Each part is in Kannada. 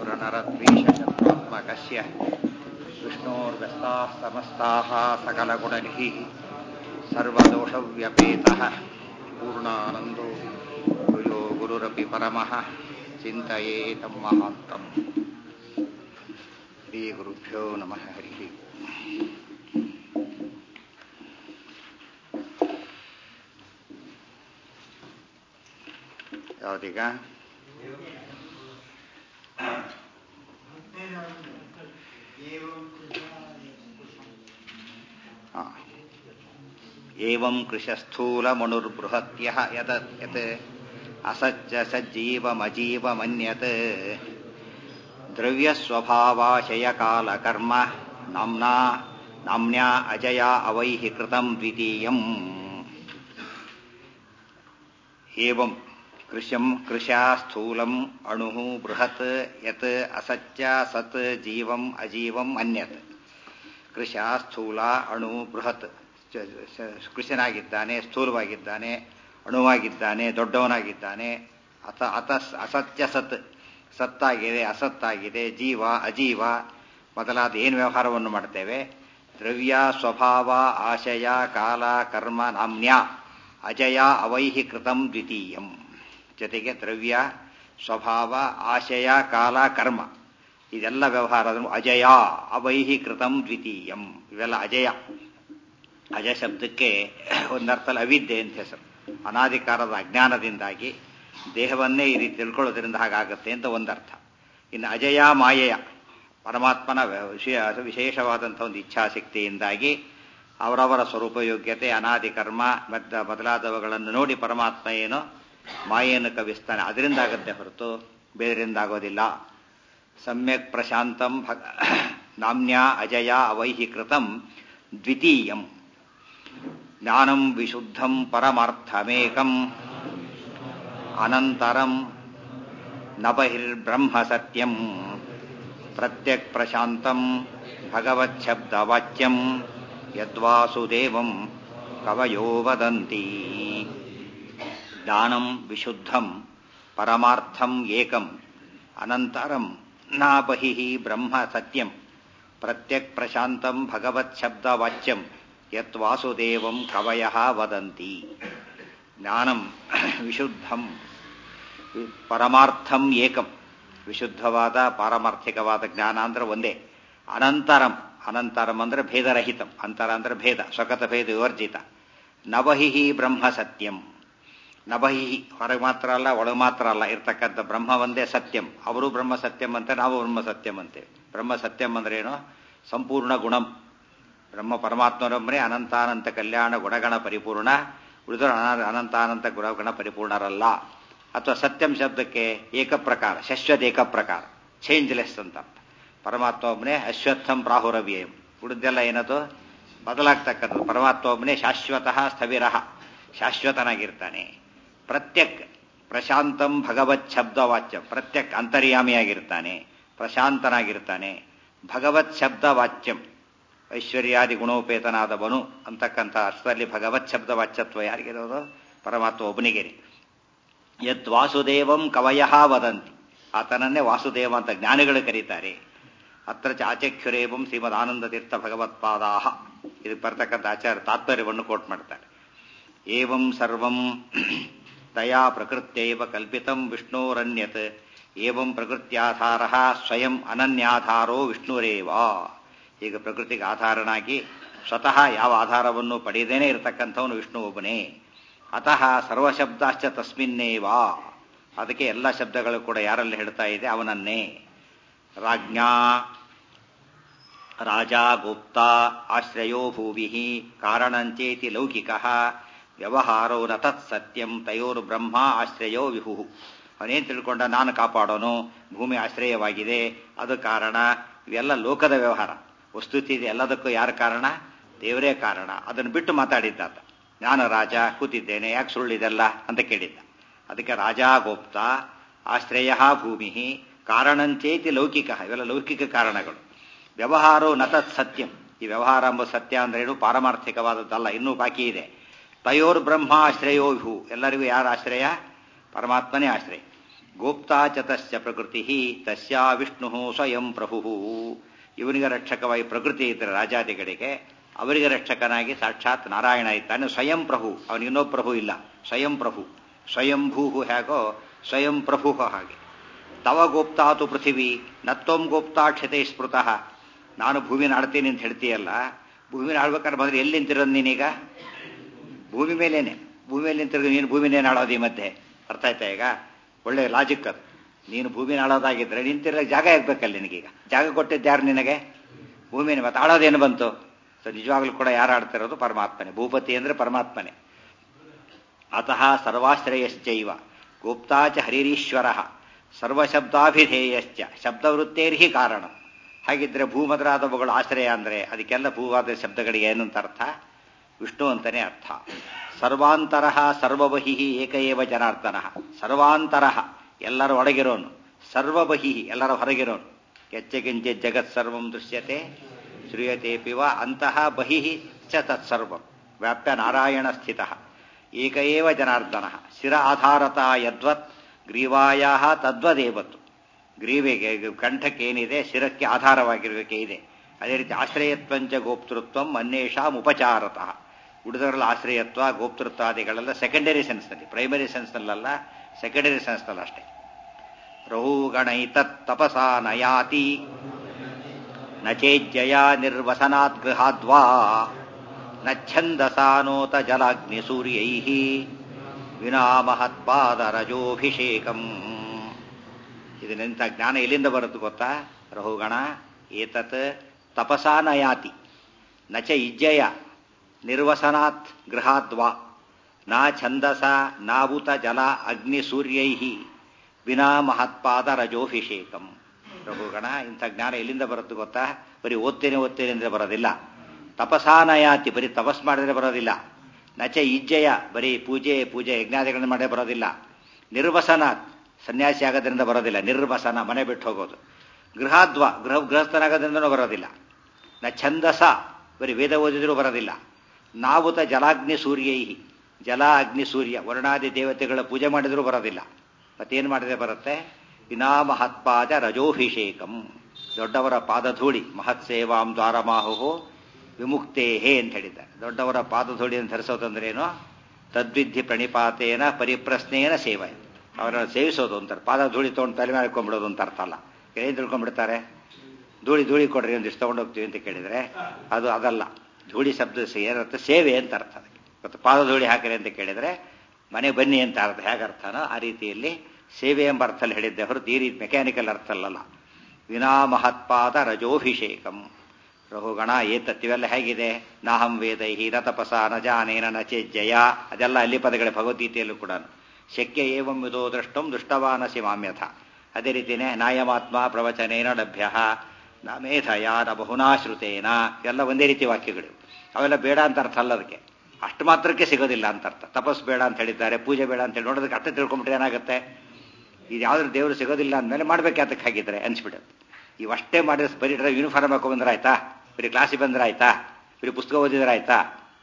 सुरनरद्वेषशत्रुत्मकस्य विष्णोर्व्यस्ताः समस्ताः सकलगुणनिधिः सर्वदोषव्यपेतः पूर्णानन्दो गुयो गुरुरपि परमः चिन्तयेतं महान्तम् श्रीगुरुभ्यो नमः हरिः ಯಾವ್ದೀಗ ಹಾ. ಏವಂ ಕೃಶಸ್ಥೂಲಮಣುರ್ಬೃಹತ್ಯಃ ಯತ್ ಯತ್ ಅಸಜ್ಜ ಸಜ್ಜೀವಮಜೀವಮನ್ಯತ್ ದ್ರವ್ಯಸ್ವಭಾವಾಶಯಕಾಲಕರ್ಮ ನಾಮ್ನಾ ನಾಮ್ನ್ಯಾ ಅಜಯ ಅವೈಃ ಕೃತಂ ದ್ವಿತೀಯಂ ಏವಂ ಕೃಶಂ ಕೃಶಾ ಸ್ಥೂಲಂ ಅಣು ಬೃಹತ್ ಯತ್ ಅಸಚ್ಚ ಸತ್ ಜೀವಂ ಅಜೀವಂ ಅನ್ಯತ್ ಕೃಶ ಸ್ಥೂಲ ಅಣು ಬೃಹತ್ ಕೃಷನಾಗಿದ್ದಾನೆ ಸ್ಥೂಲವಾಗಿದ್ದಾನೆ ಅಣುವಾಗಿದ್ದಾನೆ ದೊಡ್ಡವನಾಗಿದ್ದಾನೆ ಅತ ಅತ ಅಸತ್ಯ ಸತ್ ಸತ್ತಾಗಿದೆ ಅಸತ್ತಾಗಿದೆ ಜೀವ ಅಜೀವ ಮೊದಲಾದ ಏನು ವ್ಯವಹಾರವನ್ನು ಮಾಡ್ತೇವೆ ದ್ರವ್ಯ ಸ್ವಭಾವ ಆಶಯ ಕಾಲ ಕರ್ಮ ನಾಮ್ನ್ಯ ಅಜಯ ಅವೈಹಿ ಕೃತಂ ದ್ವಿತೀಯಂ ಜೊತೆಗೆ ದ್ರವ್ಯ ಸ್ವಭಾವ ಆಶಯ ಕಾಲ ಕರ್ಮ ಇದೆಲ್ಲ ವ್ಯವಹಾರ ಅಜಯ ಅವೈಹಿ ಕೃತಂ ದ್ವಿತೀಯಂ ಇವೆಲ್ಲ ಅಜಯ ಅಜ ಶಬ್ದಕ್ಕೆ ಒಂದರ್ಥದಲ್ಲಿ ಅವಿದ್ಯೆ ಅಂತ ಹೆಸರು ಅನಾಧಿಕಾರದ ಅಜ್ಞಾನದಿಂದಾಗಿ ದೇಹವನ್ನೇ ಈ ರೀತಿ ತಿಳ್ಕೊಳ್ಳೋದ್ರಿಂದ ಹಾಗಾಗುತ್ತೆ ಅಂತ ಒಂದರ್ಥ ಇನ್ನು ಅಜಯ ಮಾಯೆಯ ಪರಮಾತ್ಮನ ವಿಷಯ ವಿಶೇಷವಾದಂಥ ಒಂದು ಇಚ್ಛಾಶಕ್ತಿಯಿಂದಾಗಿ ಅವರವರ ಸ್ವರೂಪಯೋಗ್ಯತೆ ಅನಾದಿ ಕರ್ಮ ಮತ್ತು ಬದಲಾದವುಗಳನ್ನು ನೋಡಿ ಪರಮಾತ್ಮ ಏನು ಮಾಯೆಯನ್ನು ಕವಿಸ್ತಾನೆ ಅದರಿಂದ ಆಗುತ್ತೆ ಹೊರತು ಬೇರೆಯಿಂದ ಆಗೋದಿಲ್ಲ ಸಮ್ಯಕ್ ಪ್ರಶಾಂತಂ ಭಗ ನಾಮ್ಯ ಅಜಯ ಅವೈಹಿ ಕೃತಂ ದ್ವಿತೀಯಂ ಜ್ಞಾನಂ ವಿಶುದ್ಧಂ ಪರಮಾರ್ಥಮೇಕಂ ಅನಂತರಂ ನ ಬಹಿರ್ಬ್ರಹ್ಮ ಸತ್ಯಂ ಪ್ರತ್ಯಕ್ ಪ್ರಶಾಂತಂ ಭಗವಚ್ಛಬ್ದವಾಚ್ಯಂ ಯದ್ವಾಸುದೇವಂ ಕವಯೋ ವದಂತಿ ಜ್ಞಾನಂ ವಿಶುದ್ಧಂ ಪರಮಾರ್ಥಂ ಏಕಂ ಅನಂತರಂ ನ ಬಹಿಃ ಬ್ರಹ್ಮ ಸತ್ಯಂ ಪ್ರತ್ಯಕ್ ಪ್ರಶಾಂತಂ ಭಗವಚ್ಛಬ್ದವಾಚ್ಯಂ ಯತ್ ವಾಸುದೇವಂ ಕವಯ ವದಂತಿ ಜ್ಞಾನಂ ವಿಶುದ್ಧಂ ಪರಮಾರ್ಥಂ ಏಕಂ ವಿಶುದ್ಧವಾದ ಪಾರಮಾರ್ಥಿಕವಾದ ಜ್ಞಾನ ಅಂದ್ರೆ ಒಂದೇ ಅನಂತರಂ ಅನಂತರಂ ಅಂದ್ರೆ ಭೇದರಹಿತಂ ಅಂತರ ಅಂದ್ರೆ ಭೇದ ಸ್ವಗತ ಭೇದ ವಿವರ್ಜಿತ ನವಹಿಹಿ ಬ್ರಹ್ಮ ಸತ್ಯಂ ನಭಹಿ ಹೊರಗೆ ಮಾತ್ರ ಅಲ್ಲ ಒಳಗೆ ಮಾತ್ರ ಅಲ್ಲ ಇರ್ತಕ್ಕಂಥ ಬ್ರಹ್ಮ ಒಂದೇ ಸತ್ಯಂ ಅವರು ಬ್ರಹ್ಮ ಸತ್ಯಂ ಅಂತ ನಾವು ಬ್ರಹ್ಮ ಸತ್ಯಂ ಅಂತೇವೆ ಬ್ರಹ್ಮ ಸತ್ಯಂ ಅಂದ್ರೆ ಏನು ಸಂಪೂರ್ಣ ಗುಣಂ ಬ್ರಹ್ಮ ಪರಮಾತ್ಮರೊಬ್ಬರೇ ಅನಂತಾನಂತ ಕಲ್ಯಾಣ ಗುಣಗಣ ಪರಿಪೂರ್ಣ ಉಳಿದವರು ಅನಂತಾನಂತ ಗುಣಗಣ ಪರಿಪೂರ್ಣರಲ್ಲ ಅಥವಾ ಸತ್ಯಂ ಶಬ್ದಕ್ಕೆ ಏಕಪ್ರಕಾರ ಶಶ್ವತ್ ಏಕಪ್ರಕಾರ ಚೇಂಜ್ಲೆಸ್ ಅಂತ ಅರ್ಥ ಪರಮಾತ್ಮ ಒಬ್ಬನೇ ಅಶ್ವತ್ಥಂ ಪ್ರಾಹುರವ್ಯಯಂ ಉಳಿದೆಲ್ಲ ಏನದು ಬದಲಾಗ್ತಕ್ಕಂಥದ್ದು ಪರಮಾತ್ಮ ಒಬ್ಬನೇ ಶಾಶ್ವತಃ ಸ್ಥವಿರ ಶಾಶ್ವತನಾಗಿರ್ತಾನೆ ಪ್ರತ್ಯಕ್ ಪ್ರಶಾಂತಂ ಭಗವತ್ ಶಬ್ದವಾಚ್ಯ ಪ್ರತ್ಯಕ್ ಅಂತರ್ಯಾಮಿಯಾಗಿರ್ತಾನೆ ಪ್ರಶಾಂತನಾಗಿರ್ತಾನೆ ಭಗವತ್ ಶಬ್ದವಾಚ್ಯಂ ಐಶ್ವರ್ಯಾದಿ ಗುಣೋಪೇತನಾದವನು ಅಂತಕ್ಕಂಥ ಅರ್ಥದಲ್ಲಿ ಭಗವತ್ ಶಬ್ದವಾಚ್ಯತ್ವ ಯಾರಿಗಿರೋದು ಪರಮಾತ್ಮ ಒಬ್ಬನಿಗೆ ಯತ್ ವಾಸುದೇವಂ ಕವಯ ವದಂತಿ ಆತನನ್ನೇ ವಾಸುದೇವ ಅಂತ ಜ್ಞಾನಿಗಳು ಕರೀತಾರೆ ಅತ್ರ ಚಾಚಕ್ಷುರೇವಂ ಶ್ರೀಮದ್ ಆನಂದ ತೀರ್ಥ ಭಗವತ್ಪಾದಾಹ ಇದಕ್ಕೆ ಬರ್ತಕ್ಕಂಥ ಆಚಾರ್ಯ ತಾತ್ಪರ್ಯವನ್ನು ಕೋಟ್ ಮಾಡ್ತಾರೆ ಏವಂ ಸರ್ವಂ ತಯಾ ಪ್ರಕೃತ್ಯೈವ ಕಲ್ಪಿತಂ ವಿಷ್ಣೋರನ್ಯತ್ ಏವಂ ಪ್ರಕೃತ್ಯಾಧಾರ ಸ್ವಯಂ ಅನನ್ಯಾಧಾರೋ ವಿಷ್ಣುರೇವ ಈಗ ಪ್ರಕೃತಿಗೆ ಆಧಾರನಾಗಿ ಸ್ವತಃ ಯಾವ ಆಧಾರವನ್ನು ಪಡೆಯದೇನೆ ಇರತಕ್ಕಂಥವನು ವಿಷ್ಣು ಒಬ್ಬನೇ ಅತಃ ಸರ್ವಶಬ್ದಾಶ್ಚ ತಸ್ಮಿನ್ನೇವಾ ಅದಕ್ಕೆ ಎಲ್ಲ ಶಬ್ದಗಳು ಕೂಡ ಯಾರಲ್ಲಿ ಹೇಳ್ತಾ ಇದೆ ಅವನನ್ನೇ ರಾಜ್ಞಾ ರಾಜ ಗುಪ್ತ ಆಶ್ರಯೋ ಭೂವಿ ಕಾರಣಂಚೇತಿ ಲೌಕಿಕ ವ್ಯವಹಾರೋ ನ ತತ್ ಸತ್ಯಂ ತಯೋರು ಬ್ರಹ್ಮ ಆಶ್ರಯೋ ವಿಹು ಅವನೇನು ತಿಳ್ಕೊಂಡ ನಾನು ಕಾಪಾಡೋನು ಭೂಮಿ ಆಶ್ರಯವಾಗಿದೆ ಅದು ಕಾರಣ ಇವೆಲ್ಲ ಲೋಕದ ವ್ಯವಹಾರ ವಸ್ತುಸ್ಥಿತಿ ಎಲ್ಲದಕ್ಕೂ ಯಾರ ಕಾರಣ ದೇವರೇ ಕಾರಣ ಅದನ್ನು ಬಿಟ್ಟು ಮಾತಾಡಿದ್ದಾತ ನಾನು ರಾಜ ಕೂತಿದ್ದೇನೆ ಯಾಕೆ ಸುಳ್ಳಿದೆಲ್ಲ ಅಂತ ಕೇಳಿದ್ದ ಅದಕ್ಕೆ ರಾಜಾಗೋಪ್ತ ಆಶ್ರಯ ಭೂಮಿ ಕಾರಣಂಚೇತಿ ಲೌಕಿಕ ಇವೆಲ್ಲ ಲೌಕಿಕ ಕಾರಣಗಳು ವ್ಯವಹಾರೋ ನತತ್ ಸತ್ಯಂ ಈ ವ್ಯವಹಾರ ಎಂಬ ಸತ್ಯ ಅಂದ್ರೇನು ಪಾರಮಾರ್ಥಿಕವಾದದ್ದಲ್ಲ ಇನ್ನೂ ಬಾಕಿ ಇದೆ ತಯೋರ್ ಬ್ರಹ್ಮ ಆಶ್ರಯೋ ವಿಹು ಎಲ್ಲರಿಗೂ ಯಾರ ಆಶ್ರಯ ಪರಮಾತ್ಮನೇ ಆಶ್ರಯ ಗೋಪ್ತಾ ಚ ತಸ್ಯ ಪ್ರಕೃತಿ ತಸ್ಯ ವಿಷ್ಣು ಸ್ವಯಂ ಪ್ರಭು ಇವನಿಗೆ ರಕ್ಷಕವಾಗಿ ಪ್ರಕೃತಿ ಇದ್ದರೆ ರಾಜಾದಿಗಳಿಗೆ ಅವರಿಗೆ ರಕ್ಷಕನಾಗಿ ಸಾಕ್ಷಾತ್ ನಾರಾಯಣ ಇದ್ದಾನೆ ಸ್ವಯಂ ಪ್ರಭು ಅವನಿಗೆ ಇನ್ನೊಬ್ಬ ಪ್ರಭು ಇಲ್ಲ ಸ್ವಯಂ ಪ್ರಭು ಸ್ವಯಂಭೂ ಹೇಗೋ ಸ್ವಯಂ ಪ್ರಭು ಹಾಗೆ ತವ ಗೋಪ್ತಾತು ಪೃಥಿವಿ ನತ್ತೋಂ ಗೋಪ್ತಾ ಕ್ಷತೆ ಸ್ಮೃತಃ ನಾನು ಭೂಮಿನ ಆಡ್ತೀನಿ ಅಂತ ಹೇಳ್ತೀಯಲ್ಲ ಭೂಮಿನ ಆಳ್ಬೇಕಾದ್ರೆ ಬಂದ್ರೆ ಎಲ್ಲಿ ನಿಂತಿರೋದು ನೀನೀಗ ಭೂಮಿ ಮೇಲೇನೆ ಭೂಮಿ ಮೇಲೆ ನಿಂತಿರೋ ನೀನು ಭೂಮಿನೇನು ಆಳೋದು ಈ ಮಧ್ಯೆ ಅರ್ಥ ಆಯ್ತಾ ಈಗ ಒಳ್ಳೆ ಲಾಜಿಕ್ ಅದು ನೀನು ಭೂಮಿನ ಆಳೋದಾಗಿದ್ರೆ ನಿಂತಿರೋ ಜಾಗ ಇರ್ಬೇಕಲ್ಲ ನಿನಗೀಗ ಜಾಗ ಕೊಟ್ಟಿದ್ದು ಯಾರು ನಿನಗೆ ಭೂಮಿನ ಮತ್ತೆ ಆಳೋದೇನು ಬಂತು ಸೊ ನಿಜವಾಗ್ಲೂ ಕೂಡ ಯಾರು ಆಡ್ತಿರೋದು ಪರಮಾತ್ಮನೆ ಭೂಪತಿ ಅಂದ್ರೆ ಪರಮಾತ್ಮನೆ ಅತಃ ಸರ್ವಾಶ್ರಯಶ್ಚೈವ ಗೋಪ್ತಾಚ ಹರಿರೀಶ್ವರ ಸರ್ವಶಬ್ದಾಭಿಧೇಯಶ್ಚ ಶಬ್ದವೃತ್ತೇರ್ಹಿ ಕಾರಣ ಹಾಗಿದ್ರೆ ಭೂಮದ್ರಾದವುಗಳು ಆಶ್ರಯ ಅಂದ್ರೆ ಅದಕ್ಕೆಲ್ಲ ಭೂವಾದ ಶಬ್ದಗಳಿಗೆ ಏನು ಅಂತ ಅರ್ಥ ವಿಷ್ಣು ಅಂತಾನೆ ಅರ್ಥ ಸರ್ವಾಂತರ ಸರ್ವಬಹಿ ಏಕಏವ ಜನಾರ್ದನ ಸರ್ವಾಂತರ ಎಲ್ಲರ ಒಳಗಿರೋನು ಸರ್ವಬಹಿ ಎಲ್ಲರ ಹೊರಗಿರೋನು ಕೆಚ್ಚೆಗಿಂಚೆ ಜಗತ್ ಸರ್ವಂ ದೃಶ್ಯತೆ ಶ್ರೂಯತೆ ಪಿವ ಅಂತಹ ಬಹಿ ಚ ತತ್ಸರ್ವಂ ವ್ಯಾಪ್ಯ ನಾರಾಯಣ ಸ್ಥಿತ ಏಕಏವ ಜನಾರ್ದನ ಶಿರ ಆಧಾರತ ಯದ್ವತ್ ಗ್ರೀವಾಯ ತದ್ವದೇವತ್ತು ಗ್ರೀವೆಗೆ ಕಂಠಕ್ಕೆ ಏನಿದೆ ಶಿರಕ್ಕೆ ಆಧಾರವಾಗಿರುವಿಕೆ ಇದೆ ಅದೇ ರೀತಿ ಆಶ್ರಯತ್ವಂಚ ಗೋಪ್ತೃತ್ವಂ ಅನ್ಯೇಷಾಂ ಉಪಚಾರತಃ ಉಳಿದವರಲ್ಲಿ ಆಶ್ರಯತ್ವ ಗೋಪ್ತೃತ್ವಾದಿಗಳೆಲ್ಲ ಸೆಕೆಂಡರಿ ಸೆನ್ಸ್ನಲ್ಲಿ ಪ್ರೈಮರಿ ಸೆನ್ಸ್ನಲ್ಲ ಸೆಕೆಂಡರಿ ಸೆನ್ಸ್ನಲ್ಲಿ ಅಷ್ಟೇ ರಹುಗಣೈತತ್ ತಪಸಾ ನಯಾತಿ ನಚೇಜ್ಜಯ ನಿರ್ವಸನಾತ್ ಗೃಹಾದ್ವಾ ನಚ್ಛಂದಸಾನೋತ ಜಲಾಗ್ನಿ ಸೂರ್ಯೈ ವಿನಾ ಮಹತ್ಪಾದರಜೋಭಿಷೇಕಂ ಇದನ್ನೆಂಥ ಜ್ಞಾನ ಎಲ್ಲಿಂದ ಬರುತ್ತೆ ಗೊತ್ತಾ ರಹುಗಣ ಏತತ್ ತಪಸಾ ನಯಾತಿ ನಚ ಇಜ್ಜಯ ನಿರ್ವಸನಾತ್ ಗೃಹಾದ್ವಾ ನಾ ಛಂದಸ ನಾವುತ ಜಲ ಅಗ್ನಿ ಸೂರ್ಯೈ ವಿನಾ ಮಹತ್ಪಾದ ರಜೋಭಿಷೇಕಂ ರಘುಗಣ ಇಂಥ ಜ್ಞಾನ ಎಲ್ಲಿಂದ ಬರುತ್ತೆ ಗೊತ್ತಾ ಬರೀ ಓದ್ತೇನೆ ಓದ್ತೇನೆ ಅಂದ್ರೆ ಬರೋದಿಲ್ಲ ತಪಸಾನಯಾತಿ ಬರೀ ತಪಸ್ ಮಾಡಿದ್ರೆ ಬರೋದಿಲ್ಲ ನಚ ಇಜ್ಜಯ ಬರೀ ಪೂಜೆ ಪೂಜೆ ಯಜ್ಞಾದಿಗಳನ್ನು ಮಾಡೇ ಬರೋದಿಲ್ಲ ನಿರ್ವಸನ ಸನ್ಯಾಸಿ ಆಗೋದ್ರಿಂದ ಬರೋದಿಲ್ಲ ನಿರ್ವಸನ ಮನೆ ಬಿಟ್ಟು ಹೋಗೋದು ಗೃಹಾದ್ವ ಗೃಹ ಗೃಹಸ್ಥನಾಗೋದ್ರಿಂದನೂ ಬರೋದಿಲ್ಲ ನ ಛಂದಸ ಬರೀ ವೇದ ಓದಿದ್ರೂ ಬರೋದಿಲ್ಲ ನಾವುತ ಜಲಾಗ್ನಿ ಸೂರ್ಯೈ ಜಲ ಅಗ್ನಿ ಸೂರ್ಯ ವರ್ಣಾದಿ ದೇವತೆಗಳ ಪೂಜೆ ಮಾಡಿದ್ರೂ ಬರೋದಿಲ್ಲ ಮತ್ತೇನು ಮಾಡಿದ್ರೆ ಬರುತ್ತೆ ವಿನಾ ಮಹತ್ಪಾದ ರಜೋಭಿಷೇಕಂ ದೊಡ್ಡವರ ಪಾದಧೂಳಿ ಮಹತ್ ಸೇವಾಂ ದ್ವಾರಮಾಹು ವಿಮುಕ್ತೇಹೇ ಅಂತ ಹೇಳಿದ್ದಾರೆ ದೊಡ್ಡವರ ಪಾದಧೂಳಿಯನ್ನು ಧರಿಸೋದಂದ್ರೇನು ತದ್ವಿಧಿ ಪ್ರಣಿಪಾತೇನ ಪರಿಪ್ರಶ್ನೇನ ಸೇವೆ ಅವರನ್ನು ಸೇವಿಸೋದು ಅಂತಾರೆ ಪಾದ ಧೂಳಿ ತೊಗೊಂಡು ತಲೆ ಮೇಲೆ ಹಾಕೊಂಡ್ಬಿಡೋದು ಅಂತ ಅರ್ಥ ಅಲ್ಲ ಏನು ತಿಳ್ಕೊಂಡ್ಬಿಡ್ತಾರೆ ಧೂಳಿ ಧೂಳಿ ಕೊಡ್ರಿ ಒಂದಿಷ್ಟು ತಗೊಂಡು ಹೋಗ್ತೀವಿ ಅಂತ ಕೇಳಿದ್ರೆ ಅದು ಅದಲ್ಲ ಧೂಳಿ ಶಬ್ದ ಏನರ್ಥ ಸೇವೆ ಅಂತ ಅರ್ಥ ಅದಕ್ಕೆ ಮತ್ತು ಪಾದ ಧೂಳಿ ಹಾಕಿರಿ ಅಂತ ಕೇಳಿದ್ರೆ ಮನೆ ಬನ್ನಿ ಅಂತ ಅರ್ಥ ಹೇಗೆ ಅರ್ಥನೋ ಆ ರೀತಿಯಲ್ಲಿ ಸೇವೆ ಎಂಬ ಅರ್ಥಲ್ಲಿ ಹೇಳಿದ್ದೆ ಹೊರತು ಈ ರೀತಿ ಮೆಕ್ಯಾನಿಕಲ್ ಅರ್ಥ ಅಲ್ಲಲ್ಲ ವಿನಾ ಮಹತ್ಪಾದ ರಜೋಭಿಷೇಕಂ ರಹುಗಣ ಏತತ್ ಇವೆಲ್ಲ ಹೇಗಿದೆ ನಾಹಂ ವೇದೈಹಿ ನ ತಪಸ ನ ಜಾನೇನ ನ ಜಯ ಅದೆಲ್ಲ ಅಲ್ಲಿ ಪದಗಳೇ ಭಗವದ್ಗೀತೆಯಲ್ಲೂ ಕೂಡ ಶಕ್ಯ ಏವಂ ವಿಧೋ ದೃಷ್ಟಂ ದುಷ್ಟವಾನಸಿ ಮಾಮ್ಯಥ ಅದೇ ರೀತಿಯೇ ನಾಯಮಾತ್ಮ ಪ್ರವಚನೇನ ಲಭ್ಯ ನ ಮೇಧಯ ನ ಬಹುನಾಶ್ರುತೇನ ಇವೆಲ್ಲ ಒಂದೇ ರೀತಿ ವಾಕ್ಯಗಳು ಅವೆಲ್ಲ ಬೇಡ ಅಂತ ಅರ್ಥ ಅಲ್ಲ ಅದಕ್ಕೆ ಅಷ್ಟು ಮಾತ್ರಕ್ಕೆ ಸಿಗೋದಿಲ್ಲ ಅಂತ ಅರ್ಥ ತಪಸ್ ಬೇಡ ಅಂತ ಹೇಳಿದ್ದಾರೆ ಪೂಜೆ ಬೇಡ ಅಂತ ಹೇಳಿ ನೋಡೋದಕ್ಕೆ ಅರ್ಥ ತಿಳ್ಕೊಂಬಿಟ್ರೆ ಏನಾಗುತ್ತೆ ಇದು ಯಾವ್ದಾದ್ರು ದೇವರು ಸಿಗೋದಿಲ್ಲ ಅಂದಮೇಲೆ ಮಾಡ್ಬೇಕು ಅದಕ್ಕೆ ಹಾಗಿದ್ರೆ ಅನ್ಸ್ಬಿಡುತ್ತೆ ಇವಷ್ಟೇ ಮಾಡಿದ್ರೆ ಬರೀ ಯೂನಿಫಾರ್ಮ್ ಹಾಕೊ ಬಂದ್ರೆ ಆಯ್ತಾ ಬರೀ ಕ್ಲಾಸಿಗೆ ಬಂದ್ರೆ ಆಯ್ತಾ ಬರೀ ಪುಸ್ತಕ ಓದಿದ್ರೆ ಆಯ್ತಾ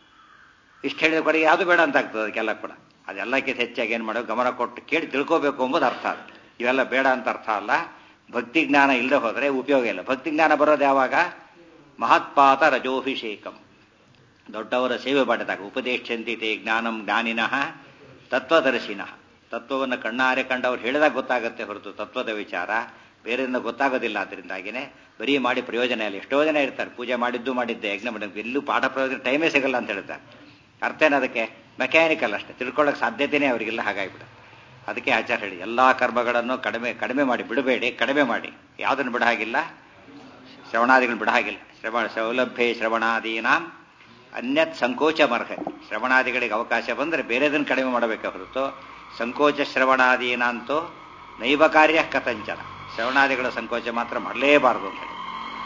ಇಷ್ಟು ಹೇಳಿದ ಕಡೆಗೆ ಯಾವುದು ಬೇಡ ಅಂತ ಆಗ್ತದೆ ಅದಕ್ಕೆಲ್ಲ ಕೂಡ ಅದೆಲ್ಲಕ್ಕಿಂತ ಹೆಚ್ಚಾಗಿ ಏನು ಮಾಡೋ ಗಮನ ಕೊಟ್ಟು ಕೇಳಿ ತಿಳ್ಕೋಬೇಕು ಎಂಬುದು ಅರ್ಥ ಅದು ಇವೆಲ್ಲ ಬೇಡ ಅಂತ ಅರ್ಥ ಅಲ್ಲ ಭಕ್ತಿ ಜ್ಞಾನ ಇಲ್ಲದೆ ಹೋದರೆ ಉಪಯೋಗ ಇಲ್ಲ ಭಕ್ತಿ ಜ್ಞಾನ ಬರೋದು ಯಾವಾಗ ಮಹತ್ಪಾತ ರಜೋಭಿಷೇಕಂ ದೊಡ್ಡವರ ಸೇವೆ ಮಾಡಿದಾಗ ಉಪದೇಶಂತಿ ತೇ ಜ್ಞಾನಂ ಜ್ಞಾನಿನಃ ತತ್ವದರ್ಶಿನಃ ತತ್ವವನ್ನು ಕಣ್ಣಾರೆ ಕಂಡವ್ರು ಹೇಳಿದಾಗ ಗೊತ್ತಾಗುತ್ತೆ ಹೊರತು ತತ್ವದ ವಿಚಾರ ಬೇರೆಯಿಂದ ಗೊತ್ತಾಗೋದಿಲ್ಲ ಅದರಿಂದಾಗಿನೇ ಬರೀ ಮಾಡಿ ಪ್ರಯೋಜನ ಇಲ್ಲ ಎಷ್ಟೋ ಜನ ಇರ್ತಾರೆ ಪೂಜೆ ಮಾಡಿದ್ದು ಮಾಡಿದ್ದೆ ಯಜ್ಞ ಮಾಡಿದ್ದು ಎಲ್ಲೂ ಪಾಠ ಪ್ರಯೋಜನ ಟೈಮೇ ಸಿಗಲ್ಲ ಅಂತ ಹೇಳ್ತಾರೆ ಅರ್ಥ ಏನದಕ್ಕೆ ಮೆಕ್ಯಾನಿಕಲ್ ಅಷ್ಟೇ ತಿಳ್ಕೊಳ್ಳೋಕೆ ಸಾಧ್ಯತೆಯೇ ಅವರಿಗೆಲ್ಲ ಹಾಗಾಗಿಬಿಡ ಅದಕ್ಕೆ ಆಚಾರ ಹೇಳಿ ಎಲ್ಲ ಕರ್ಮಗಳನ್ನು ಕಡಿಮೆ ಕಡಿಮೆ ಮಾಡಿ ಬಿಡಬೇಡಿ ಕಡಿಮೆ ಮಾಡಿ ಯಾವುದನ್ನು ಬಿಡ ಹಾಗಿಲ್ಲ ಶ್ರವಣಾದಿಗಳನ್ನು ಬಿಡ ಹಾಗಿಲ್ಲ ಶ್ರವಣ ಸೌಲಭ್ಯ ಶ್ರವಣಾದೀನಾಂ ಅನ್ಯತ್ ಸಂಕೋಚ ಮರ್ಹ ಶ್ರವಣಾದಿಗಳಿಗೆ ಅವಕಾಶ ಬಂದರೆ ಬೇರೆದನ್ನು ಕಡಿಮೆ ಮಾಡಬೇಕೆ ಹೊರತು ಸಂಕೋಚ ಶ್ರವಣಾದೀನಂತೂ ನೈವ ಕಾರ್ಯ ಕಥಂಚನ ಶ್ರವಣಾದಿಗಳ ಸಂಕೋಚ ಮಾತ್ರ ಮಾಡಲೇಬಾರದು ಅಂತ ಹೇಳಿ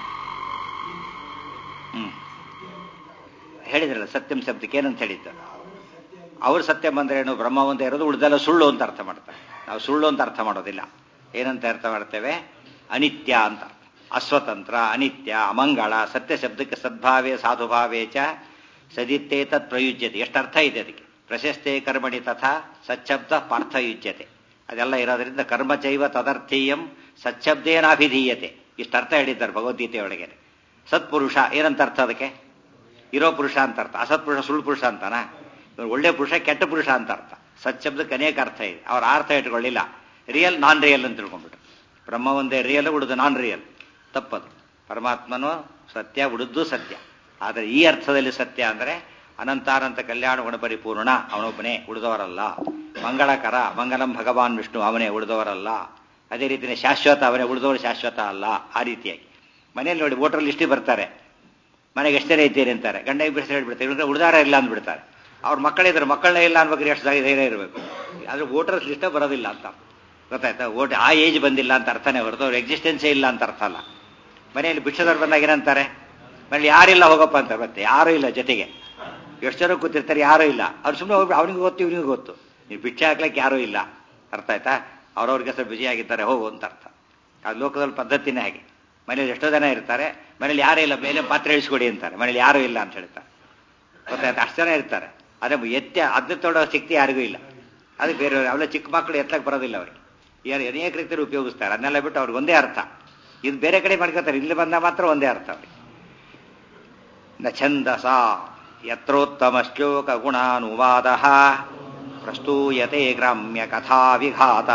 ಹ್ಮ್ ಹೇಳಿದ್ರಲ್ಲ ಸತ್ಯಂ ಶಬ್ದಕ್ಕೆ ಏನಂತ ಹೇಳಿದ್ದು ಅವ್ರ ಸತ್ಯಂ ಅಂದ್ರೆ ಏನು ಬ್ರಹ್ಮ ಅಂತ ಇರೋದು ಉಳಿದೆಲ್ಲ ಸುಳ್ಳು ಅಂತ ಅರ್ಥ ಮಾಡ್ತಾರೆ ನಾವು ಸುಳ್ಳು ಅಂತ ಅರ್ಥ ಮಾಡೋದಿಲ್ಲ ಏನಂತ ಅರ್ಥ ಮಾಡ್ತೇವೆ ಅನಿತ್ಯ ಅಂತ ಅಸ್ವತಂತ್ರ ಅನಿತ್ಯ ಅಮಂಗಳ ಸತ್ಯ ಶಬ್ದಕ್ಕೆ ಸದ್ಭಾವೇ ಸಾಧುಭಾವೇ ಚ ಸದಿತ್ತೇ ತತ್ ಪ್ರಯುಜ್ಯತೆ ಎಷ್ಟು ಅರ್ಥ ಇದೆ ಅದಕ್ಕೆ ಪ್ರಶಸ್ತೆ ಕರ್ಮಣಿ ತಥಾ ಸಚ್ಛಬ್ದ ಪಾರ್ಥಯುಜ್ಯತೆ ಅದೆಲ್ಲ ಇರೋದ್ರಿಂದ ಕರ್ಮಚೈವ ತದರ್ಥೀಯಂ ಸಚ್ಛಬ್ದೇನಾಭಿಧೀಯತೆ ಇಷ್ಟು ಅರ್ಥ ಹೇಳಿದ್ದಾರೆ ಭಗವದ್ಗೀತೆಯೊಳಗೆ ಸತ್ಪುರುಷ ಏನಂತ ಅರ್ಥ ಅದಕ್ಕೆ ಇರೋ ಪುರುಷ ಅಂತ ಅರ್ಥ ಅಸತ್ಪುರುಷ ಸುಳ್ಳು ಪುರುಷ ಅಂತಾನ ಇವ್ನು ಒಳ್ಳೆ ಪುರುಷ ಕೆಟ್ಟ ಪುರುಷ ಅಂತ ಅರ್ಥ ಸತ್ಶಬ್ದಕ್ಕೆ ಅನೇಕ ಅರ್ಥ ಇದೆ ಅವ್ರ ಅರ್ಥ ಇಟ್ಕೊಳ್ಳಿಲ್ಲ ರಿಯಲ್ ನಾನ್ ರಿಯಲ್ ಅಂತ ತಿಳ್ಕೊಂಡ್ಬಿಟ್ರು ಬ್ರಹ್ಮ ಒಂದೇ ರಿಯಲ್ ಉಳಿದು ನಾನ್ ರಿಯಲ್ ತಪ್ಪದು ಪರಮಾತ್ಮನು ಸತ್ಯ ಉಳಿದ್ದು ಸತ್ಯ ಆದರೆ ಈ ಅರ್ಥದಲ್ಲಿ ಸತ್ಯ ಅಂದರೆ ಅನಂತಾನಂತ ಕಲ್ಯಾಣ ಗುಣ ಪರಿಪೂರ್ಣ ಅವನೊಬ್ಬನೇ ಉಳಿದವರಲ್ಲ ಮಂಗಳಕರ ಮಂಗಲಂ ಭಗವಾನ್ ವಿಷ್ಣು ಅವನೇ ಉಳಿದವರಲ್ಲ ಅದೇ ರೀತಿಯ ಶಾಶ್ವತ ಅವನೇ ಉಳಿದವರು ಶಾಶ್ವತ ಅಲ್ಲ ಆ ರೀತಿಯಾಗಿ ಮನೇಲಿ ನೋಡಿ ವೋಟರ್ ಲಿಸ್ಟಿಗೆ ಬರ್ತಾರೆ ಮನೆಗೆ ಎಷ್ಟು ಜನ ಇದ್ದೀರಿ ಅಂತಾರೆ ಗಂಡ ಇಬ್ಬರು ಹೇಳ್ಬಿಡ್ತಾರೆ ಇವ್ರಿಗೆ ಉಳಿದಾರ ಇಲ್ಲ ಅಂದ್ಬಿಡ್ತಾರೆ ಅವ್ರ ಮಕ್ಕಳಿದ್ರೆ ಮಕ್ಕಳನ್ನ ಇಲ್ಲ ಅನ್ಬೇಕಾದ್ರೆ ಎಷ್ಟು ಧೈರ್ಯ ಇರಬೇಕು ಆದ್ರೆ ವೋಟರ್ಸ್ ಲಿಸ್ಟೇ ಬರೋದಿಲ್ಲ ಅಂತ ಗೊತ್ತಾಯ್ತಾ ಓಟ್ ಆ ಏಜ್ ಬಂದಿಲ್ಲ ಅಂತ ಅರ್ಥನೇ ಹೊರತು ಅವ್ರ ಎಕ್ಸಿಸ್ಟೆನ್ಸೇ ಇಲ್ಲ ಅಂತ ಅರ್ಥ ಅಲ್ಲ ಮನೆಯಲ್ಲಿ ಭಿಕ್ಷದವ್ರು ಬಂದಾಗ ಏನಂತಾರೆ ಮನೇಲಿ ಯಾರಿಲ್ಲ ಹೋಗಪ್ಪ ಅಂತ ಮತ್ತೆ ಯಾರೂ ಇಲ್ಲ ಜೊತೆಗೆ ಎಷ್ಟು ಜನ ಕೂತಿರ್ತಾರೆ ಯಾರೂ ಇಲ್ಲ ಅವ್ರು ಸುಮ್ಮನೆ ಹೋಗ್ಬಿಟ್ಟು ಅವನಿಗೆ ಗೊತ್ತು ಇವನಿಗೆ ಗೊತ್ತು ನೀವು ಭಿಕ್ಷೆ ಹಾಕ್ಲಿಕ್ಕೆ ಯಾರೂ ಇಲ್ಲ ಅರ್ಥ ಆಯ್ತಾ ಅವ್ರವ್ರಿಗೆ ಸ್ವಲ್ಪ ಬ್ಯುಸಿ ಆಗಿದ್ದಾರೆ ಹೋಗು ಅಂತ ಅರ್ಥ ಅದು ಲೋಕದಲ್ಲಿ ಪದ್ಧತಿನೇ ಹಾಗೆ ಮನೇಲಿ ಎಷ್ಟೋ ಜನ ಇರ್ತಾರೆ ಮನೇಲಿ ಯಾರೂ ಇಲ್ಲ ಮೇಲೆ ಪಾತ್ರೆ ಇಳಿಸ್ಕೊಡಿ ಅಂತಾರೆ ಮನೇಲಿ ಯಾರೂ ಇಲ್ಲ ಅಂತ ಹೇಳ್ತಾರೆ ಗೊತ್ತಾಯ್ತು ಅಷ್ಟು ಜನ ಇರ್ತಾರೆ ಅದೇ ಎತ್ತೆ ಅದನ್ನ ತೊಡೋ ಶಕ್ತಿ ಯಾರಿಗೂ ಇಲ್ಲ ಅದು ಬೇರೆ ಅವೆಲ್ಲ ಚಿಕ್ಕ ಮಕ್ಕಳು ಎತ್ತಕ್ಕೆ ಬರೋದಿಲ್ಲ ಅವ್ರಿಗೆ ಯಾರು ಅನೇಕ ರೀತಿಯಲ್ಲಿ ಉಪಯೋಗಿಸ್ತಾರೆ ಅದನ್ನೆಲ್ಲ ಬಿಟ್ಟು ಅವ್ರಿಗೆ ಒಂದೇ ಅರ್ಥ ಇದು ಬೇರೆ ಕಡೆ ಮಾಡ್ಕೋತಾರೆ ಇಲ್ಲಿ ಬಂದ ಮಾತ್ರ ಒಂದೇ ಅರ್ಥ ಅವ್ರಿಗೆ ನ ಛಂದಸ ಯತ್ರೋತ್ತಮ ಶ್ಲೋಕ ಗುಣಾನುವಾದ ಪ್ರಸ್ತೂಯತೆ ಗ್ರಾಮ್ಯ ಕಥಾ ವಿಘಾತ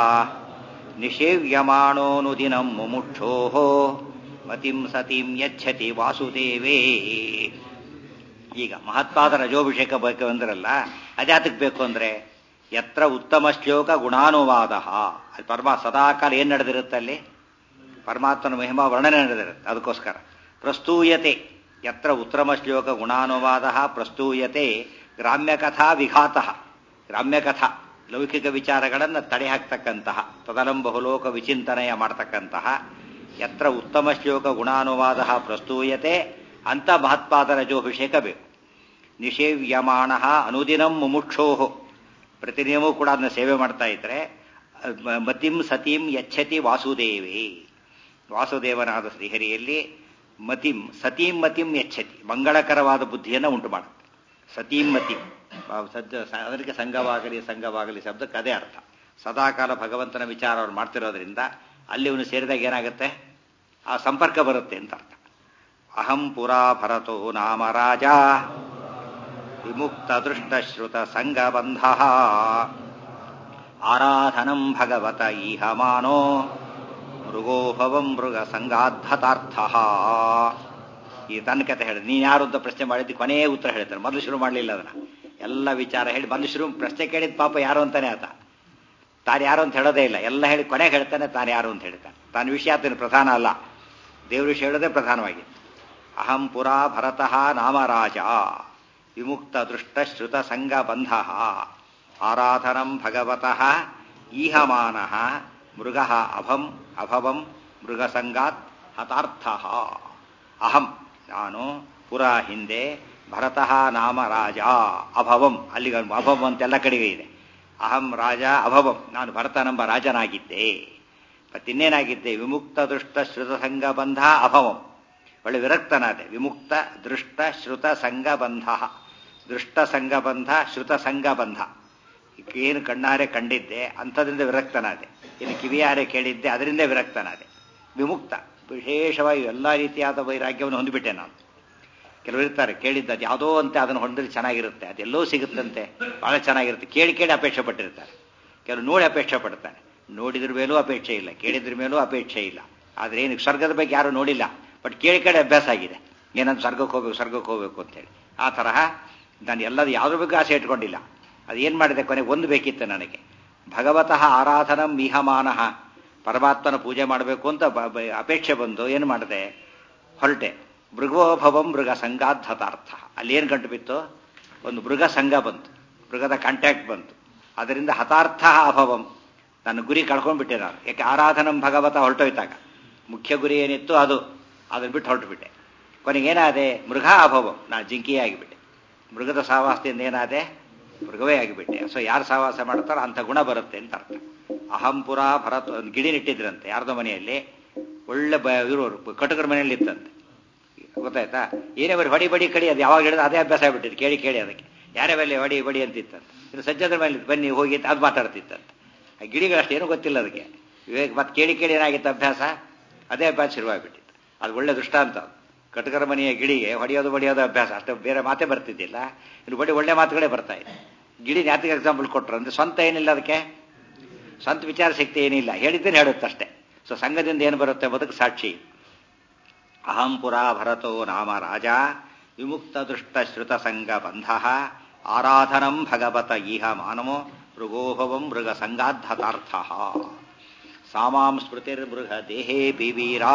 ನಿಷೇವ್ಯಮಾಣೋನುದಿನಂ ಮುಮುಕ್ಷೋ ಮತಿಂ ಸತಿಂ ಯಚ್ಛತಿ ವಾಸುದೇವೇ ಈಗ ಮಹತ್ವಾದ ರಜೋಭಿಷೇಕ ಬೇಕು ಅಂದ್ರಲ್ಲ ಅದ್ಯಾತಕ್ಕೆ ಬೇಕು ಅಂದ್ರೆ ಯತ್ರ ಉತ್ತಮ ಶ್ಲೋಕ ಗುಣಾನುವಾದ ಅದು ಪರಮಾ ಸದಾಕಾಲ ಏನ್ ನಡೆದಿರುತ್ತೆ ಅಲ್ಲಿ ಪರಮಾತ್ಮನ ಮಹಿಮಾ ವರ್ಣನೆ ನಡೆದಿರುತ್ತೆ ಅದಕ್ಕೋಸ್ಕರ ಪ್ರಸ್ತೂಯತೆ ಯತ್ರ ಉತ್ತಮ ಶ್ಲೋಕ ಗುಣಾನುವಾದ ಪ್ರಸ್ತೂಯತೆ ಗ್ರಾಮ್ಯ ಕಥಾ ವಿಘಾತ ಗ್ರಾಮ್ಯ ಕಥಾ ಲೌಕಿಕ ವಿಚಾರಗಳನ್ನು ತಡೆ ಹಾಕ್ತಕ್ಕಂತಹ ತದಲಂ ಬಹುಲೋಕ ವಿಚಿಂತನೆಯ ಮಾಡ್ತಕ್ಕಂತಹ ಯತ್ರ ಉತ್ತಮ ಶ್ಲೋಕ ಗುಣಾನುವಾದ ಪ್ರಸ್ತೂಯತೆ ಅಂತ ಮಹತ್ಪಾದ ರಜೋಭಿಷೇಕ ಬೇಕು ನಿಷೇವ್ಯಮಾಣ ಅನುದಿನಂ ಮುಮುಕ್ಷೋ ಪ್ರತಿನಿಯವೂ ಕೂಡ ಅದನ್ನ ಸೇವೆ ಮಾಡ್ತಾ ಇದ್ರೆ ಮತಿಂ ಸತಿಂ ಯಚ್ಛತಿ ವಾಸುದೇವೇ ವಾಸುದೇವನಾದ ಶ್ರೀಹರಿಯಲ್ಲಿ ಮತಿಂ ಸತೀಂ ಮತಿಂ ಯಚ್ಛತಿ ಮಂಗಳಕರವಾದ ಬುದ್ಧಿಯನ್ನು ಉಂಟು ಮಾಡುತ್ತೆ ಸತೀಂ ಮತಿಂ ಸಜ್ಜ ಅದಕ್ಕೆ ಸಂಘವಾಗಲಿ ಸಂಘವಾಗಲಿ ಶಬ್ದಕ್ಕೆ ಅದೇ ಅರ್ಥ ಸದಾಕಾಲ ಭಗವಂತನ ವಿಚಾರ ಅವ್ರು ಮಾಡ್ತಿರೋದ್ರಿಂದ ಅಲ್ಲಿ ಅವನು ಸೇರಿದಾಗ ಏನಾಗುತ್ತೆ ಆ ಸಂಪರ್ಕ ಬರುತ್ತೆ ಅಂತ ಅರ್ಥ ಅಹಂ ಪುರಾ ಭರತೋ ನಾಮ ರಾಜ ವಿಮುಕ್ತ ದೃಷ್ಟ ಶ್ರುತ ಸಂಗಬಂಧ ಆರಾಧನಂ ಭಗವತ ಈಹ ಮಾನೋ ಮೃಗೋಭವಂ ಮೃಗ ಸಂಗಾದ್ಧತಾರ್ಥ ಈ ತನ್ನ ಕತೆ ಹೇಳಿ ನೀನು ಯಾರು ಅಂತ ಪ್ರಶ್ನೆ ಮಾಡಿದ್ದು ಕೊನೆಯೇ ಉತ್ತರ ಹೇಳ್ತಾರೆ ಮೊದಲು ಶುರು ಮಾಡಲಿಲ್ಲ ಅದನ್ನ ಎಲ್ಲ ವಿಚಾರ ಹೇಳಿ ಮೊದಲು ಶುರು ಪ್ರಶ್ನೆ ಕೇಳಿದ ಪಾಪ ಯಾರು ಅಂತಾನೆ ಆತ ತಾನು ಯಾರು ಅಂತ ಹೇಳೋದೇ ಇಲ್ಲ ಎಲ್ಲ ಹೇಳಿ ಕೊನೆಗೆ ಹೇಳ್ತಾನೆ ತಾನು ಯಾರು ಅಂತ ಹೇಳ್ತಾನೆ ತಾನು ವಿಷಯ ಆತನ ಪ್ರಧಾನ ಅಲ್ಲ ದೇವ್ರ ವಿಷಯ ಹೇಳೋದೇ ಪ್ರಧಾನವಾಗಿ ಅಹಂ ಪುರಾ ಭರತಃ ನಾಮರಾಜ ವಿಮುಕ್ತ ದೃಷ್ಟ ಶ್ರುತ ಸಂಗ ಬಂಧ ಆರಾಧನಂ ಭಗವತಃ ಈಹಮಾನ ಮೃಗ ಅಭಂ ಅಭವಂ ಮೃಗಸಂಗಾತ್ ಹತಾರ್ಥ ಅಹಂ ನಾನು ಪುರ ಹಿಂದೆ ಭರತಃ ನಾಮ ರಾಜ ಅಭವಂ ಅಲ್ಲಿಗೆ ಅಭವಂ ಅಂತೆಲ್ಲ ಕಡೆಗೆ ಇದೆ ಅಹಂ ರಾಜ ಅಭವಂ ನಾನು ಭರತನೆಂಬ ರಾಜನಾಗಿದ್ದೆ ಮತ್ತಿನ್ನೇನಾಗಿದ್ದೆ ವಿಮುಕ್ತ ದೃಷ್ಟ ಶ್ರುತ ಸಂಗ ಬಂಧ ಅಭವಂ ಒಳ್ಳೆ ವಿರಕ್ತನಾದೆ ವಿಮುಕ್ತ ದೃಷ್ಟ ಶ್ರುತ ಸಂಗಬಂಧ ದೃಷ್ಟ ಸಂಗಬಂಧ ಶ್ರುತ ಸಂಗಬಂಧ ಏನು ಕಣ್ಣಾರೆ ಕಂಡಿದ್ದೆ ಅಂಥದ್ರಿಂದ ವಿರಕ್ತನಾದೆ ಇನ್ನು ಕಿವಿಯಾರೆ ಕೇಳಿದ್ದೆ ಅದರಿಂದ ವಿರಕ್ತನಾದೆ ವಿಮುಕ್ತ ವಿಶೇಷವಾಗಿ ಎಲ್ಲ ರೀತಿಯಾದ ವೈರಾಗ್ಯವನ್ನು ಹೊಂದಿಬಿಟ್ಟೆ ನಾನು ಕೆಲವರು ಇರ್ತಾರೆ ಕೇಳಿದ್ದು ಅದು ಯಾವುದೋ ಅಂತ ಅದನ್ನು ಹೊಂದಿದ್ರೆ ಚೆನ್ನಾಗಿರುತ್ತೆ ಅದೆಲ್ಲೋ ಸಿಗುತ್ತಂತೆ ಬಹಳ ಚೆನ್ನಾಗಿರುತ್ತೆ ಕೇಳಿ ಕೇಳಿ ಅಪೇಕ್ಷೆ ಪಟ್ಟಿರ್ತಾರೆ ಕೆಲವು ನೋಡಿ ಅಪೇಕ್ಷೆ ಪಡ್ತಾನೆ ನೋಡಿದ್ರ ಮೇಲೂ ಅಪೇಕ್ಷೆ ಇಲ್ಲ ಕೇಳಿದ್ರ ಮೇಲೂ ಅಪೇಕ್ಷೆ ಇಲ್ಲ ಆದರೆ ಏನು ಸ್ವರ್ಗದ ಬಗ್ಗೆ ಯಾರು ನೋಡಿಲ್ಲ ಬಟ್ ಕೇಳಿ ಕೇಳಿ ಅಭ್ಯಾಸ ಆಗಿದೆ ಏನಂತ ಸ್ವರ್ಗಕ್ಕೆ ಹೋಗ್ಬೇಕು ಸ್ವರ್ಗಕ್ಕೆ ಹೋಗ್ಬೇಕು ಅಂತೇಳಿ ಆ ತರಹ ನಾನು ಎಲ್ಲದು ಯಾವುದ್ರ ಬಗ್ಗೆ ಆಸೆ ಇಟ್ಕೊಂಡಿಲ್ಲ ಅದು ಏನು ಮಾಡಿದೆ ಕೊನೆಗೆ ಒಂದು ಬೇಕಿತ್ತು ನನಗೆ ಭಗವತಃ ಆರಾಧನಂ ಮೀಹಮಾನಃ ಪರಮಾತ್ಮನ ಪೂಜೆ ಮಾಡಬೇಕು ಅಂತ ಅಪೇಕ್ಷೆ ಬಂದು ಏನು ಮಾಡಿದೆ ಹೊರಟೆ ಮೃಗೋಭವಂ ಮೃಗ ಸಂಗಾದ್ಧತಾರ್ಥ ಅಲ್ಲಿ ಏನು ಗಂಟು ಬಿತ್ತು ಒಂದು ಮೃಗ ಸಂಘ ಬಂತು ಮೃಗದ ಕಾಂಟ್ಯಾಕ್ಟ್ ಬಂತು ಅದರಿಂದ ಹತಾರ್ಥ ಅಭವಂ ನನ್ನ ಗುರಿ ಕಳ್ಕೊಂಡ್ಬಿಟ್ಟೆ ನಾನು ಯಾಕೆ ಆರಾಧನಂ ಭಗವತ ಹೊರಟೋಯ್ತಾಗ ಮುಖ್ಯ ಗುರಿ ಏನಿತ್ತು ಅದು ಅದನ್ನು ಬಿಟ್ಟು ಹೊರಟುಬಿಟ್ಟೆ ಕೊನೆಗೇನಾದೆ ಮೃಗ ಅಭವಂ ನಾನು ಜಿಂಕಿಯೇ ಆಗಿಬಿಟ್ಟೆ ಮೃಗದ ಸಹವಾಸದಿಂದ ಏನಾದೆ ಮೃಗವೇ ಆಗಿಬಿಟ್ಟೆ ಸೊ ಯಾರು ಸಹವಾಸ ಮಾಡ್ತಾರೋ ಅಂಥ ಗುಣ ಬರುತ್ತೆ ಅಂತ ಅರ್ಥ ಅಹಂಪುರ ಭರತ್ ಒಂದು ಗಿಡಿ ನೆಟ್ಟಿದ್ರಂತೆ ಯಾರ್ದೋ ಮನೆಯಲ್ಲಿ ಒಳ್ಳೆ ಬ ಇರೋರು ಕಟಕರ ಮನೆಯಲ್ಲಿ ಇತ್ತಂತೆ ಗೊತ್ತಾಯ್ತಾ ಏನೇ ಬರೀ ಹೊಡಿ ಬಡಿ ಕಡಿ ಅದು ಯಾವಾಗ ಹೇಳಿದ್ರೆ ಅದೇ ಅಭ್ಯಾಸ ಆಗ್ಬಿಟ್ಟಿದ್ದು ಕೇಳಿ ಕೇಳಿ ಅದಕ್ಕೆ ಯಾರೇ ಮೇಲೆ ಹೊಡಿ ಬಡಿ ಅಂತಿತ್ತಂತೆ ಇನ್ನು ಸಜ್ಜದ್ರ ಮೇಲೆ ಬನ್ನಿ ಹೋಗಿ ಅದು ಮಾತಾಡ್ತಿತ್ತಂತೆ ಆ ಗಿಳಿಗಳಷ್ಟೇನು ಗೊತ್ತಿಲ್ಲ ಅದಕ್ಕೆ ವಿವೇಕ್ ಮತ್ತೆ ಕೇಳಿ ಕೇಳಿ ಏನಾಗಿತ್ತು ಅಭ್ಯಾಸ ಅದೇ ಅಭ್ಯಾಸ ಶುರುವಾಗ್ಬಿಟ್ಟಿತ್ತು ಅದು ಒಳ್ಳೆ ದೃಷ್ಟಾಂತ ಅದು. ಕಟಕರ ಮನೆಯ ಗಿಳಿಗೆ ಹೊಡೆಯೋದು ಬಡಿಯೋದು ಅಭ್ಯಾಸ ಅಷ್ಟು ಬೇರೆ ಮಾತೇ ಬರ್ತಿದ್ದಿಲ್ಲ ಇನ್ನು ಬಡಿ ಒಳ್ಳೆ ಮಾತುಗಳೇ ಬರ್ತಾ ಇದೆ ಗಿಳಿ ಯಾತಿಗೆ ಎಕ್ಸಾಂಪಲ್ ಕೊಟ್ಟರು ಅಂದ್ರೆ ಸ್ವಂತ ಏನಿಲ್ಲ ಅದಕ್ಕೆ ಸ್ವಂತ ವಿಚಾರ ಶಕ್ತಿ ಏನಿಲ್ಲ ಹೇಳಿದ್ದೇನೆ ಹೇಳುತ್ತಷ್ಟೇ ಸೊ ಸಂಘದಿಂದ ಏನು ಬರುತ್ತೆ ಬದುಕು ಸಾಕ್ಷಿ ಅಹಂ ಪುರಾ ಭರತೋ ನಾಮ ರಾಜ ವಿಮುಕ್ತ ದೃಷ್ಟ ಶ್ರುತ ಸಂಘ ಬಂಧ ಆರಾಧನಂ ಭಗವತ ಇಹ ಮಾನವೋ ಮೃಗೋಭವಂ ಮೃಗ ಸಂಗಾದ್ಧತಾರ್ಥ ಸಾಮಾಂ ಸ್ಮೃತಿರ್ಮೃಗ ದೇಹೇ ವೀರಾ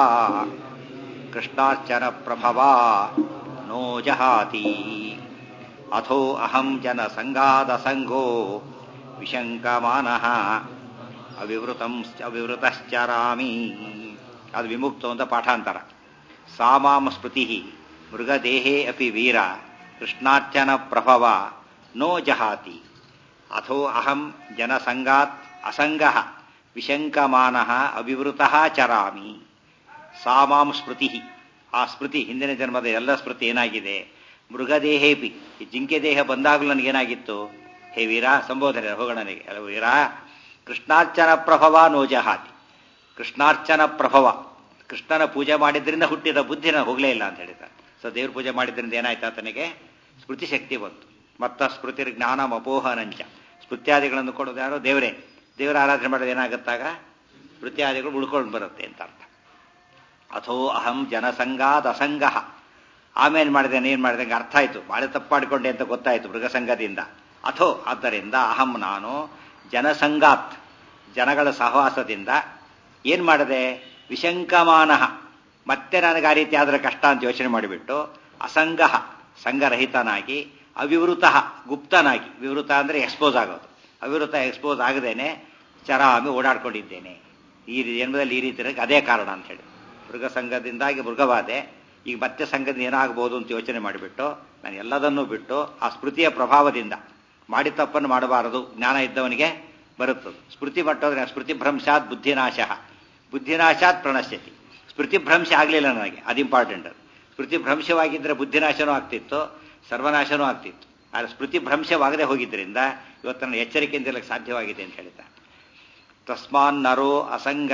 ಕೃಷ್ಣಾರ್ಚನ ಪ್ರಭವಾ ನೋ ಜಹಾತಿ ಅಥೋ ಅಹಂ ಜನ ಸಂಗಾದ ಸಂಘೋ ವಿಶಂಕಮಾನಃ ಅವಿವೃತಂ ಅವಿವೃತಶ್ಚರಾಮಿ ಅದು ವಿಮುಕ್ತ ಅಂತ ಪಾಠಾಂತರ ಸಾಮಾಮ ಸ್ಮೃತಿ ಮೃಗದೇಹೇ ಅಪಿ ವೀರ ಕೃಷ್ಣಾರ್ಚನ ಪ್ರಭವ ನೋ ಜಹಾತಿ ಅಥೋ ಅಹಂ ಜನಸಂಗಾತ್ ಅಸಂಗ ವಿಶಂಕಮಾನ ಅವಿವೃತ ಚರಾಮಿ ಸಾಮಾಂ ಸ್ಮೃತಿ ಆ ಸ್ಮೃತಿ ಹಿಂದಿನ ಜನ್ಮದ ಎಲ್ಲ ಸ್ಮೃತಿ ಏನಾಗಿದೆ ಮೃಗದೇಹೇಪಿ ಈ ಜಿಂಕೆ ದೇಹ ಬಂದಾಗಲೂ ನನಗೇನಾಗಿತ್ತು ಹೇ ವೀರ ಸಂಬೋಧನೆ ಹೋಗೋಣ ನನಗೆ ಅಲ್ಲ ವೀರ ಕೃಷ್ಣಾರ್ಚನ ಪ್ರಭವ ನೋಜಹಾತಿ ಕೃಷ್ಣಾರ್ಚನ ಪ್ರಭವ ಕೃಷ್ಣನ ಪೂಜೆ ಮಾಡಿದ್ರಿಂದ ಹುಟ್ಟಿದ ಬುದ್ಧಿನ ಹೋಗಲೇ ಇಲ್ಲ ಅಂತ ಹೇಳಿದ್ದಾರೆ ಸೊ ದೇವ್ರ ಪೂಜೆ ಮಾಡಿದ್ರಿಂದ ಏನಾಯ್ತು ಆತನಿಗೆ ಸ್ಮೃತಿ ಶಕ್ತಿ ಬಂತು ಮತ್ತ ಸ್ಮೃತಿ ಜ್ಞಾನ ಮಪೋಹನಂಚ ಸ್ಮೃತ್ಯಾದಿಗಳನ್ನು ಕೊಡೋದು ಯಾರೋ ದೇವರೇ ದೇವರ ಆರಾಧನೆ ಮಾಡೋದು ಏನಾಗುತ್ತಾಗ ಸ್ಮೃತ್ಯಾದಿಗಳು ಉಳ್ಕೊಂಡು ಬರುತ್ತೆ ಅಂತ ಅರ್ಥ ಅಥೋ ಅಹಂ ಜನಸಂಗಾದ ಅಸಂಗ ಆಮೇಲೆ ಮಾಡಿದೆ ಏನು ಮಾಡಿದೆ ಅರ್ಥ ಆಯ್ತು ಬಾಳೆ ತಪ್ಪಾಡಿಕೊಂಡೆ ಅಂತ ಗೊತ್ತಾಯ್ತು ಮೃಗಸಂಗದಿಂದ ಅಥೋ ಆದ್ದರಿಂದ ಅಹಂ ನಾನು ಜನಸಂಗಾತ್ ಜನಗಳ ಸಹವಾಸದಿಂದ ಏನ್ ಮಾಡಿದೆ ವಿಶಂಕಮಾನ ಮತ್ತೆ ನನಗೆ ಆ ರೀತಿ ಆದ್ರೆ ಕಷ್ಟ ಅಂತ ಯೋಚನೆ ಮಾಡಿಬಿಟ್ಟು ಅಸಂಗ ಸಂಘರಹಿತನಾಗಿ ಅವಿವೃತ ಗುಪ್ತನಾಗಿ ವಿವೃತ ಅಂದ್ರೆ ಎಕ್ಸ್ಪೋಸ್ ಆಗೋದು ಅವಿವೃತ ಎಕ್ಸ್ಪೋಸ್ ಆಗದೇನೆ ಚರಾಮಿ ಓಡಾಡ್ಕೊಂಡಿದ್ದೇನೆ ಈ ಜನ್ಮದಲ್ಲಿ ಈ ರೀತಿ ಇರೋಕೆ ಅದೇ ಕಾರಣ ಅಂತ ಹೇಳಿ ಮೃಗ ಸಂಘದಿಂದಾಗಿ ಮೃಗವಾದೆ ಈಗ ಮತ್ತೆ ಸಂಘದಿಂದ ಏನಾಗಬಹುದು ಅಂತ ಯೋಚನೆ ಮಾಡಿಬಿಟ್ಟು ನಾನು ಎಲ್ಲದನ್ನೂ ಬಿಟ್ಟು ಆ ಸ್ಮೃತಿಯ ಪ್ರಭಾವದಿಂದ ಮಾಡಿ ತಪ್ಪನ್ನು ಮಾಡಬಾರದು ಜ್ಞಾನ ಇದ್ದವನಿಗೆ ಬರುತ್ತದೆ ಸ್ಮೃತಿ ಮಟ್ಟೋದ್ರೆ ಸ್ಮೃತಿ ಭ್ರಂಶಾತ್ ಬುದ್ಧಿನಾಶ ಬುದ್ಧಿನಾಶಾತ್ ಪ್ರಣಶ್ಯತಿ ಸ್ಮೃತಿ ಭ್ರಂಶ ಆಗಲಿಲ್ಲ ನನಗೆ ಅದು ಇಂಪಾರ್ಟೆಂಟ್ ಸ್ಮೃತಿ ಭ್ರಂಶವಾಗಿದ್ದರೆ ಬುದ್ಧಿನಾಶನೂ ಆಗ್ತಿತ್ತು ಸರ್ವನಾಶನೂ ಆಗ್ತಿತ್ತು ಆದರೆ ಸ್ಮೃತಿ ಭ್ರಂಶವಾಗದೆ ಹೋಗಿದ್ದರಿಂದ ಇವತ್ತು ನನ್ನ ಎಚ್ಚರಿಕೆಯಿಂದ ಇರಲಿಕ್ಕೆ ಸಾಧ್ಯವಾಗಿದೆ ಅಂತ ಹೇಳ್ತಾರೆ ತಸ್ಮಾನ್ ನರೋ ಅಸಂಗ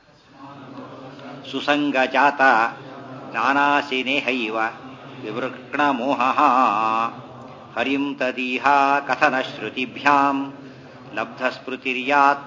ಸುಸಂಗ ಜಾತ ಜ್ಞಾನಾಸಿನೇ ಹೈವ ವಿವೃಕ್ಣ ಮೋಹ ಹರಿಂ ತದೀಹ ಕಥನ ಶ್ರುತಿಭ್ಯಾಂ ಲಬ್ಧ ಸ್ಮೃತಿರ್ಯಾತ್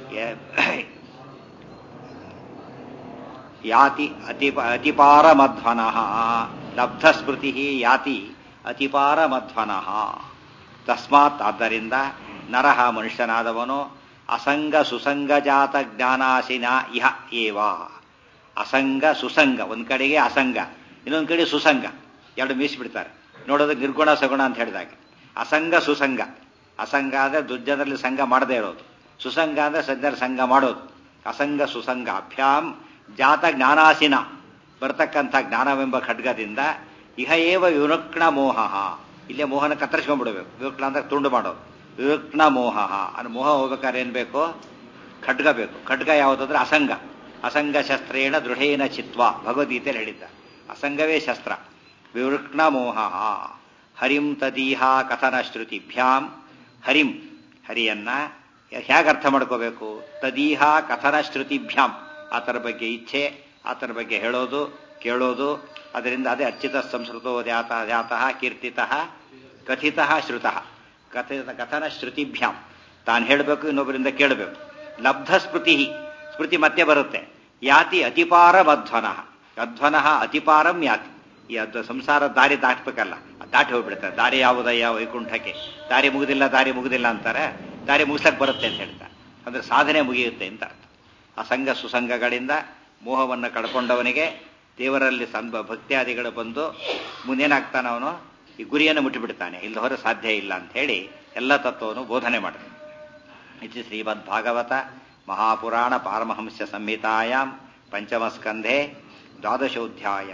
ಯಾತಿ ಅತಿ ಅತಿಪಾರಮಧ್ವನಃ ಲಬ್ಧ ಸ್ಮೃತಿ ಯಾತಿ ಅತಿಪಾರಮಧ್ವನಃ ತಸ್ಮಾತ್ ಆದ್ದರಿಂದ ನರಹ ಮನುಷ್ಯನಾದವನು ಅಸಂಗ ಸುಸಂಗಜಾತ ಜ್ಞಾನಾಸಿನ ಇಹ ಏವ ಅಸಂಗ ಸುಸಂಗ ಒಂದ್ ಕಡೆಗೆ ಅಸಂಗ ಇನ್ನೊಂದ್ ಕಡೆ ಸುಸಂಗ ಎರಡು ಮೀಸಿಬಿಡ್ತಾರೆ ನೋಡೋದಕ್ಕೆ ನಿರ್ಗುಣ ಸಗುಣ ಅಂತ ಹೇಳಿದಾಗ ಅಸಂಗ ಸುಸಂಗ ಅಸಂಗ ಅಂದ್ರೆ ದುರ್ಜನರಲ್ಲಿ ಸಂಘ ಮಾಡದೇ ಇರೋದು ಸುಸಂಗ ಅಂದ್ರೆ ಸಜ್ಜನ ಸಂಘ ಮಾಡೋದು ಅಸಂಗ ಸುಸಂಗ ಅಭ್ಯಾಂ ಜಾತ ಜ್ಞಾನಾಸಿನ ಬರ್ತಕ್ಕಂಥ ಜ್ಞಾನವೆಂಬ ಖಡ್ಗದಿಂದ ಇಹ ಏವ ವಿವೃಕ್ಣ ಮೋಹ ಇಲ್ಲೇ ಮೋಹನ ಕತ್ತರಿಸ್ಕೊಂಡ್ಬಿಡ್ಬೇಕು ವಿವೃಕ್ಣ ಅಂದ್ರೆ ತುಂಡು ಮಾಡೋದು ವಿವೃಕ್ಣ ಮೋಹ ಅಂದ್ರೆ ಮೋಹ ಹೋಗ್ಬೇಕಾದ್ರೆ ಏನ್ ಬೇಕು ಖಡ್ಗ ಬೇಕು ಖಡ್ಗ ಯಾವುದಂದ್ರೆ ಅಸಂಗ ಅಸಂಗ ಶಸ್ತ್ರೇಣ ದೃಢೇನ ಚಿತ್ವ ಭಗವದ್ಗೀತೆಯಲ್ಲಿ ಹೇಳಿದ್ದ ಅಸಂಗವೇ ಶಸ್ತ್ರ ವಿವೃಕ್ಣ ಮೋಹ ಹರಿಂ ತದೀಹ ಕಥನ ಶ್ರುತಿಭ್ಯಾಂ ಹರಿಂ ಹರಿಯನ್ನ ಹೇಗೆ ಅರ್ಥ ಮಾಡ್ಕೋಬೇಕು ತದೀಹ ಕಥನ ಶ್ರುತಿಭ್ಯಾಂ ಆತನ ಬಗ್ಗೆ ಇಚ್ಛೆ ಆತನ ಬಗ್ಗೆ ಹೇಳೋದು ಕೇಳೋದು ಅದರಿಂದ ಅದೇ ಅರ್ಚಿತ ಸಂಸ್ಕೃತೋ ದ್ಯಾತ ದ್ಯಾತಃ ಕೀರ್ತಿತಃ ಕಥಿತಃ ಶ್ರುತಃ ಕಥಿತ ಕಥನ ಶ್ರುತಿಭ್ಯಾಂ ತಾನು ಹೇಳಬೇಕು ಇನ್ನೊಬ್ಬರಿಂದ ಕೇಳಬೇಕು ಲಬ್ಧ ಸ್ಮೃತಿ ಸ್ಮೃತಿ ಮತ್ತೆ ಬರುತ್ತೆ ಯಾತಿ ಅತಿಪಾರ ಮಧ್ವನಃ ಅಧ್ವನಃ ಅತಿಪಾರಂ ಯಾತಿ ಈ ಅದ್ ಸಂಸಾರ ದಾರಿ ದಾಟ್ಬೇಕಲ್ಲ ಅದ್ ದಾಟಿ ಹೋಗ್ಬಿಡ್ತಾರೆ ದಾರಿ ಯಾವುದಯ್ಯ ವೈಕುಂಠಕ್ಕೆ ದಾರಿ ಮುಗುದಿಲ್ಲ ದಾರಿ ಮುಗುದಿಲ್ಲ ಅಂತಾರೆ ದಾರಿ ಮುಗಿಸಕ್ ಬರುತ್ತೆ ಅಂತ ಹೇಳ್ತಾರೆ ಅಂದ್ರೆ ಸಾಧನೆ ಮುಗಿಯುತ್ತೆ ಅಂತ ಅರ್ಥ ಅಸಂಗ ಸುಸಂಗಗಳಿಂದ ಮೋಹವನ್ನು ಕಳ್ಕೊಂಡವನಿಗೆ ದೇವರಲ್ಲಿ ಸಂಭ ಭಕ್ತಿಯಾದಿಗಳು ಬಂದು ಮುಂದೇನಾಗ್ತಾನೆ ಅವನು ಈ ಗುರಿಯನ್ನು ಮುಟ್ಟಿಬಿಡ್ತಾನೆ ಇಲ್ಲ ಹೊರ ಸಾಧ್ಯ ಇಲ್ಲ ಅಂತ ಹೇಳಿ ಎಲ್ಲ ತತ್ವವನ್ನು ಬೋಧನೆ ಮಾಡಿದೆ ಇದು ಶ್ರೀಮದ್ ಭಾಗವತ ಮಹಾಪುರಾಣ ಪಾರಮಹಂಸ ಸಂಹಿತಾಯಾಮ್ ಪಂಚಮಸ್ಕಂಧೆ ದ್ವಾದಶೋಧ್ಯಾಯ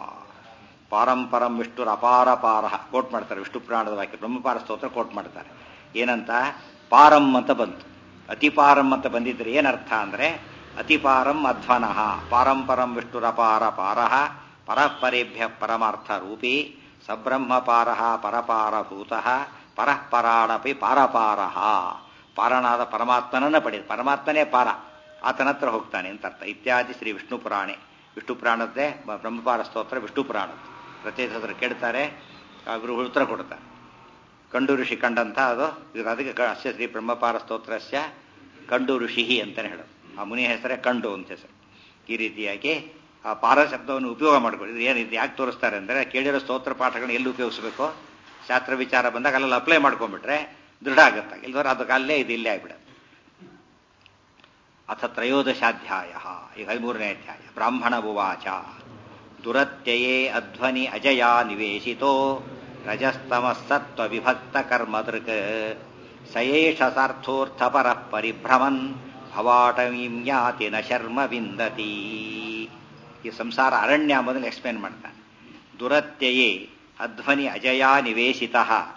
ಪಾರಂಪರಂ ವಿಷ್ಣುರ ಅಪಾರ ಪಾರ ಕೋಟ್ ಮಾಡ್ತಾರೆ ವಿಷ್ಣು ಪುರಾಣದ ವಾಕ್ಯ ಬ್ರಹ್ಮಪಾರ ಸ್ತೋತ್ರ ಕೋಟ್ ಮಾಡ್ತಾರೆ ಏನಂತ ಪಾರಂ ಅಂತ ಬಂತು ಅತಿಪಾರಂ ಅಂತ ಬಂದಿದ್ರೆ ಏನರ್ಥ ಅಂದ್ರೆ ಅತಿಪಾರಂ ಅಧ್ವನಃ ಪಾರಂಪರಂ ವಿಷ್ಣುರಪಾರ ಪಾರಃ ಪರಪರೇಭ್ಯ ಪರಮಾರ್ಥ ರೂಪಿ ಸಬ್ರಹ್ಮಪಾರ ಪರಪಾರಭೂತ ಪರಃಪರಾಣಪಿ ಪಾರಪಾರ ಪಾರನಾದ ಪರಮಾತ್ಮನನ್ನ ಪಡೆದ ಪರಮಾತ್ಮನೇ ಪಾರ ಆತನ ಹತ್ರ ಹೋಗ್ತಾನೆ ಅಂತ ಅರ್ಥ ಇತ್ಯಾದಿ ಶ್ರೀ ವಿಷ್ಣು ಪುರಾಣೆ ವಿಷ್ಣು ಪುರಾಣದ್ದೇ ಬ- ಬ್ರಹ್ಮಪಾರ ಸ್ತೋತ್ರ ವಿಷ್ಣು ಪುರಾಣದ್ದು ಪ್ರತ್ಯೇಕ ಹತ್ರ ಕೇಳ್ತಾರೆ ಅವರು ಉತ್ತರ ಕೊಡ್ತಾರೆ ಕಂಡು ಋಷಿ ಕಂಡಂತ ಅದು ಇದು ಅದಕ್ಕೆ ಕ- ಅಸ್ಯ ಶ್ರೀ ಬ್ರಹ್ಮಪಾರ ಸ್ತೋತ್ರಸ್ಯ ಕಂಡು ಋಷಿ ಅಂತಾನೆ ಹೇಳೋದು ಆ ಮುನಿಯ ಹೆಸರೇ ಕಂಡು ಅಂತ ಹೆಸರು ಈ ರೀತಿಯಾಗಿ ಆ ಪಾರ ಶಬ್ದವನ್ನು ಉಪಯೋಗ ಮಾಡ್ಕೊಳ್ಳಿ ಇದು ಏನು ಇದು ಯಾಕೆ ತೋರಿಸ್ತಾರೆ ಅಂದರೆ ಕೇಳಿರೋ ಸ್ತೋತ್ರ ಪಾಠಗಳನ್ನ ಎಲ್ಲಿ ಉಪಯೋಗಿಸಬೇಕು ಶಾಸ್ತ್ರ ವಿಚಾರ ಬಂದಾಗ ಅಲ್ಲೆಲ್ಲ ಅಪ್ಲೈ ಮಾಡ್ಕೊಂಡ್ಬಿಟ್ರೆ ದೃಢ ಆಗುತ್ತೆ ಇಲ್ದವ್ರು ಅದಕ್ಕೆ ಅಲ್ಲೇ ಇದು ಇಲ್ಲೇ ಆಗ್ಬಿಡುತ್ತೆ ಅಥ ತ್ರಯೋದಶಾಧ್ಯಾಯ ಈಗ ಹದಿಮೂರನೇ ಅಧ್ಯಾಯ ಬ್ರಾಹ್ಮಣ ಉವಾಚ ದುರತ್ಯಯೇ ಅಧ್ವನಿ ಅಜಯ ನಿವೇಶಿತೋ ರಜಸ್ತಮಸ್ಸತ್ವ ವಿಭಕ್ತ ಕರ್ಮದೃಕ್ ಸಯೇಷ ಸಾರ್ಥೋರ್ಥಪರ ಪರಿಭ್ರಮನ್ ಭವಾಟಮೀಂ ಯಾತಿ ನ ಶರ್ಮ ವಿಂದತಿ ಈ ಸಂಸಾರ ಅರಣ್ಯ ಮೊದಲು ಎಕ್ಸ್ಪ್ಲೇನ್ ಮಾಡ್ತಾನೆ ದುರತ್ಯಯೇ ಅಧ್ವನಿ ಅಜಯ ನಿವೇಶಿತ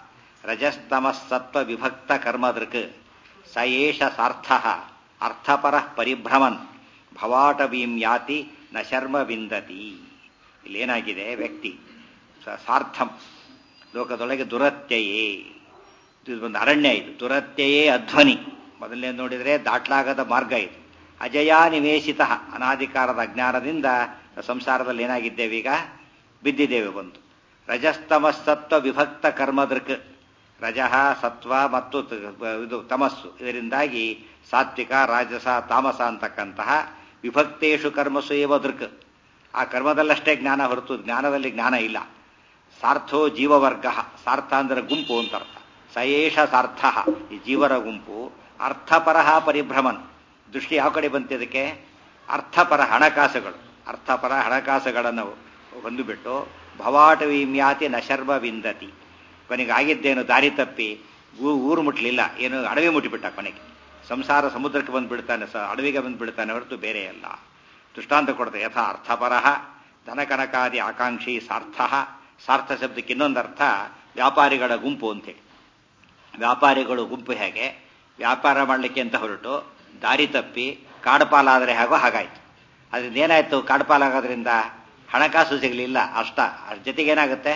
ರಜಸ್ತಮಸ್ಸತ್ವ ವಿಭಕ್ತ ಕರ್ಮದೃಕ್ ಸಯೇಷ ಸಾರ್ಥ ಅರ್ಥಪರ ಪರಿಭ್ರಮನ್ ಭವಾಟವೀಂ ಯಾತಿ ನ ಶರ್ಮ ವಿಂದತಿ ಇಲ್ಲೇನಾಗಿದೆ ವ್ಯಕ್ತಿ ಸ- ಸಾರ್ಥಂ ಲೋಕದೊಳಗೆ ದುರತ್ಯಯೇ ಇದು ಒಂದು ಅರಣ್ಯ ಇದು ದುರತ್ಯಯೇ ಅಧ್ವನಿ ಮೊದಲನೇ ನೋಡಿದರೆ ದಾಟ್ಲಾಗದ ಮಾರ್ಗ ಇದು ಅಜಯ ನಿವೇಶಿತ ಅನಾಧಿಕಾರದ ಅಜ್ಞಾನದಿಂದ ಸಂಸಾರದಲ್ಲಿ ಏನಾಗಿದ್ದೇವೆ ಈಗ ಬಿದ್ದಿದ್ದೇವೆ ಬಂತು ರಜಸ್ತಮಸ್ಸತ್ವ ವಿಭಕ್ತ ಕರ್ಮದೃಕ್ ರಜಃ ಸತ್ವ ಮತ್ತು ತ- ಇದು ತಮಸ್ಸು ಇದರಿಂದಾಗಿ ಸಾತ್ವಿಕ ರಾಜಸ ತಾಮಸ ಅಂತಕ್ಕಂತಹ ವಿಭಕ್ತೇಶು ಕರ್ಮಸು ಏವ ದೃಕ್ ಆ ಕರ್ಮದಲ್ಲಷ್ಟೇ ಜ್ಞಾನ ಹೊರತು ಜ್ಞಾನದಲ್ಲಿ ಜ್ಞಾನ ಇಲ್ಲ ಸಾರ್ಥೋ ಜೀವವರ್ಗ ಸಾರ್ಥ ಅಂದರೆ ಗುಂಪು ಅಂತ ಅರ್ಥ ಸಯೇಷ ಸಾರ್ಥ ಈ ಜೀವರ ಗುಂಪು ಅರ್ಥಪರ ಪರಿಭ್ರಮನ್ ದೃಷ್ಟಿ ಯಾವ ಕಡೆ ಬಂತಿದ್ದಕ್ಕೆ ಅರ್ಥಪರ ಹಣಕಾಸುಗಳು ಅರ್ಥಪರ ಹಣಕಾಸುಗಳನ್ನು ಹೊಂದಿಬಿಟ್ಟು ಭವಾಟವೀಮ್ಯಾತಿ ನಶರ್ವ ವಿಂದತಿ ಕೊನೆಗೆ ಆಗಿದ್ದೇನು ದಾರಿ ತಪ್ಪಿ ಊ- ಊರು ಮುಟ್ಲಿಲ್ಲ ಏನು ಅಡವಿ ಮುಟ್ಟಿಬಿಟ್ಟ ಕೊನೆಗೆ ಸಂಸಾರ ಸಮುದ್ರಕ್ಕೆ ಬಂದ್ಬಿಡ್ತಾನೆ ಸ ಅಡವಿಗೆ ಬಂದ್ಬಿಡ್ತಾನೆ ಹೊರತು ಬೇರೆ ಅಲ್ಲ ದೃಷ್ಟಾಂತ ಕೊಡ್ತಾರೆ ಯಥಾ ಅರ್ಥಪರಃ ಧನಕನಕಾದಿ ಆಕಾಂಕ್ಷಿ ಸಾರ್ಥ ಸಾರ್ಥ ಶಬ್ದಕ್ಕೆ ಇನ್ನೊಂದು ಅರ್ಥ ವ್ಯಾಪಾರಿಗಳ ಗುಂಪು ಅಂತೇಳಿ ವ್ಯಾಪಾರಿಗಳು ಗುಂಪು ಹೇಗೆ ವ್ಯಾಪಾರ ಮಾಡಲಿಕ್ಕೆ ಅಂತ ಹೊರಟು ದಾರಿ ತಪ್ಪಿ ಕಾಡುಪಾಲಾದರೆ ಹೇಗೋ ಹಾಗಾಯ್ತು ಅದರಿಂದ ಏನಾಯ್ತು ಕಾಡುಪಾಲಾಗೋದ್ರಿಂದ ಹಣಕಾಸು ಸಿಗಲಿಲ್ಲ ಅಷ್ಟ ಅದ್ರ ಜೊತೆಗೆ ಏನಾಗುತ್ತೆ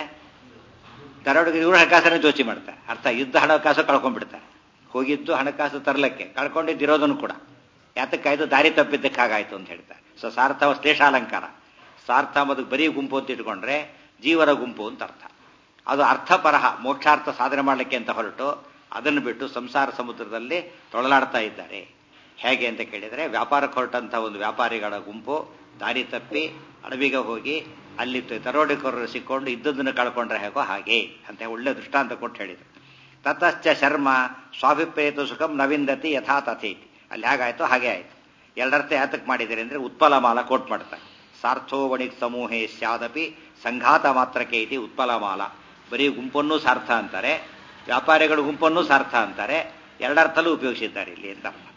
ದರೋಡಿಗೆ ಇವರು ಹಣಕಾಸನ್ನು ಜೋಚಿ ಮಾಡ್ತಾರೆ ಅರ್ಥ ಯುದ್ಧ ಹಣಕಾಸು ಕಳ್ಕೊಂಡ್ಬಿಡ್ತಾರೆ ಹೋಗಿದ್ದು ಹಣಕಾಸು ತರಲಿಕ್ಕೆ ಕಳ್ಕೊಂಡಿದ್ದಿರೋದನ್ನು ಕೂಡ ಯಾತಕ್ಕಾಯ್ತು ದಾರಿ ತಪ್ಪಿದ್ದಕ್ಕೆ ಹಾಗಾಯ್ತು ಅಂತ ಹೇಳ್ತಾರೆ ಸೊ ಸಾರ್ಥ ಶ್ಲೇಷಾಲಂಕಾರ ಸಾರ್ಥ ಮತ್ತು ಬರೀ ಗುಂಪು ಅಂತ ಇಟ್ಕೊಂಡ್ರೆ ಜೀವರ ಗುಂಪು ಅಂತ ಅರ್ಥ ಅದು ಅರ್ಥಪರಹ ಮೋಕ್ಷಾರ್ಥ ಸಾಧನೆ ಮಾಡಲಿಕ್ಕೆ ಅಂತ ಹೊರಟು ಅದನ್ನು ಬಿಟ್ಟು ಸಂಸಾರ ಸಮುದ್ರದಲ್ಲಿ ತೊಳಲಾಡ್ತಾ ಇದ್ದಾರೆ ಹೇಗೆ ಅಂತ ಕೇಳಿದರೆ ವ್ಯಾಪಾರಕ್ಕೆ ಹೊರಟಂಥ ಒಂದು ವ್ಯಾಪಾರಿಗಳ ಗುಂಪು ದಾರಿ ತಪ್ಪಿ ಅಡವಿಗೆ ಹೋಗಿ ಅಲ್ಲಿ ತರೋಡಿಕೊರರು ಸಿಕ್ಕೊಂಡು ಇದ್ದದನ್ನು ಕಳ್ಕೊಂಡ್ರೆ ಹೇಗೋ ಹಾಗೆ ಅಂತ ಒಳ್ಳೆ ದೃಷ್ಟಾಂತ ಕೊಟ್ಟು ಹೇಳಿದರು ತತಶ್ಚ ಶರ್ಮ ಸ್ವಾಭಿಪ್ರೇತ ಸುಖಂ ನವಿಂದತಿ ಯಥಾ ತಥೇತಿ ಅಲ್ಲಿ ಹೇಗಾಯ್ತು ಹಾಗೆ ಆಯ್ತು ಎರಡರ್ಥ ಯಾತಕ್ಕೆ ಮಾಡಿದರೆ ಅಂದರೆ ಉತ್ಪಲ ಮಾಲ ಕೋಟ್ ಮಾಡ್ತಾರೆ ಸಾರ್ಥೋವಣಿಕ್ ಸಮೂಹೇ ಸ್ಯಾದಪಿ ಸಂಘಾತ ಮಾತ್ರಕ್ಕೆ ಇತಿ ಉತ್ಪಲ ಮಾಲ ಬರೀ ಗುಂಪನ್ನು ಸಾರ್ಥ ಅಂತಾರೆ ವ್ಯಾಪಾರಿಗಳ ಗುಂಪನ್ನು ಸಾರ್ಥ ಅಂತಾರೆ ಎರಡರ್ಥಲ್ಲೂ ಉಪಯೋಗಿಸಿದ್ದಾರೆ ಇಲ್ಲಿ ಅಂತ ಅರ್ಥ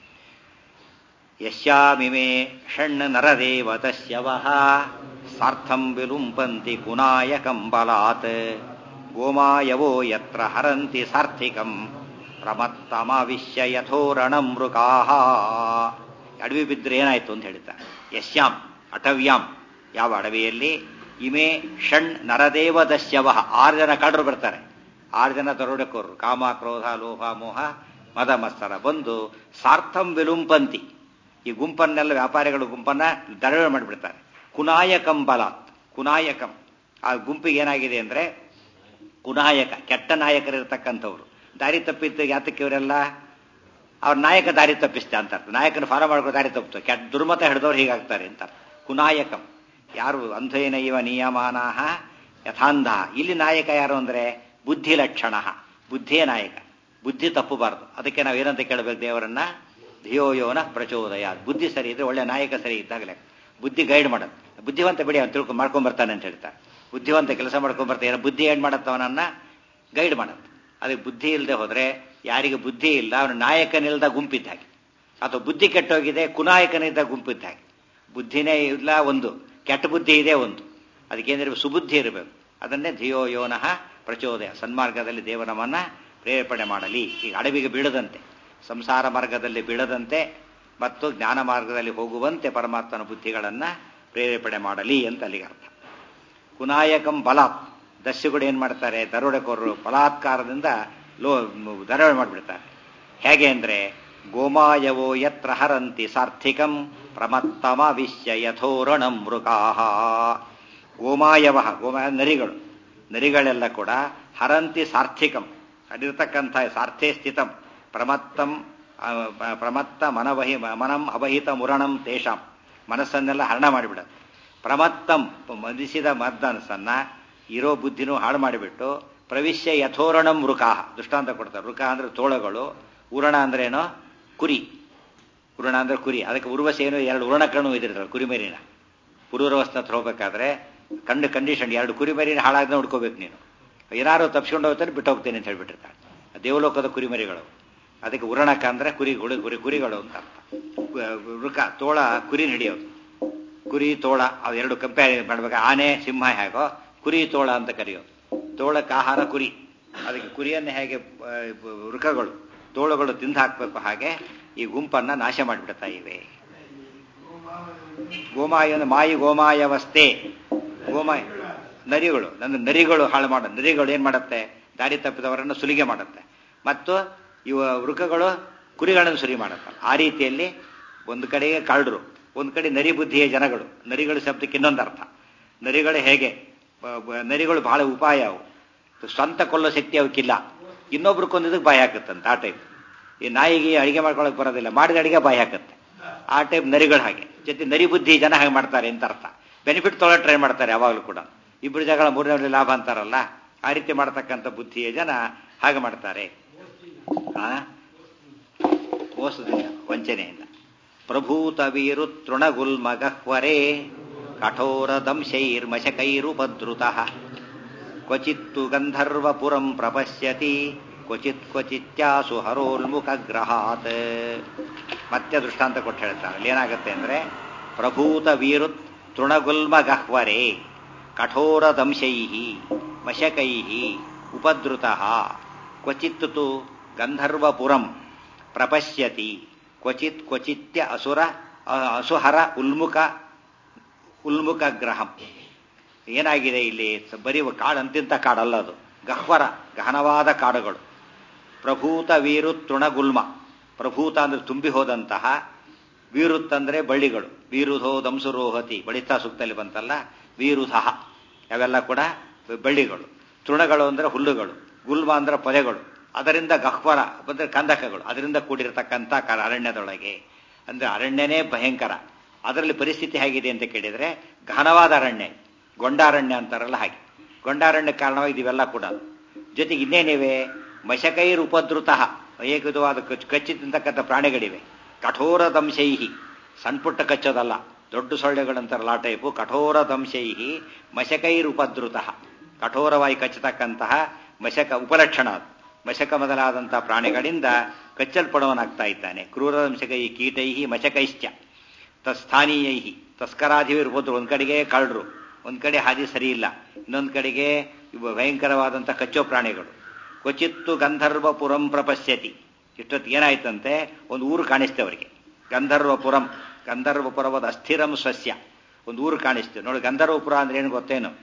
ಯಶ್ಯಾಮಿಮೇ ಷಣ್ಣ ನರದೇವ ತಸ್ಯವಃ ಸಾರ್ಥಂ ವಿಲುಂಪಂತಿ ಕುನಾಯ ಕಂಬಲಾತ್ ಗೋಮಾಯವೋ ಯತ್ರ ಹರಂತಿ ಸಾರ್ಥಿಕಂ ಪ್ರಮತ್ತಮಾವಿಶ್ಯ ಯಥೋರಣಂ ಮೃಗಾಹ ಅಡವಿ ಬಿದ್ದರೆ ಏನಾಯ್ತು ಅಂತ ಹೇಳ್ತಾರೆ ಯಶ್ಯಾಂ ಅಟವ್ಯಾಂ ಯಾವ ಅಡವಿಯಲ್ಲಿ ಇಮೆ ಷಣ್ ನರದೇವ ದಸ್ಯವಃ ಆರು ಜನ ಕಳ್ಳರು ಬರ್ತಾರೆ ಆರು ಜನ ದರೋಡೆಕೋರರು ಕಾಮ ಕ್ರೋಧ ಲೋಹ ಮೋಹ ಮದ ಮತ್ಸರ ಬಂದು ಸಾರ್ಥಂ ವಿಲುಂಪಂತಿ ಈ ಗುಂಪನ್ನೆಲ್ಲ ವ್ಯಾಪಾರಿಗಳ ಗುಂಪನ್ನ ದರೋಡೆ ಮಾಡಿಬಿಡ್ತಾರೆ ಕುನಾಯಕಂ ಬಲಾತ್ ಕುನಾಯಕಂ ಆ ಗುಂಪಿಗೆ ಏನಾಗಿದೆ ಅಂದ್ರೆ ಕುನಾಯಕ ಕೆಟ್ಟ ನಾಯಕರಿರ್ತಕ್ಕಂಥವ್ರು ದಾರಿ ತಪ್ಪಿದ್ದು ಯಾತಕ್ಕೆ ಇವರೆಲ್ಲ ಅವ್ರ ನಾಯಕ ದಾರಿ ತಪ್ಪಿಸ್ತೆ ಅಂತ ಅರ್ಥ ನಾಯಕನ ಫಾಲೋ ಮಾಡ್ಕೊಂಡು ದಾರಿ ತಪ್ಪಿತು ಕೆಟ್ಟ ದುರ್ಮತ ಹಿಡಿದವ್ರು ಹೀಗಾಗ್ತಾರೆ ಅಂತ ಅರ್ಥ. ಕುನಾಯಕಂ ಯಾರು ಅಂಧೇನ ಇವ ನಿಯಮಾನಾಹ ಯಥಾಂಧ ಇಲ್ಲಿ ನಾಯಕ ಯಾರು ಅಂದ್ರೆ ಬುದ್ಧಿ ಲಕ್ಷಣ ಬುದ್ಧಿಯೇ ನಾಯಕ ಬುದ್ಧಿ ತಪ್ಪಬಾರದು ಅದಕ್ಕೆ ನಾವು ಏನಂತ ಕೇಳಬೇಕು ದೇವರನ್ನ ಧಿಯೋಯೋನ ಪ್ರಚೋದಯ ಬುದ್ಧಿ ಸರಿ ಇದ್ರೆ ಒಳ್ಳೆ ನಾಯಕ ಸರಿ ಇದ್ದಾಗಲೇ ಬುದ್ಧಿ ಗೈಡ್ ಮಾಡೋದು ಬುದ್ಧಿವಂತ ಬಿಡಿ ಅವ್ನು ತಿಳ್ಕೊಂಡು ಮಾಡ್ಕೊಂಡ್ ಬರ್ತಾನೆ ಅಂತ ಹೇಳ್ತಾರೆ ಬುದ್ಧಿವಂತ ಕೆಲಸ ಮಾಡ್ಕೊಂಡ್ ಬರ್ತಾನೆ ಬುದ್ಧಿ ಏನ್ ಮಾಡತ್ತ ಅವನನ್ನ ಗೈಡ್ ಮಾಡತ್ತೆ ಅದಕ್ಕೆ ಬುದ್ಧಿ ಇಲ್ಲದೆ ಹೋದ್ರೆ ಯಾರಿಗೆ ಬುದ್ಧಿ ಇಲ್ಲ ಅವನು ನಾಯಕನಿಲ್ದ ಗುಂಪಿದ್ದ ಹಾಗೆ ಅಥವಾ ಬುದ್ಧಿ ಕೆಟ್ಟೋಗಿದೆ ಕುನಾಯಕನಿದ್ದ ಗುಂಪಿದ್ದ ಹಾಗೆ ಬುದ್ಧಿನೇ ಇಲ್ಲ ಒಂದು ಕೆಟ್ಟ ಬುದ್ಧಿ ಇದೆ ಒಂದು ಅದಕ್ಕೇಂದ್ರೆ ಸುಬುದ್ಧಿ ಇರಬೇಕು ಅದನ್ನೇ ಧಿಯೋ ಯೋನಃ ಪ್ರಚೋದಯ ಸನ್ಮಾರ್ಗದಲ್ಲಿ ದೇವನಮನ್ನ ಪ್ರೇರೇಪಣೆ ಮಾಡಲಿ ಈಗ ಅಡವಿಗೆ ಬೀಳದಂತೆ ಸಂಸಾರ ಮಾರ್ಗದಲ್ಲಿ ಬೀಳದಂತೆ ಮತ್ತು ಜ್ಞಾನ ಮಾರ್ಗದಲ್ಲಿ ಹೋಗುವಂತೆ ಪರಮಾತ್ಮನ ಬುದ್ಧಿಗಳನ್ನ ಪ್ರೇರೇಪಣೆ ಮಾಡಲಿ ಅಂತ ಅಲ್ಲಿಗೆ ಅರ್ಥ ಕುನಾಯಕಂ ಬಲಾತ್ ದಸ್ಯುಗಳು ಏನ್ ಮಾಡ್ತಾರೆ ದರೋಡೆಕೋರರು ಬಲಾತ್ಕಾರದಿಂದ ಲೋ ದರೋಡೆ ಮಾಡಿಬಿಡ್ತಾರೆ ಹೇಗೆ ಅಂದ್ರೆ ಗೋಮಾಯವೋ ಯತ್ರ ಹರಂತಿ ಸಾರ್ಥಿಕಂ ಪ್ರಮತ್ತಮ ವಿಶ್ಯ ಯಥೋರಣಂ ಮೃಗಾಹ ಗೋಮಾಯವ ಗೋಮಾಯ ನರಿಗಳು ನರಿಗಳೆಲ್ಲ ಕೂಡ ಹರಂತಿ ಸಾರ್ಥಿಕಂ ಅದಿರ್ತಕ್ಕಂಥ ಸಾರ್ಥೇ ಸ್ಥಿತಂ ಪ್ರಮತ್ತಂ ಪ್ರಮತ್ತ ಮನವಹಿ ಮನಂ ಅವಹಿತ ಮುರಣಂ ತೇಷಾಂ ಮನಸ್ಸನ್ನೆಲ್ಲ ಹರಣ ಮಾಡಿಬಿಡತ್ತೆ ಪ್ರಮತ್ತಂ ಮದಿಸಿದ ಮದ್ದನಸನ್ನ ಇರೋ ಬುದ್ಧಿನೂ ಹಾಳು ಮಾಡಿಬಿಟ್ಟು ಪ್ರವಿಶ್ಯ ಯಥೋರಣಂ ವೃಕಾಹ ದೃಷ್ಟಾಂತ ಕೊಡ್ತಾರೆ ವೃಕ ಅಂದ್ರೆ ತೋಳಗಳು ಉರಣ ಅಂದ್ರೆ ಏನೋ ಕುರಿ ಉರಣ ಅಂದ್ರೆ ಕುರಿ ಅದಕ್ಕೆ ಉರ್ವಸೇನು ಎರಡು ಉರಣಕಣ್ಣು ಇದಿರ್ತಾರೆ ಕುರಿಮರಿನ ಪುರೂರವಸ್ಥ ಹತ್ರ ಹೋಗ್ಬೇಕಾದ್ರೆ ಕಂಡು ಕಂಡೀಷನ್ ಎರಡು ಕುರಿಮರಿನ ಹಾಳಾದ್ರೆ ನೋಡ್ಕೋಬೇಕು ನೀನು ಏನಾರು ತಪ್ಸ್ಕೊಂಡು ಹೋಗ್ತಾನೆ ಬಿಟ್ಟು ಹೋಗ್ತೇನೆ ಅಂತ ಹೇಳ್ಬಿಟ್ಟಿರ್ತಾಳೆ ದೇವಲೋಕದ ಕುರಿಮರಿಗಳು ಅದಕ್ಕೆ ಉರಣಕ ಅಂದ್ರೆ ಕುರಿಗಳು ಕುರಿ ಕುರಿಗಳು ಅಂತ ಅರ್ಥ ವೃಕ ತೋಳ ಕುರಿ ಹಿಡಿಯೋದು ಕುರಿ ತೋಳ ಅವೆರಡು ಕಂಪೇರ್ ಮಾಡ್ಬೇಕು ಆನೆ ಸಿಂಹ ಹೇಗೋ ಕುರಿ ತೋಳ ಅಂತ ಕರೆಯೋದು ತೋಳಕ್ಕೆ ಆಹಾರ ಕುರಿ ಅದಕ್ಕೆ ಕುರಿಯನ್ನು ಹೇಗೆ ವೃಕಗಳು ತೋಳುಗಳು ತಿಂದು ಹಾಕಬೇಕು ಹಾಗೆ ಈ ಗುಂಪನ್ನ ನಾಶ ಮಾಡಿಬಿಡ್ತಾ ಇವೆ ಗೋಮಾಯ ಮಾಯಿ ಗೋಮಾಯವಸ್ಥೆ ಗೋಮಾಯ ನರಿಗಳು ನನ್ನ ನರಿಗಳು ಹಾಳು ಮಾಡ ನರಿಗಳು ಏನ್ ಮಾಡುತ್ತೆ ದಾರಿ ತಪ್ಪಿದವರನ್ನು ಸುಲಿಗೆ ಮಾಡುತ್ತೆ ಮತ್ತು ಇವ ವೃಕಗಳು ಕುರಿಗಳನ್ನು ಸುರಿ ಮಾಡುತ್ತಲ್ಲ ಆ ರೀತಿಯಲ್ಲಿ ಒಂದು ಕಡೆಗೆ ಕಳ್ಳರು ಒಂದು ಕಡೆ ನರಿ ಬುದ್ಧಿಯ ಜನಗಳು ನರಿಗಳು ಶಬ್ದಕ್ಕೆ ಇನ್ನೊಂದು ಅರ್ಥ ನರಿಗಳು ಹೇಗೆ ನರಿಗಳು ಬಹಳ ಉಪಾಯ ಅವು ಸ್ವಂತ ಕೊಲ್ಲೋ ಶಕ್ತಿ ಅವಕ್ಕಿಲ್ಲ ಇನ್ನೊಬ್ರು ಕೊಂದಿದ್ದಕ್ಕೆ ಬಾಯಿ ಹಾಕತ್ತಂತ ಆ ಟೈಪ್ ಈ ನಾಯಿಗೆ ಅಡಿಗೆ ಮಾಡ್ಕೊಳಕ್ ಬರೋದಿಲ್ಲ ಮಾಡಿದ ಅಡಿಗೆ ಬಾಯಿ ಹಾಕತ್ತೆ ಆ ಟೈಪ್ ನರಿಗಳು ಹಾಗೆ ಜೊತೆ ನರಿ ಬುದ್ಧಿ ಜನ ಹಾಗೆ ಮಾಡ್ತಾರೆ ಅಂತ ಅರ್ಥ ಬೆನಿಫಿಟ್ ತೊಗೊಳ್ಳೋ ಟ್ರೈ ಮಾಡ್ತಾರೆ ಯಾವಾಗಲೂ ಕೂಡ ಇಬ್ಬರು ಜಗಳ ಮೂರನೇ ಲಾಭ ಅಂತಾರಲ್ಲ ಆ ರೀತಿ ಮಾಡ್ತಕ್ಕಂಥ ಬುದ್ಧಿಯ ಜನ ಹಾಗೆ ಮಾಡ್ತಾರೆ ಆ ಮೋಸದಿಂದ ವಂಚನೆಯಿಂದ ಪ್ರಭೂತ ವೀರು ತೃಣಗುಲ್ಮಗಹ್ವರೇ ಕಠೋರ ದಂಶೈರ್ಮಶಕೈರುಪದ್ರುತ ಕ್ವಚಿತ್ತು ಗಂಧರ್ವಪುರಂ ಪ್ರಪಶ್ಯತಿ ಕ್ವಚಿತ್ ಕ್ವಚಿತ್ಯಾಸು ಹರೋಲ್ಮುಖಗ್ರಹಾತ್ ಮತ್ತೆ ದೃಷ್ಟಾಂತ ಕೊಟ್ಟು ಹೇಳ್ತಾರೆ ಅಲ್ಲಿ ಏನಾಗುತ್ತೆ ಅಂದ್ರೆ ಪ್ರಭೂತ ವೀರು ತೃಣಗುಲ್ಮಗಹ್ವರೇ ಕಠೋರ ದಂಶೈ ಮಶಕೈ ಉಪದ್ರುತ ಕ್ವಚಿತ್ ತು ಗಂಧರ್ವಪುರಂ ಪ್ರಪಶ್ಯತಿ ಕ್ವಚಿತ್ ಕ್ವಚಿತ್ಯ ಅಸುರ ಅಸುಹರ ಉಲ್ಮುಖ ಉಲ್ಮುಖ ಗ್ರಹಂ ಏನಾಗಿದೆ ಇಲ್ಲಿ ಬರೀ ಕಾಡು ಅಂತಿಂತ ಕಾಡಲ್ಲ ಅದು ಗಹ್ವರ ಗಹನವಾದ ಕಾಡುಗಳು ಪ್ರಭೂತ ವೀರು ತೃಣಗುಲ್ಮ ಪ್ರಭೂತ ಅಂದ್ರೆ ತುಂಬಿ ಹೋದಂತಹ ವೀರುತ್ ಅಂದ್ರೆ ಬಳ್ಳಿಗಳು ವೀರುಧೋ ದಂಸುರೋಹತಿ ಬಳಿತಾ ಸುತ್ತಲ್ಲಿ ಬಂತಲ್ಲ ವೀರುಧಃ ಅವೆಲ್ಲ ಕೂಡ ಬಳ್ಳಿಗಳು ತೃಣಗಳು ಅಂದ್ರೆ ಹುಲ್ಲುಗಳು ಗುಲ್ಮ ಅಂದ್ರೆ ಪೊದೆಗಳು ಅದರಿಂದ ಗಹ್ವರ ಅಂದ್ರೆ ಕಂದಕಗಳು ಅದರಿಂದ ಕೂಡಿರತಕ್ಕಂಥ ಅರಣ್ಯದೊಳಗೆ ಅಂದ್ರೆ ಅರಣ್ಯನೇ ಭಯಂಕರ ಅದರಲ್ಲಿ ಪರಿಸ್ಥಿತಿ ಹೇಗಿದೆ ಅಂತ ಕೇಳಿದ್ರೆ ಘನವಾದ ಅರಣ್ಯ ಗೊಂಡಾರಣ್ಯ ಅಂತಾರಲ್ಲ ಹಾಗೆ ಗೊಂಡಾರಣ್ಯ ಕಾರಣವಾಗಿ ಇವೆಲ್ಲ ಕೂಡ ಜೊತೆಗೆ ಇನ್ನೇನಿವೆ ಮಶಕೈರ್ ಉಪದ್ರುತಃ ಏಕವಿಧವಾದ ಕಚ್ಚಿ ತಿಂತಕ್ಕಂಥ ಪ್ರಾಣಿಗಳಿವೆ ಕಠೋರ ದಂಶೈಹಿ ಸಣ್ಣ ಕಚ್ಚೋದಲ್ಲ ದೊಡ್ಡ ಸೊಳ್ಳೆಗಳಂತಾರಲ್ಲ ಆ ಟೈಪು ಕಠೋರ ದಂಶೈಹಿ ಮಶಕೈರ್ ಉಪದ್ರುತಃ ಕಠೋರವಾಗಿ ಕಚ್ಚತಕ್ಕಂತಹ ಮಶಕ ಉಪಲಕ್ಷಣ ಅದು ಮಶಕ ಮೊದಲಾದಂತಹ ಪ್ರಾಣಿಗಳಿಂದ ಕಚ್ಚಲ್ಪಡುವನಾಗ್ತಾ ಇದ್ದಾನೆ ಕ್ರೂರದಂಶಕೈ ಕೀಟೈಹಿ ಮಶಕೈಶ್ಚ ತಸ್ಥಾನೀಯೈಹಿ ತಸ್ಕರಾಧಿವಿರ್ಬೋದು ಒಂದ್ ಕಡೆಗೆ ಕಳ್ಳರು ಒಂದ್ ಕಡೆ ಹಾದಿ ಸರಿ ಇಲ್ಲ ಇನ್ನೊಂದ್ ಕಡೆಗೆ ಭಯಂಕರವಾದಂಥ ಕಚ್ಚೋ ಪ್ರಾಣಿಗಳು ಕ್ವಚಿತ್ತು ಗಂಧರ್ವಪುರಂ ಪ್ರಪಶ್ಯತಿ ಇಷ್ಟೊತ್ತಿಗೆ ಏನಾಯ್ತಂತೆ ಒಂದು ಊರು ಕಾಣಿಸ್ತೆ ಅವರಿಗೆ ಗಂಧರ್ವಪುರಂ ಗಂಧರ್ವಪುರವಾದ ಅಸ್ಥಿರಂ ಸಸ್ಯ ಒಂದು ಊರು ಕಾಣಿಸ್ತೆ ನೋಡಿ ಗಂಧರ್ವಪುರ ಅಂದ್ರೆ ಏನು ಗೊತ್ತೇನು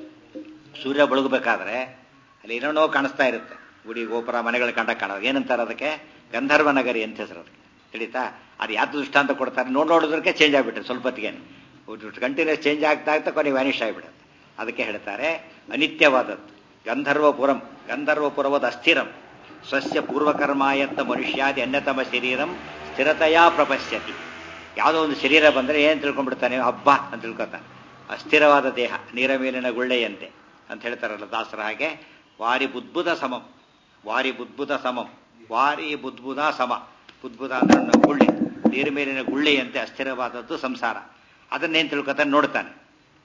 ಸೂರ್ಯ ಬೆಳಗಬೇಕಾದ್ರೆ ಅಲ್ಲಿ ಏನೇನೋ ಕಾಣಿಸ್ತಾ ಇರುತ್ತೆ ಗುಡಿ ಗೋಪುರ ಮನೆಗಳು ಕಂಡ ಕಾಣೋದು ಏನಂತಾರೆ ಅದಕ್ಕೆ ಗಂಧರ್ವ ನಗರಿ ಅಂತ ಹೆಸರು ಅದಕ್ಕೆ ತಿಳಿತಾ ಅದು ಯಾವ್ದು ದೃಷ್ಟಾಂತ ಕೊಡ್ತಾರೆ ನೋಡಿ ನೋಡೋದಕ್ಕೆ ಚೇಂಜ್ ಆಗಿಬಿಟ್ಟೆ ಸ್ವಲ್ಪ ಹೊತ್ತಿಗೆ ಕಂಟಿನ್ಯೂಸ್ ಚೇಂಜ್ ಆಗ್ತಾ ಆಗ್ತಾ ಕೊನೆ ವ್ಯಾನಿಷ್ ಆಗಿಬಿಡುತ್ತೆ ಅದಕ್ಕೆ ಹೇಳ್ತಾರೆ ಅನಿತ್ಯವಾದದ್ದು ಗಂಧರ್ವಪುರಂ ಗಂಧರ್ವಪುರವಾದ ಅಸ್ಥಿರಂ ಸ್ವಸ್ಯ ಪೂರ್ವಕರ್ಮಾಯತ್ತ ಮನುಷ್ಯಾದಿ ಅನ್ಯತಮ ಶರೀರಂ ಸ್ಥಿರತೆಯಾ ಪ್ರಪಶ್ಯತಿ ಯಾವುದೋ ಒಂದು ಶರೀರ ಬಂದರೆ ಏನು ತಿಳ್ಕೊಂಡ್ಬಿಡ್ತಾನೆ ಹಬ್ಬ ಅಂತ ತಿಳ್ಕೊತಾನೆ ಅಸ್ಥಿರವಾದ ದೇಹ ನೀರ ಮೇಲಿನ ಗುಳ್ಳೆಯಂತೆ ಅಂತ ಹೇಳ್ತಾರಲ್ಲ ದಾಸರ ಹಾಗೆ ವಾರಿ ಬುದ್ಬುದ ಸಮಂ ವಾರಿ ಬುದ್ಬುದ ಸಮಂ ವಾರಿ ಬುದ್ಬುದ ಸಮ ಬುದ್ಬುದ ಅಂದ್ರೆ ಗುಳ್ಳೆ ನೀರ ಮೇಲಿನ ಗುಳ್ಳೆಯಂತೆ ಅಸ್ಥಿರವಾದದ್ದು ಸಂಸಾರ ಅದನ್ನೇನು ತಿಳ್ಕೊತಾನೆ ನೋಡ್ತಾನೆ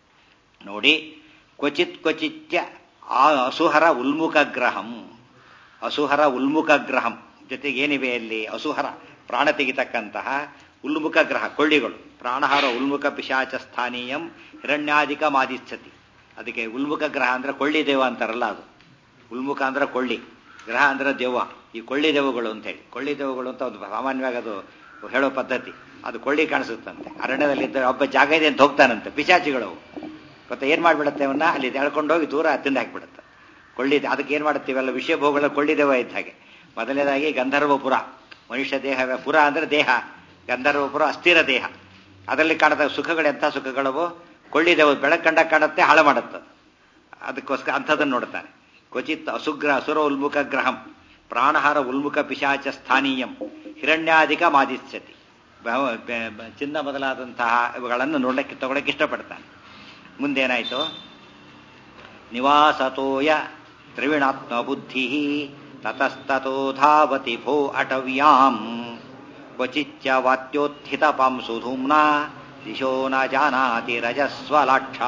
ನೋಡಿ ಕ್ವಚಿತ್ ಕ್ವಚಿತ್ಯ ಆ ಅಸುಹರ ಉಲ್ಮುಖ ಗ್ರಹಂ ಅಸುಹರ ಉಲ್ಮುಖ ಗ್ರಹಂ ಜೊತೆಗೆ ಏನಿವೆ ಅಲ್ಲಿ ಅಸುಹರ ಪ್ರಾಣ ತೆಗಿತಕ್ಕಂತಹ ಉಲ್ಮುಖ ಗ್ರಹ ಕೊಳ್ಳಿಗಳು ಪ್ರಾಣಹಾರ ಉಲ್ಮುಖ ಪಿಶಾಚ ಸ್ಥಾನೀಯಂ ಹಿರಣ್ಯಾಧಿಕ ಮಾದಿಚ್ಛತಿ ಅದಕ್ಕೆ ಉಲ್ಮುಖ ಗ್ರಹ ಅಂದ್ರೆ ಕೊಳ್ಳಿ ದೇವ ಅಂತಾರಲ್ಲ ಅದು ಉಲ್ಮುಖ ಅಂದ್ರೆ ಕೊಳ್ಳಿ ಗ್ರಹ ಅಂದ್ರೆ ದೆವ್ವ ಈ ಕೊಳ್ಳಿ ದೆವ್ವಗಳು ಅಂತ ಹೇಳಿ ಕೊಳ್ಳಿ ದೆವ್ವಗಳು ಅಂತ ಒಂದು ಸಾಮಾನ್ಯವಾಗಿ ಅದು ಹೇಳೋ ಪದ್ಧತಿ ಅದು ಕೊಳ್ಳಿ ಕಾಣಿಸುತ್ತಂತೆ ಅರಣ್ಯದಲ್ಲಿ ಒಬ್ಬ ಜಾಗ ಇದೆ ಅಂತ ಹೋಗ್ತಾನಂತೆ ಪಿಶಾಚಿಗಳು ಗೊತ್ತಾ ಏನ್ ಮಾಡ್ಬಿಡತ್ತೆ ಅವನ್ನ ಅಲ್ಲಿ ಎಳ್ಕೊಂಡೋಗಿ ದೂರ ತಿಂದು ಹಾಕ್ಬಿಡುತ್ತೆ ಕೊಳ್ಳಿ ಅದಕ್ಕೆ ಏನ್ ಮಾಡುತ್ತೀವೆಲ್ಲ ವಿಷಯ ಭೋಗಗಳ ಕೊಳ್ಳಿದೇವ ಇದ್ದ ಹಾಗೆ ಮೊದಲನೇದಾಗಿ ಗಂಧರ್ವಪುರ ಮನುಷ್ಯ ದೇಹವೇ ಪುರ ಅಂದರೆ ದೇಹ ಗಂಧರ್ವಪುರ ಅಸ್ಥಿರ ದೇಹ ಅದರಲ್ಲಿ ಕಾಣದ ಸುಖಗಳು ಎಂಥ ಸುಖಗಳವು ಕೊಳ್ಳಿದೆವು ಬೆಳಕು ಕಂಡ ಕಾಣುತ್ತೆ ಹಾಳು ಮಾಡುತ್ತೆ ಅದಕ್ಕೋಸ್ಕರ ಅಂಥದ್ದನ್ನು ನೋಡ್ತಾನೆ ಕ್ವಚಿತ್ ಅಸುಗ್ರ ಅಸುರ ಉಲ್ಮುಖ ಗ್ರಹಂ ಪ್ರಾಣಹಾರ ಉಲ್ಮುಖ ಪಿಶಾಚ ಸ್ಥಾನೀಯಂ ಹಿರಣ್ಯಾಧಿಕ ಮಾದಿತ್ಯತಿ ಚಿನ್ನ ಮೊದಲಾದಂತಹ ಇವುಗಳನ್ನು ನೋಡಕ್ಕೆ ತಗೊಳಕ್ಕೆ ಇಷ್ಟಪಡ್ತಾನೆ ಮುಂದೇನಾಯಿತು ನಿವಾಸತೋಯ ತ್ರಿವಿಣಾತ್ಮ ಬುದ್ಧಿ ತತಸ್ತೋ ಧಾವತಿ ಭೋ ಅಟವ್ಯಾಂ ಕ್ವಚಿಚ್ಚ ವಾತ್ಯೋತ್ಥಿತ ಪಾಂಸು ಧೂಮ್ನಾ ದಿಶೋ ನ ಜಾನಾತಿ ರಜಸ್ವಲಾಕ್ಷ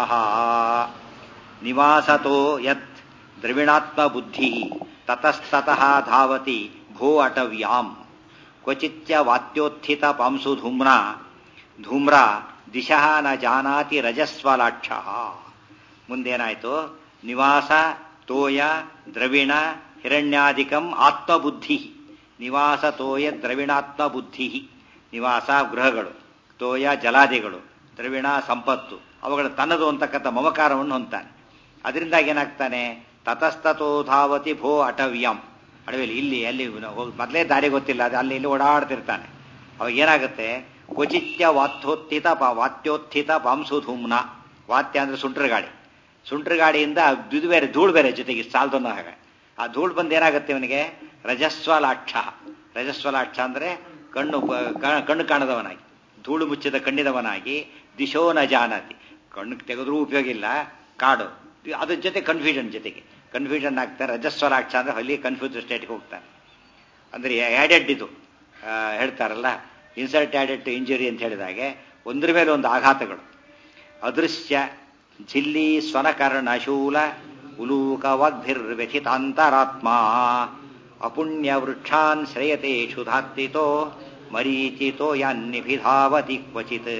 ನಿವಾಸತೋ ಯತ್ ದ್ರವಿಣಾತ್ಮ ಬುದ್ಧಿ ತತಸ್ತತಃ ಧಾವತಿ ಭೋ ಅಟವ್ಯಾಂ ಕ್ವಚಿಚ್ಚ ವಾತ್ಯೋತ್ಥಿತ ಪಾಂಸು ಧೂಮ್ನ ಧೂಮ್ರ ದಿಶಃ ನ ಜಾನಾತಿ ರಜಸ್ವಲಾಕ್ಷ ಮುಂದೇನಾಯಿತು ನಿವಾಸ ತೋಯ ದ್ರವಿಣ ಹಿರಣ್ಯಾಧಿಕಂ ಆತ್ಮಬುದ್ಧಿ ನಿವಾಸ ತೋಯ ದ್ರವಿಣಾತ್ಮ ಬುದ್ಧಿ ನಿವಾಸ ಗೃಹಗಳು ತೋಯ ಜಲಾದಿಗಳು ದ್ರವಿಣ ಸಂಪತ್ತು ಅವುಗಳು ತನ್ನದು ಅಂತಕ್ಕಂಥ ಮಮಕಾರವನ್ನು ಹೊಂತಾನೆ ಅದರಿಂದಾಗಿ ಏನಾಗ್ತಾನೆ ತತಸ್ತತೋ ಧಾವತಿ ಭೋ ಅಟವ್ಯಂ ಅಡವಿಲಿ ಇಲ್ಲಿ ಅಲ್ಲಿ ಮೊದಲೇ ದಾರಿ ಗೊತ್ತಿಲ್ಲ ಅದು ಅಲ್ಲಿ ಇಲ್ಲಿ ಓಡಾಡ್ತಿರ್ತಾನೆ ಅವಾಗ ಏನಾಗುತ್ತೆ ಕ್ವಚಿತ್ಯ ವಾತ್ಯೋತ್ಥಿತ ವಾತ್ಯೋತ್ಥಿತ ಪಾಂಸು ಧೂಮ್ನ ವಾತ್ಯ ಅಂದ್ರೆ ಸುಂಟ್ರ ಗಾಡಿ ಸುಂಟ್ರ ಗಾಡಿಯಿಂದ ಇದು ಬೇರೆ ಧೂಳು ಬೇರೆ ಜೊತೆಗೆ ಸಾಲದನ್ನ ಹಾಗೆ ಆ ಧೂಳು ಬಂದು ಏನಾಗುತ್ತೆ ಇವನಿಗೆ ರಜಸ್ವಲಾಕ್ಷ ರಜಸ್ವಲಾಕ್ಷ ಅಂದ್ರೆ ಕಣ್ಣು ಕಣ್ಣು ಕಾಣದವನಾಗಿ ಧೂಳು ಮುಚ್ಚಿದ ಕಣ್ಣಿದವನಾಗಿ ದಿಶೋ ನ ಜಾನತಿ ಕಣ್ಣು ತೆಗೆದ್ರೂ ಉಪಯೋಗ ಇಲ್ಲ ಕಾಡು ಅದ್ರ ಜೊತೆ ಕನ್ಫ್ಯೂಷನ್ ಜೊತೆಗೆ ಕನ್ಫ್ಯೂಷನ್ ಆಗ್ತಾರೆ ರಜಸ್ವಲಾಕ್ಷ ಅಂದ್ರೆ ಅಲ್ಲಿ ಕನ್ಫ್ಯೂಸ್ ಸ್ಟೇಟ್ಗೆ ಹೋಗ್ತಾನೆ ಅಂದ್ರೆ ಆ್ಯಡೆಡ್ ಇದು ಹೇಳ್ತಾರಲ್ಲ ಇನ್ಸಲ್ಟ್ ಆ್ಯಡೆಡ್ ಟು ಇಂಜುರಿ ಅಂತ ಹೇಳಿದಾಗೆ ಒಂದ್ರ ಮೇಲೆ ಒಂದು ಆಘಾತಗಳು ಅದೃಶ್ಯ ಝಿಲ್ಲಿ ಸ್ವನಕರ್ಣ ಶೂಲ ಉಲೂಕ ವಾಗ್ಭಿರ್ವ್ಯಥಿತಾಂತರಾತ್ಮ ಅಪುಣ್ಯ ವೃಕ್ಷಾನ್ ಶ್ರೇಯತೆ ಕ್ಷುಧಾತ್ತಿತೋ ಮರೀಚಿತೋ ಯಾನ್ನಿಭಿಧಾವತಿ ಕ್ವಚಿತ್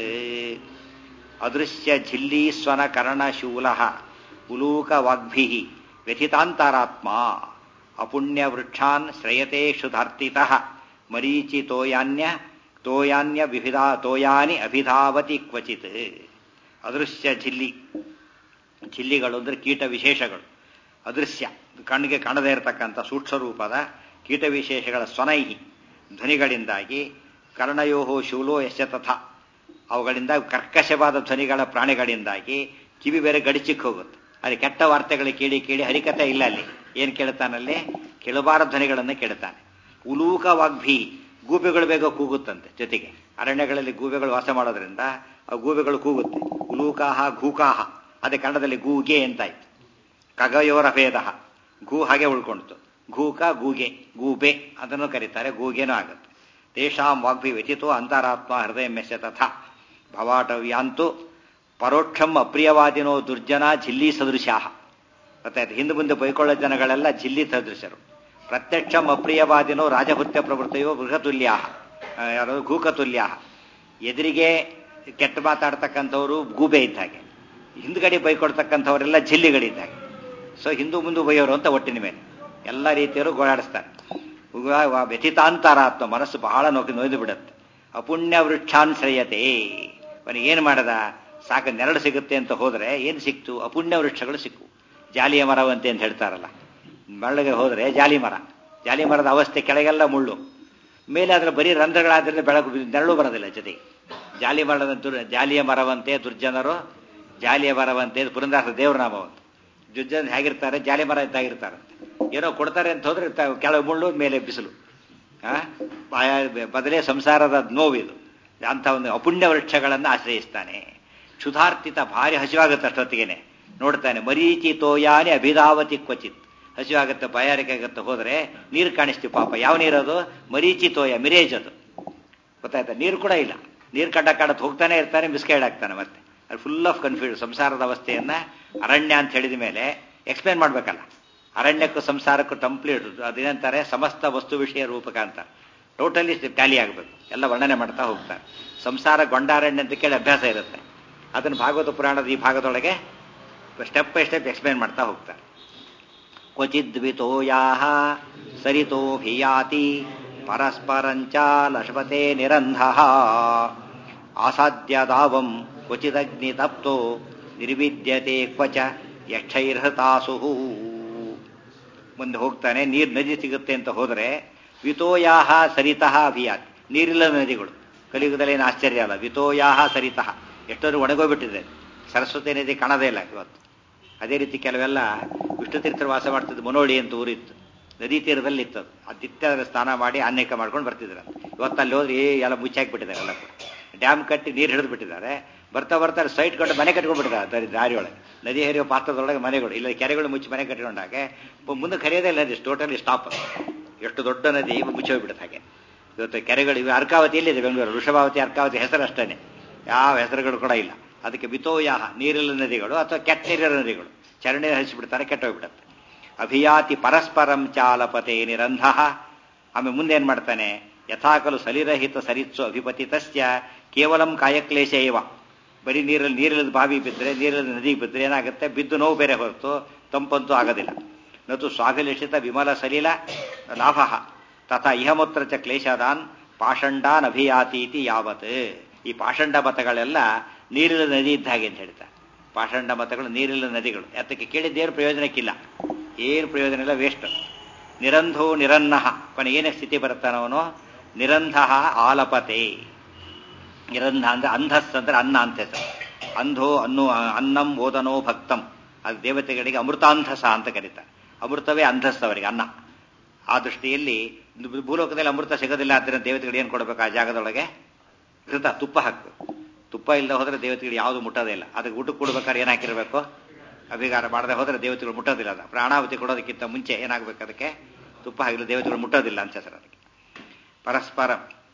ಅದೃಶ್ಯ ಝಿಲ್ಲಿ ಸ್ವನ ಕರ್ಣಶೂಲ ಉಲೂಕ ವಾಗ್ಭಿ ವ್ಯಥಿತಾಂತರಾತ್ಮ ಅಪುಣ್ಯ ವೃಕ್ಷಾನ್ ಶ್ರೇಯತೆ ಕ್ಷುಧಾರ್ತಿತಃ ಮರೀಚಿ ತೋಯಾನ್ಯ ತೋಯಾನ್ಯ ವಿಭಿಧಾ ತೋಯಾನಿ ಅಭಿಧಾವತಿ ಕ್ವಚಿತ್ ಅದೃಶ್ಯ ಝಿಲ್ಲಿ ಝಿಲ್ಲಿಗಳು ಅಂದರೆ ಕೀಟ ವಿಶೇಷಗಳು ಅದೃಶ್ಯ ಕಣ್ಣಿಗೆ ಕಾಣದೇ ಇರತಕ್ಕಂಥ ಸೂಕ್ಷ್ಮ ರೂಪದ ಕೀಟ ವಿಶೇಷಗಳ ಸ್ವನೈಹಿ ಧ್ವನಿಗಳಿಂದಾಗಿ ಕರ್ಣಯೋಹೋ ಶೂಲೋ ಯಶ ತಥ ಅವುಗಳಿಂದ ಕರ್ಕಶವಾದ ಧ್ವನಿಗಳ ಪ್ರಾಣಿಗಳಿಂದಾಗಿ ಕಿವಿ ಬೇರೆ ಗಡಿಚಿಕ್ ಹೋಗುತ್ತೆ ಅಲ್ಲಿ ಕೆಟ್ಟ ವಾರ್ತೆಗಳು ಕೇಳಿ ಕೇಳಿ ಹರಿಕತೆ ಇಲ್ಲ ಅಲ್ಲಿ ಏನು ಕೇಳ್ತಾನಲ್ಲಿ ಕೆಳಬಾರ ಧ್ವನಿಗಳನ್ನು ಕೇಳ್ತಾನೆ ಉಲೂಕ ವಾಗ್ಭಿ ಗೂಬೆಗಳು ಬೇಗ ಕೂಗುತ್ತಂತೆ ಜೊತೆಗೆ ಅರಣ್ಯಗಳಲ್ಲಿ ಗೂಬೆಗಳು ವಾಸ ಮಾಡೋದ್ರಿಂದ ಆ ಗೂಬೆಗಳು ಕೂಗುತ್ತೆ ಉಲೂಕಾಹ ಘೂಕಾಹ ಅದೇ ಕನ್ನಡದಲ್ಲಿ ಗೂಗೆ ಅಂತಾಯ್ತು ಕಗಯೋರ ಭೇದ ಘೂ ಹಾಗೆ ಉಳ್ಕೊಂಡಿತು ಘೂಕ ಗೂಗೆ ಗೂಬೆ ಅದನ್ನು ಕರೀತಾರೆ ಗೂಗೇನೂ ಆಗುತ್ತೆ ತೇಷಾಂ ವಾಗ್ಭಿ ವ್ಯಥಿತೋ ಅಂತರಾತ್ಮ ಹೃದಯ ಮೆಸ್ಯ ತಥಾ ಭವಾಟವ್ಯಾಂತು ಪರೋಕ್ಷಂ ಅಪ್ರಿಯವಾದಿನೋ ದುರ್ಜನ ಜಿಲ್ಲಿ ಸದೃಶಾಹ ಗೊತ್ತಾಯ್ತು ಹಿಂದೆ ಮುಂದೆ ಬೈಕೊಳ್ಳೋ ಜನಗಳೆಲ್ಲ ಜಿಲ್ಲಿ ಸದೃಶರು ಪ್ರತ್ಯಕ್ಷಂ ಅಪ್ರಿಯವಾದಿನೋ ರಾಜಭೃತ್ಯ ಪ್ರವೃತ್ತಿಯೋ ಬೃಹತುಲ್ಯ ಯಾರು ಘೂಕತುಲ್ಯ ಎದುರಿಗೆ ಕೆಟ್ಟ ಮಾತಾಡ್ತಕ್ಕಂಥವ್ರು ಗೂಬೆ ಇದ್ದ ಹಾಗೆ ಹಿಂದ್ಗಡೆ ಬೈಕೊಡ್ತಕ್ಕಂಥವರೆಲ್ಲ ಜಿಲ್ಲಿಗಳಿದ್ದ ಸೊ ಹಿಂದೂ ಮುಂದೆ ಬೈಯೋರು ಅಂತ ಒಟ್ಟಿನ ಮೇಲೆ ಎಲ್ಲ ರೀತಿಯವರು ಗೋಳಾಡಿಸ್ತಾರೆ ವ್ಯಥಿತಾಂತರಾತ್ಮ ಮನಸ್ಸು ಬಹಳ ನೋಕಿ ನೋಯ್ದು ಬಿಡುತ್ತೆ ಅಪುಣ್ಯ ವೃಕ್ಷಾನ್ ಶ್ರೇಯತೆ ಅವನಿಗೆ ಏನು ಮಾಡದ ಸಾಕು ನೆರಳು ಸಿಗುತ್ತೆ ಅಂತ ಹೋದ್ರೆ ಏನು ಸಿಕ್ತು ಅಪುಣ್ಯ ವೃಕ್ಷಗಳು ಸಿಕ್ಕು ಜಾಲಿಯ ಮರವಂತೆ ಅಂತ ಹೇಳ್ತಾರಲ್ಲ ಮರಳಿಗೆ ಹೋದ್ರೆ ಜಾಲಿ ಮರ ಜಾಲಿ ಮರದ ಅವಸ್ಥೆ ಕೆಳಗೆಲ್ಲ ಮುಳ್ಳು ಮೇಲೆ ಅದರ ಬರೀ ರಂಧ್ರಗಳಾದ್ರಿಂದ ಬೆಳಕು ನೆರಳು ಬರೋದಿಲ್ಲ ಜೊತೆಗೆ ಜಾಲಿ ಮರದ ದುರ್ ಜಾಲಿಯ ಮರವಂತೆ ದುರ್ಜನರು ಜಾಲಿಯ ಮರವಂತೆ ಪುರಂದಾಸ ದೇವ್ರ ನಾಮವಂತೆ ದುರ್ಜನ ಹೇಗಿರ್ತಾರೆ ಜಾಲಿ ಮರ ಇದ್ದಾಗಿರ್ತಾರಂತೆ ಏನೋ ಕೊಡ್ತಾರೆ ಅಂತ ಹೋದ್ರೆ ಕೆಳಗೆ ಮುಳ್ಳು ಮೇಲೆ ಬಿಸಿಲು ಬದಲೇ ಸಂಸಾರದ ನೋವಿದು ಅಂತ ಒಂದು ಅಪುಣ್ಯ ವೃಕ್ಷಗಳನ್ನು ಆಶ್ರಯಿಸ್ತಾನೆ ಕ್ಷುಧಾರ್ತಿತ ಭಾರಿ ಹಸಿವಾಗುತ್ತೆ ಅಷ್ಟೊತ್ತಿಗೆನೆ ನೋಡ್ತಾನೆ ಮರೀಚಿ ತೋಯಾನಿ ಅಭಿಧಾವತಿ ಕ್ವಚಿತ್ ಹಸಿವಾಗುತ್ತೆ ಬಾಯಾರಿಕೆ ಆಗುತ್ತೆ ಹೋದ್ರೆ ನೀರು ಕಾಣಿಸ್ತೀವಿ ಪಾಪ ಯಾವ ನೀರದು ಮರೀಚಿ ತೋಯ ಮಿರೇಜ್ ಅದು ಗೊತ್ತಾಯ್ತಾ ನೀರು ಕೂಡ ಇಲ್ಲ ನೀರು ಕಡ್ಡ ಕಾಡತ್ ಹೋಗ್ತಾನೆ ಇರ್ತಾನೆ ಮಿಸ್ಗೈಡ್ ಆಗ್ತಾನೆ ಮತ್ತೆ ಅದು ಫುಲ್ ಆಫ್ ಕನ್ಫ್ಯೂಸ್ ಸಂಸಾರದ ಅವಸ್ಥೆಯನ್ನ ಅರಣ್ಯ ಅಂತ ಹೇಳಿದ ಮೇಲೆ ಎಕ್ಸ್ಪ್ಲೇನ್ ಮಾಡ್ಬೇಕಲ್ಲ ಅರಣ್ಯಕ್ಕೂ ಸಂಸಾರಕ್ಕೂ ಕಂಪ್ಲೀಟ್ ಅದೇನಂತಾರೆ ಸಮಸ್ತ ವಸ್ತು ವಿಷಯ ರೂಪಕ ಅಂತ ಟೋಟಲಿ ಟ್ಯಾಲಿ ಆಗಬೇಕು ಎಲ್ಲ ವರ್ಣನೆ ಮಾಡ್ತಾ ಹೋಗ್ತಾರೆ ಸಂಸಾರ ಗೊಂಡಾರಣ್ಯ ಅಂತ ಕೇಳಿ ಅಭ್ಯಾಸ ಇರುತ್ತೆ ಅದನ್ನು ಭಾಗವತ ಪುರಾಣದ ಈ ಭಾಗದೊಳಗೆ ಸ್ಟೆಪ್ ಬೈ ಸ್ಟೆಪ್ ಎಕ್ಸ್ಪ್ಲೇನ್ ಮಾಡ್ತಾ ಹೋಗ್ತಾರೆ ಕ್ವಚಿದ್ವಿತೋಯಾ ಸರಿತೋಭಿಯಾತಿ ಪರಸ್ಪರಂಚ ಲಕ್ಷ್ಮತೆ ನಿರಂಧ ಆಸಾದ್ಯದಾವಂ ಕ್ವಚಿದಗ್ನಿತಪ್ತೋ ನಿರ್ವಿದ್ಯತೆ ಕ್ವಚ ಯಕ್ಷೈರ್ಹತಾಸು ಮುಂದೆ ಹೋಗ್ತಾನೆ ನೀರು ನದಿ ಸಿಗುತ್ತೆ ಅಂತ ಹೋದರೆ ವಿತೋಯಾಹ ಸರಿತಃ ಅಭಿಯಾತ್ ನೀರಿಲ್ಲದ ನದಿಗಳು ಕಲಿಯುಗದಲ್ಲೇನು ಆಶ್ಚರ್ಯ ಅಲ್ಲ ವಿತೋಯಾಹ ಸರಿತಃ ಎಷ್ಟೊಂದು ಒಣಗೋಗ್ಬಿಟ್ಟಿದೆ ಸರಸ್ವತಿ ನದಿ ಕಾಣದೇ ಇಲ್ಲ ಇವತ್ತು ಅದೇ ರೀತಿ ಕೆಲವೆಲ್ಲ ವಿಷ್ಣು ತೀರ್ಥರು ವಾಸ ಮಾಡ್ತಿದ್ದು ಮುನೋಳಿ ಅಂತ ಊರಿತ್ತು ನದಿ ತೀರದಲ್ಲಿ ಇತ್ತದು ಅದಿತ್ಯ ಸ್ನಾನ ಮಾಡಿ ಅನೇಕ ಮಾಡ್ಕೊಂಡು ಬರ್ತಿದ್ರು ಇವತ್ತು ಅಲ್ಲಿ ಹೋದ್ರೆ ಏ ಎಲ್ಲ ಮುಚ್ಚಾಕ್ಬಿಟ್ಟಿದ್ದಾರೆ ಎಲ್ಲ ಕೂಡ ಡ್ಯಾಮ್ ಕಟ್ಟಿ ನೀರು ಹಿಡಿದು ಬಿಟ್ಟಿದ್ದಾರೆ ಬರ್ತಾ ಬರ್ತಾ ಸೈಟ್ ಕಟ್ಟು ಮನೆ ಕಟ್ಕೊಂಡ್ಬಿಟ್ಟಿದ್ದಾರೆ ದಾರಿಯೊಳಗೆ ನದಿ ಹರಿಯೋ ಪಾತ್ರದೊಳಗೆ ಮನೆಗಳು ಇಲ್ಲ ಕೆರೆಗಳು ಮುಚ್ಚಿ ಮನೆ ಕಟ್ಕೊಂಡಾಗೆ ಮುಂದೆ ಕರೆಯೋದೇ ಇಲ್ಲ ಟೋಟಲಿ ಸ್ಟಾಪ್ ಎಷ್ಟು ದೊಡ್ಡ ನದಿ ಮುಚ್ಚೋಗ್ಬಿಡುತ್ತೆ ಹಾಗೆ ಇವತ್ತು ಕೆರೆಗಳು ಇವೆ ಅರ್ಕಾವತಿ ಎಲ್ಲಿದೆ ಬೆಂಗಳೂರು ವೃಷಭಾವತಿ ಅರ್ಕಾವತಿ ಹೆಸರು ಅಷ್ಟೇನೆ ಯಾವ ಹೆಸರುಗಳು ಕೂಡ ಇಲ್ಲ ಅದಕ್ಕೆ ಬಿತೋಯಾಹ ನೀರಿಲ್ಲ ನದಿಗಳು ಅಥವಾ ಕೆಟ್ಟ ನೀರಿನ ನದಿಗಳು ಚರಂಡಿ ಹರಿಸಿಬಿಡ್ತಾರೆ ಕೆಟ್ಟೋಗ್ಬಿಡುತ್ತೆ ಅಭಿಯಾತಿ ಪರಸ್ಪರಂ ಚಾಲಪತೆ ನಿರಂಧ ಆಮೇಲೆ ಮುಂದೆ ಏನ್ ಮಾಡ್ತಾನೆ ಯಥಾಕಲು ಸಲಿರಹಿತ ಸರಿತ್ಸು ಅಭಿಪತಿ ತಸ್ಯ ಕೇವಲಂ ಕಾಯಕ್ಲೇಶ ಇವ ಬರೀ ನೀರಲ್ಲಿ ನೀರಿಲ್ಲದ ಬಾವಿ ಬಿದ್ದರೆ ನೀರಿಲ್ಲದ ನದಿಗೆ ಬಿದ್ದರೆ ಏನಾಗುತ್ತೆ ಬಿದ್ದು ನೋವು ಬೇರೆ ಹೊರತು ತಂಪಂತೂ ಆಗೋದಿಲ್ಲ ನತು ಸ್ವಾಭಿಲೇಷಿತ ವಿಮಲ ಸಲಿಲ ಲಾಭ ತಥಾ ಇಹಮೂತ್ರ ಚ ಕ್ಲೇಶದಾನ್ ಪಾಷಂಡಾನ್ ಅಭಿಯಾತೀತಿ ಯಾವತ್ ಈ ಪಾಷಂಡ ಮತಗಳೆಲ್ಲ ನೀರಿಲ್ಲದ ನದಿ ಇದ್ದ ಹಾಗೆ ಅಂತ ಹೇಳ್ತಾರೆ ಪಾಷಂಡ ಮತಗಳು ನೀರಿಲ್ಲದ ನದಿಗಳು ಅದಕ್ಕೆ ಕೇಳಿದ್ದೇನು ಪ್ರಯೋಜನಕ್ಕಿಲ್ಲ ಏನು ಪ್ರಯೋಜನ ಇಲ್ಲ ವೇಸ್ಟ್ ನಿರಂಧೋ ನಿರನ್ನಹ ಕೊನೆ ಏನೇ ಸ್ಥಿತಿ ಬರುತ್ತಾನವನು ನಿರಂಧ ಆಲಪತೆ ನಿರಂಧ ಅಂದ್ರೆ ಅಂಧಸ್ ಅಂದ್ರೆ ಅನ್ನ ಅಂತ ಹೆಸರು ಅಂಧೋ ಅನ್ನು ಅನ್ನಂ ಓದನೋ ಭಕ್ತಂ ಅದು ದೇವತೆಗಳಿಗೆ ಅಮೃತಾಂಧಸ ಅಂತ ಕರೀತಾರೆ ಅಮೃತವೇ ಅಂಧಸ್ ಅವರಿಗೆ ಅನ್ನ ಆ ದೃಷ್ಟಿಯಲ್ಲಿ ಭೂಲೋಕದಲ್ಲಿ ಅಮೃತ ಸಿಗೋದಿಲ್ಲ ಆದ್ದರಿಂದ ದೇವತೆಗಳು ಏನು ಕೊಡಬೇಕು ಆ ಜಾಗದೊಳಗೆ ಘೃತ ತುಪ್ಪ ಹಾಕಬೇಕು ತುಪ್ಪ ಇಲ್ಲದೆ ಹೋದ್ರೆ ದೇವತೆಗಳು ಯಾವುದು ಮುಟ್ಟೋದೇ ಇಲ್ಲ ಅದಕ್ಕೆ ಊಟಕ್ಕೆ ಕೊಡ್ಬೇಕಾದ್ರೆ ಏನು ಹಾಕಿರಬೇಕು ಅಭಿಗಾರ ಮಾಡದೆ ಹೋದ್ರೆ ದೇವತೆಗಳು ಮುಟ್ಟೋದಿಲ್ಲ ಅದ ಪ್ರಾಣಾವತಿ ಕೊಡೋದಕ್ಕಿಂತ ಮುಂಚೆ ಏನಾಗಬೇಕು ಅದಕ್ಕೆ ತುಪ್ಪ ಹಾಕಿಲ್ಲ ದೇವತೆಗಳು ಮುಟ್ಟೋದಿಲ್ಲ ಅಂತ ಹೆಸರು ಅದಕ್ಕೆ ಪರಸ್ಪರ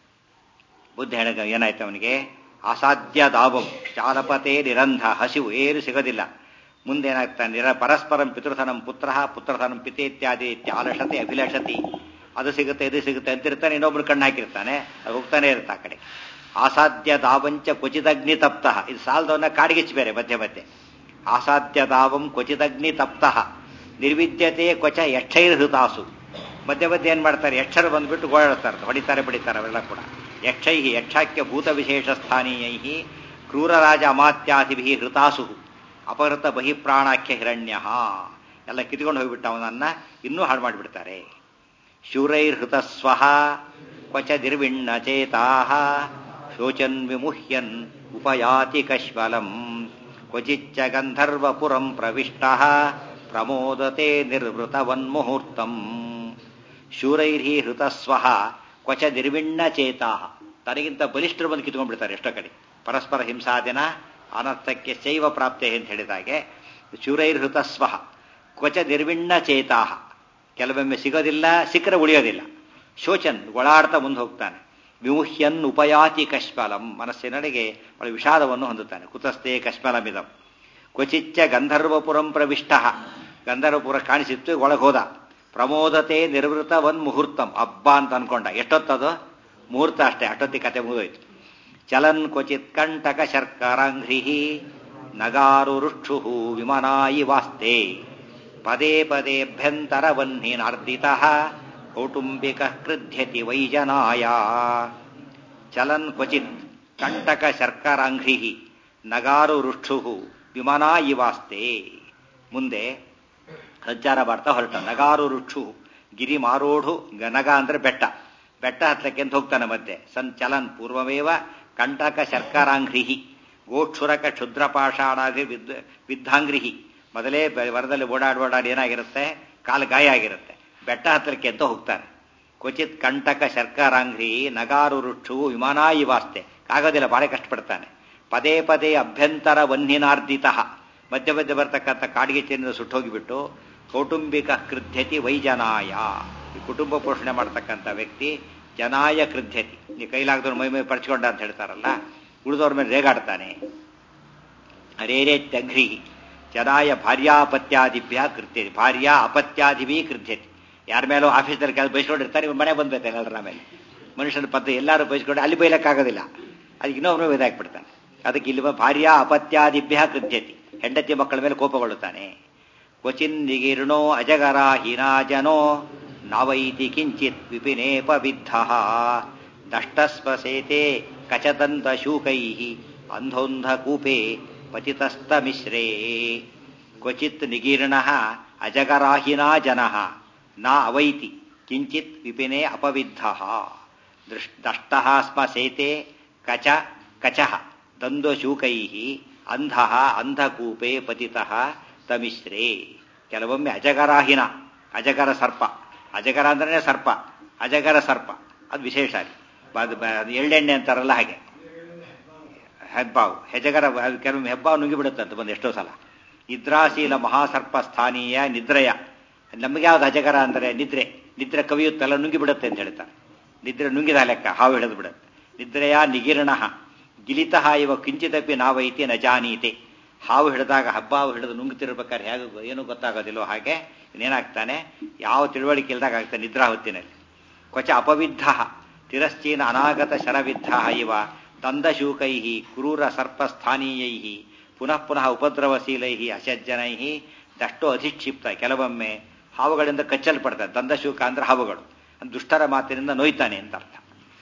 ಬುದ್ಧಿ ಹೇಳ ಏನಾಯ್ತು ಅವನಿಗೆ ಅಸಾಧ್ಯ ದಾವಂ ಚಾಲಪತೆ ನಿರಂಧ ಹಸಿವು ಏನು ಸಿಗೋದಿಲ್ಲ ಮುಂದೆ ಏನಾಗ್ತಾನೆ ನಿರ ಪರಸ್ಪರಂ ಪಿತೃಧನಂ ಪುತ್ರ ಪುತ್ರಧನಂ ಪಿತೆ ಇತ್ಯಾದಿ ಆಲಷತೆ ಅಭಿಲಾಷತಿ ಅದು ಸಿಗುತ್ತೆ ಇದು ಸಿಗುತ್ತೆ ಅಂತಿರ್ತಾನೆ ಇನ್ನೊಬ್ರು ಕಣ್ಣು ಹಾಕಿರ್ತಾನೆ ಅದು ಹೋಗ್ತಾನೆ ಇರುತ್ತೆ ಆ ಕಡೆ ಅಸಾಧ್ಯ ದಾವಂಚ ಕ್ವಚಿದಗ್ನಿ ತಪ್ತ ಇದು ಸಾಲದವನ್ನ ಕಾಡಿಗಿಚ್ಚ ಬೇರೆ ಮಧ್ಯೆ ಮಧ್ಯೆ ಅಸಾಧ್ಯ ದಾವಂ ಕ್ವಚಿದಗ್ನಿ ತಪ್ತ ನಿರ್ವಿದ್ಯತೆ ಕ್ವಚ ಯಕ್ಷೈರ್ಹೃತಾಸು ಮಧ್ಯ ಮಧ್ಯೆ ಏನ್ ಮಾಡ್ತಾರೆ ಯಕ್ಷರು ಬಂದ್ಬಿಟ್ಟು ಗೋಳಾಡ್ತಾರೆ ಹೊಡಿತಾರೆ ಬಿಡಿತಾರೆ ಅವೆಲ್ಲ ಕೂಡ ಯಕ್ಷೈ ಯಕ್ಷಾಖ್ಯ ಭೂತ ವಿಶೇಷ ಸ್ಥಾನೀಯೈ ಕ್ರೂರರಾಜ ಅಮಾತ್ಯಾದಿಭಿ ಹೃತಾಸು ಅಪಹೃತ ಬಹಿಪ್ರಾಣಾಖ್ಯ ಹಿರಣ್ಯ ಎಲ್ಲ ಕಿತ್ಕೊಂಡು ಹೋಗ್ಬಿಟ್ಟು ಅವನನ್ನ ಇನ್ನೂ ಹಾಳು ಮಾಡಿಬಿಡ್ತಾರೆ ಶೂರೈರ್ಹೃತ ಸ್ವಹ ಕ್ವಚ ದಿರ್ವಿಣ್ಣ ಚೇತಾ ಶೋಚನ್ ವಿಮುಹ್ಯನ್ ಉಪಯಾತಿ ಕಶ್ವಲಂ ಕ್ವಚಿಚ್ಚ ಗಂಧರ್ವಪುರಂ ಪ್ರವಿಷ್ಟ ಪ್ರಮೋದತೆ ನಿರ್ವೃತವನ್ಮುಹೂರ್ತಂ ಶೂರೈರ್ಹಿ ಹೃತಸ್ವಹ ಕ್ವಚ ನಿರ್ವಿಣ್ಣ ಚೇತಾ ತನಗಿಂತ ಬಲಿಷ್ಠರು ಬಂದು ಕಿತ್ಕೊಂಡ್ಬಿಡ್ತಾರೆ ಎಷ್ಟೋ ಕಡೆ ಪರಸ್ಪರ ಹಿಂಸಾದಿನ ಅನರ್ಥಕ್ಕೆ ಶೈವ ಪ್ರಾಪ್ತಿ ಅಂತ ಹೇಳಿದಾಗೆ ಶೂರೈರ್ಹೃತ ಸ್ವಹ ಕ್ವಚ ನಿರ್ವಿಣ್ಣ ಚೇತಾಹ ಕೆಲವೊಮ್ಮೆ ಸಿಗೋದಿಲ್ಲ ಸಿಕ್ಕರೆ ಉಳಿಯೋದಿಲ್ಲ ಶೋಚನ್ ಗೊಳಾಡ್ತಾ ಮುಂದೆ ಹೋಗ್ತಾನೆ ವಿಮುಹ್ಯನ್ ಉಪಯಾತಿ ಕಶ್ಮಲಂ ಮನಸ್ಸಿನಡೆಗೆ ಅವಳ ವಿಷಾದವನ್ನು ಹೊಂದುತ್ತಾನೆ ಕುತಸ್ಥೆ ಕಶ್ಮಲಮಿದಂ ಕ್ವಚಿಚ್ಚ ಗಂಧರ್ವಪುರಂ ಪ್ರವಿಷ್ಟ ಗಂಧರ್ವಪುರ ಕಾಣಿಸಿತ್ತು ಒಳಗೆ ಹೋದ ಪ್ರಮೋದತೆ ನಿರ್ವೃತ ಒಂದ್ ಮುಹೂರ್ತಂ ಹಬ್ಬ ಅಂತ ಅನ್ಕೊಂಡ ಎಷ್ಟೊತ್ತದು ಮುಹೂರ್ತ ಅಷ್ಟೇ ಅಷ್ಟೊತ್ತಿ ಕತೆ ಮುಗಿದೋಯ್ತು ಚಲನ್ ಕ್ವಚಿತ್ ಕಂಟಕ ಶರ್ಕರಾಂಘ್ರಿ ನಗಾರು ರುಕ್ಷು ವಿಮನಾಯಿ ವಾಸ್ತೆ ಪದೇ ಪದೇಭ್ಯಂತರ ವನ್ನಿನಾರ್ದಿತ ಕೌಟುಂಬಿಕ ಕೃಧ್ಯತಿ ವೈಜನಾಯ ಚಲನ್ ಕ್ವಚಿತ್ ಕಂಟಕ ಶರ್ಕರಾಂಘ್ರಿ ನಗಾರು ರುಕ್ಷು ವಿಮನಾಯಿ ವಾಸ್ತೆ ಮುಂದೆ ಸಂಚಾರ ಮಾಡ್ತಾ ಹೊರಟ ನಗಾರು ರುಕ್ಷು ಗಿರಿ ಮಾರೋಢು ನಗ ಅಂದ್ರೆ ಬೆಟ್ಟ ಬೆಟ್ಟ ಹತ್ತಕ್ಕೆ ಅಂತ ಹೋಗ್ತಾನೆ ಮಧ್ಯೆ ಸನ್ ಚಲನ್ ಪೂರ್ವಮೇವ ಕಂಟಕ ಶರ್ಕರಾಂಘ್ರಿಹಿ ಗೋಕ್ಷುರಕ ಕ್ಷುದ್ರಪಾಷಾಣಾಗಿ ವಿದ್ ವಿದ್ಧಾಂಗ್ರಿಹಿ ಮೊದಲೇ ವರದಲ್ಲಿ ಓಡಾಡ್ ಓಡಾಡಿ ಏನಾಗಿರುತ್ತೆ ಕಾಲು ಗಾಯ ಆಗಿರುತ್ತೆ ಬೆಟ್ಟ ಹತ್ತಲಿಕ್ಕೆ ಅಂತ ಹೋಗ್ತಾನೆ ಕ್ವಚಿತ್ ಕಂಟಕ ಶರ್ಕರಾಂಘ್ರಿ ನಗಾರು ರುಕ್ಷು ವಿಮಾನಾಯಿ ವಾಸ್ತೆ ಆಗೋದಿಲ್ಲ ಬಹಳ ಕಷ್ಟಪಡ್ತಾನೆ ಪದೇ ಪದೇ ಅಭ್ಯಂತರ ವನ್ನಿನಾರ್ದಿತ ಮಧ್ಯ ಮಧ್ಯೆ ಬರ್ತಕ್ಕಂಥ ಕಾಡಿಗೆ ಚಿನ್ನ ಸುಟ್ಟೋಗಿಬಿಟ್ಟು ಕೌಟುಂಬಿಕ ಕೃದ್ಯತಿ ವೈಜನಾಯ ಈ ಕುಟುಂಬ ಪೋಷಣೆ ಮಾಡ್ತಕ್ಕಂಥ ವ್ಯಕ್ತಿ ಜನಾಯ ಕೃದ್ಯತಿ ಈ ಕೈಲಾಗದವ್ರು ಮೈ ಮೈ ಪರ್ಚ್ಕೊಂಡ ಅಂತ ಹೇಳ್ತಾರಲ್ಲ ಉಳಿದವ್ರ ಮೇಲೆ ರೇಗಾಡ್ತಾನೆ ಹರೇರೇ ತಘ್ರಿ ಜನಾಯ ಭಾರ್ಯಾಪತ್ಯಾದಿಭ್ಯ ಕೃತ್ಯತಿ ಭಾರ್ಯ ಅಪತ್ಯಾದಿಭಿ ಕೃತ್ಯತಿ ಯಾರ ಮೇಲೋ ಆಫೀಸಲ್ಲಿ ಕೆಲಸ ಬಯಸ್ಕೊಂಡಿರ್ತಾರೆ ಇವ್ರು ಮನೆ ಬಂದ್ಬೇಕು ಎಲ್ಲರ ಮೇಲೆ ಮನುಷ್ಯನ ಪದ್ಧ ಎಲ್ಲರೂ ಬಯಸ್ಕೊಂಡು ಅಲ್ಲಿ ಬೈಲಕ್ಕಾಗೋದಿಲ್ಲ ಅದಕ್ಕೆ ಇನ್ನೊಬ್ರು ಇದಾಗ್ಬಿಡ್ತಾನೆ ಅದಕ್ಕೆ ಇಲ್ಲಿ ಭಾರ್ಯ ಅಪತ್ಯಾದಿಭ್ಯ ಕೃತ್ಯತಿ ಹೆಂಡತಿ ಮಕ್ಕಳ ಮೇಲೆ ಕೋಪಗೊಳ್ಳುತ್ತಾನೆ ಕ್ವಚಿನ್ ನಿಗೀರ್ಣೋ ಅಜಗರ ಹೀನಾಜನೋ ನಾವೈತಿ ಕಿಂಚಿತ್ ವಿಪಿನೇಪ ವಿದ್ಧ ದಷ್ಟಸ್ಪಸೇತೆ ಕಚದಂತ ಶೂಕೈ ಅಂಧೋಂಧ ಕೂಪೆ ಪತಿತಸ್ತ ಮಿಶ್ರೇ ಕ್ವಚಿತ್ ನಿಗೀರ್ಣ ಅಜಗರಾಹಿನಾ ಜನ ನಾ ಅವೈತಿ ಕಿಂಚಿತ್ ವಿಪಿನೇ ಅಪವಿದ್ಧ ದೃಶ್ ದಷ್ಟ ಸ್ಮ ಸೇತೆ ಕಚ ಕಚ ದಂದ್ವಶೂಕೈ ಅಂಧ ಅಂಧಕೂಪೆ ಪತಿತ ತಮಿಶ್ರೇ ಕೆಲವೊಮ್ಮೆ ಅಜಗರಾಹಿನ ಅಜಗರ ಸರ್ಪ ಅಜಗರ ಅಂದ್ರೆ ಸರ್ಪ ಅಜಗರ ಸರ್ಪ ಅದು ವಿಶೇಷ ಅಲ್ಲಿ ಅದು ಬ- ಅದು ಎಳ್ಳೆಣ್ಣೆ ಅಂತಾರಲ್ಲ ಹಾಗೆ ಹೆಬ್ಬಾವು ಹೆಜಗರ ಅದು ಕೆಲವೊಮ್ಮೆ ಹೆಬ್ಬಾವು ನುಂಗಿಬಿಡುತ್ತೆ ಅಂತ ಬಂದು ಎಷ್ಟೋ ಸಲ ನಿದ್ರಾಶೀಲ ಮಹಾಸರ್ಪ ಸ್ಥಾನೀಯ ನಿದ್ರಯ ನಮಗೆ ಯಾವ್ದು ಅಜಗರ ಅಂದರೆ ನಿದ್ರೆ ನಿದ್ರೆ ಕವಿಯುತ್ತಲ್ಲ ನುಂಗಿಬಿಡುತ್ತೆ ಅಂತ ಹೇಳ್ತಾರೆ ನಿದ್ರೆ ನುಂಗಿದ ಲೆಕ್ಕ ಹಾವು ಹಿಡಿದು ಬಿಡುತ್ತೆ ನಿದ್ರೆಯ ನಿಗಿರ್ಣ ಗಿಲಿತಃ ಇವ ಕಿಂಚಿತಪಿ ನಾವೈತಿ ನ ಜಾನೀತೆ ಹಾವು ಹಿಡಿದಾಗ ಹಬ್ಬಾವು ಹಿಡಿದು ನುಂಗುತ್ತಿರ್ಬೇಕಾದ್ರೆ ಹೇಗೆ ಏನೂ ಗೊತ್ತಾಗೋದಿಲ್ಲೋ ಹಾಗೆ ಇನ್ನೇನಾಗ್ತಾನೆ ಯಾವ ತಿಳುವಳಿಕೆ ಇಲ್ದಾಗ ಆಗ್ತಾನೆ ನಿದ್ರಾ ಹೊತ್ತಿನಲ್ಲಿ ಕ್ವಚ ಅಪವಿದ್ಧ ತಿರಶ್ಚೀನ ಅನಾಗತ ಶರವಿದ್ಧ ಇವ ದಂದಶೂಕೈ ಕ್ರೂರ ಸರ್ಪಸ್ಥಾನೀಯೈ ಪುನಃ ಪುನಃ ಉಪದ್ರವಶೀಲೈ ಅಸಜ್ಜನೈ ದಷ್ಟೋ ಅಧಿಕ್ಷಿಪ್ತ ಕೆಲವೊಮ್ಮೆ ಹಾವುಗಳಿಂದ ಕಚ್ಚಲ್ಪಡ್ತಾರೆ ದಂದಶೂಕ ಅಂದ್ರೆ ಹಾವುಗಳು ದುಷ್ಟರ ಮಾತಿನಿಂದ ನೋಯ್ತಾನೆ ಅಂತ ಅರ್ಥ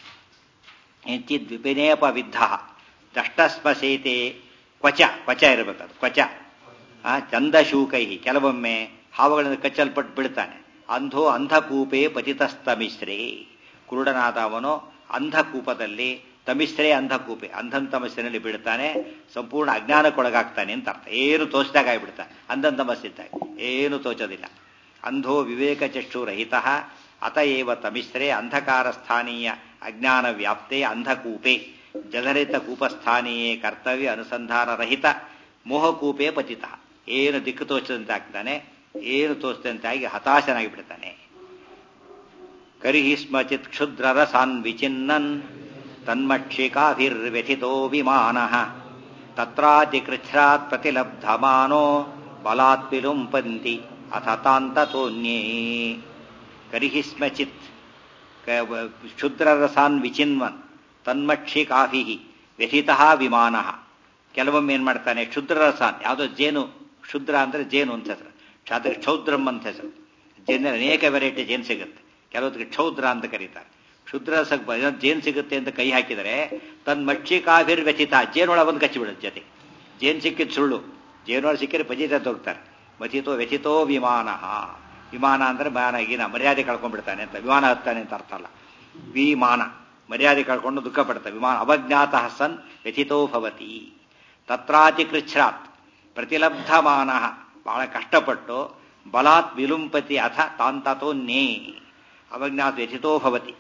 ಎಂಚಿದ್ ವಿಪಿನೇಪ ವಿದ್ಧ ದಷ್ಟಸ್ಪಸೇತೆ ಕ್ವಚ ಕ್ವಚ ಇರಬೇಕದು ಕ್ವಚ ಆ ಚಂದಶೂಕೈ ಕೆಲವೊಮ್ಮೆ ಹಾವುಗಳಿಂದ ಕಚ್ಚಲ್ಪಟ್ಟು ಬೀಳ್ತಾನೆ ಅಂಧೋ ಅಂಧಕೂಪೆ ಪತಿತಸ್ತಮಿಶ್ರೇ ಕುರುಡನಾದ ಅವನು ಅಂಧಕೂಪದಲ್ಲಿ ತಮಿಶ್ರೇ ಅಂಧಕೂಪೆ ಅಂಧನ್ ತಮಸ್ಸಿನಲ್ಲಿ ಬೀಳ್ತಾನೆ ಸಂಪೂರ್ಣ ಅಜ್ಞಾನಕ್ಕೊಳಗಾಗ್ತಾನೆ ಅಂತ ಅರ್ಥ ಏನು ತೋಚಿದಾಗ ಆಗಿಬಿಡ್ತಾನೆ ಅಂಧನ್ ತಮಸ್ಸಿದ್ದಾಗ ಏನು ತೋಚೋದಿಲ್ಲ ಅಂಧೋ ವಿವೇಕ ಚಕ್ಷುರಹಿತ ಅತಏವ ತಮಿಶ್ರೇ ಅಂಧಕಾರ ಸ್ಥಾನೀಯ ಅಜ್ಞಾನ ವ್ಯಾಪ್ತೆ ಅಂಧಕೂಪೆ ಜಲರಿತ ಕೂಪಸ್ಥಾನೀಯೇ ಕರ್ತವ್ಯ ಅನುಸಂಧಾನ ರಹಿತ ಮೋಹಕೂಪೆ ಪತಿತ ಏನು ದಿಕ್ಕು ತೋಚದಂತೆ ಆಗ್ತಾನೆ ಏನು ತೋಚದಂತಾಗಿ ಹತಾಶನಾಗಿ ಬಿಡ್ತಾನೆ ಕರಿಹಿ ಸ್ಮಚಿತ್ ಕ್ಷುದ್ರರಸಾನ್ ವಿಚಿನ್ನನ್ ತನ್ಮಕ್ಷಿಕಾಭಿರ್ವ್ಯಥಿತೋ ವಿಮಾನಃ ತತ್ರಾತಿಕೃಚ್ಛ್ರಾತ್ ಪ್ರತಿಲಬ್ಧಮಾನೋ ಬಲಾತ್ ವಿಲುಂಪಂತಿ ಅಥ ತಾಂತತೋನ್ಯೇ ಕರಿಹಿ ಸ್ಮಚಿತ್ ಕ್ಷುದ್ರರಸಾನ್ ವಿಚಿನ್ವನ್ ತನ್ಮಕ್ಷಿಕಾಭಿ ವ್ಯಥಿತಃ ವಿಮಾನಃ ಕೆಲವೊಮ್ಮೆ ಏನ್ ಮಾಡ್ತಾನೆ ಕ್ಷುದ್ರ ರಸಾನ್ ಯಾವುದೋ ಜೇನು ಕ್ಷುದ್ರ ಅಂದ್ರೆ ಜೇನು ಅಂತ ಹೆಸರು ಅದಕ್ಕೆ ಕ್ಷೌದ್ರಂ ಅಂತ ಹೆಸರು ಜೇನಲ್ಲಿ ಅನೇಕ ವೆರೈಟಿ ಜೇನು ಸಿಗುತ್ತೆ ಕೆಲವೊತ್ತಿಗೆ ಕ್ಷೌದ್ರ ಅಂತ ಕರೀತಾರೆ ಕ್ಷುದ್ರ ರಸ ಜೇನು ಸಿಗುತ್ತೆ ಅಂತ ಕೈ ಹಾಕಿದರೆ ತನ್ನ ಮಕ್ಷಿಕಾಭಿರ್ ವ್ಯಥಿತ ಜೇನೊಳ ಬಂದು ಕಚ್ಚಿಬಿಡುತ್ತೆ ಜೊತೆ ಜೇನು ಸಿಕ್ಕಿದ್ ಸುಳ್ಳು ಜೇನೊಳ ಸಿಕ್ಕಿದ್ರೆ ಪಜಿತ ಹೋಗ್ತಾರೆ ಮಥಿತೋ ವ್ಯಥಿತೋ ವಿಮಾನ ವಿಮಾನ ಅಂದ್ರೆ ಮಾನ ಗೀನ ಮರ್ಯಾದೆ ಕಳ್ಕೊಂಡ್ಬಿಡ್ತಾನೆ ಅಂತ ವಿಮಾನ ಹತ್ತಾನೆ ಅಂತ ಅರ್ಥ ಅಲ್ಲ ವಿಮಾನ ಮರ್ಯಾದೆ ಕಳ್ಕೊಂಡು ದುಃಖ ಪಡ್ತಾನೆ ವಿಮಾನ ಅವಜ್ಞಾತ ಸನ್ ವ್ಯಥಿತೋ ಭವತಿ ತತ್ರಾತಿಕೃಚ್ಛ್ರಾತ್ ಪ್ರತಿಲಬ್ಧಮಾನ ಬಹಳ ಕಷ್ಟಪಟ್ಟು ಬಲಾತ್ ವಿಲುಂಪತಿ ಅಥ ತಾಂತತೋನ್ಯೇ ಅವಜ್ಞಾತ್ ವ್ಯಥಿತೋ ಭವತಿ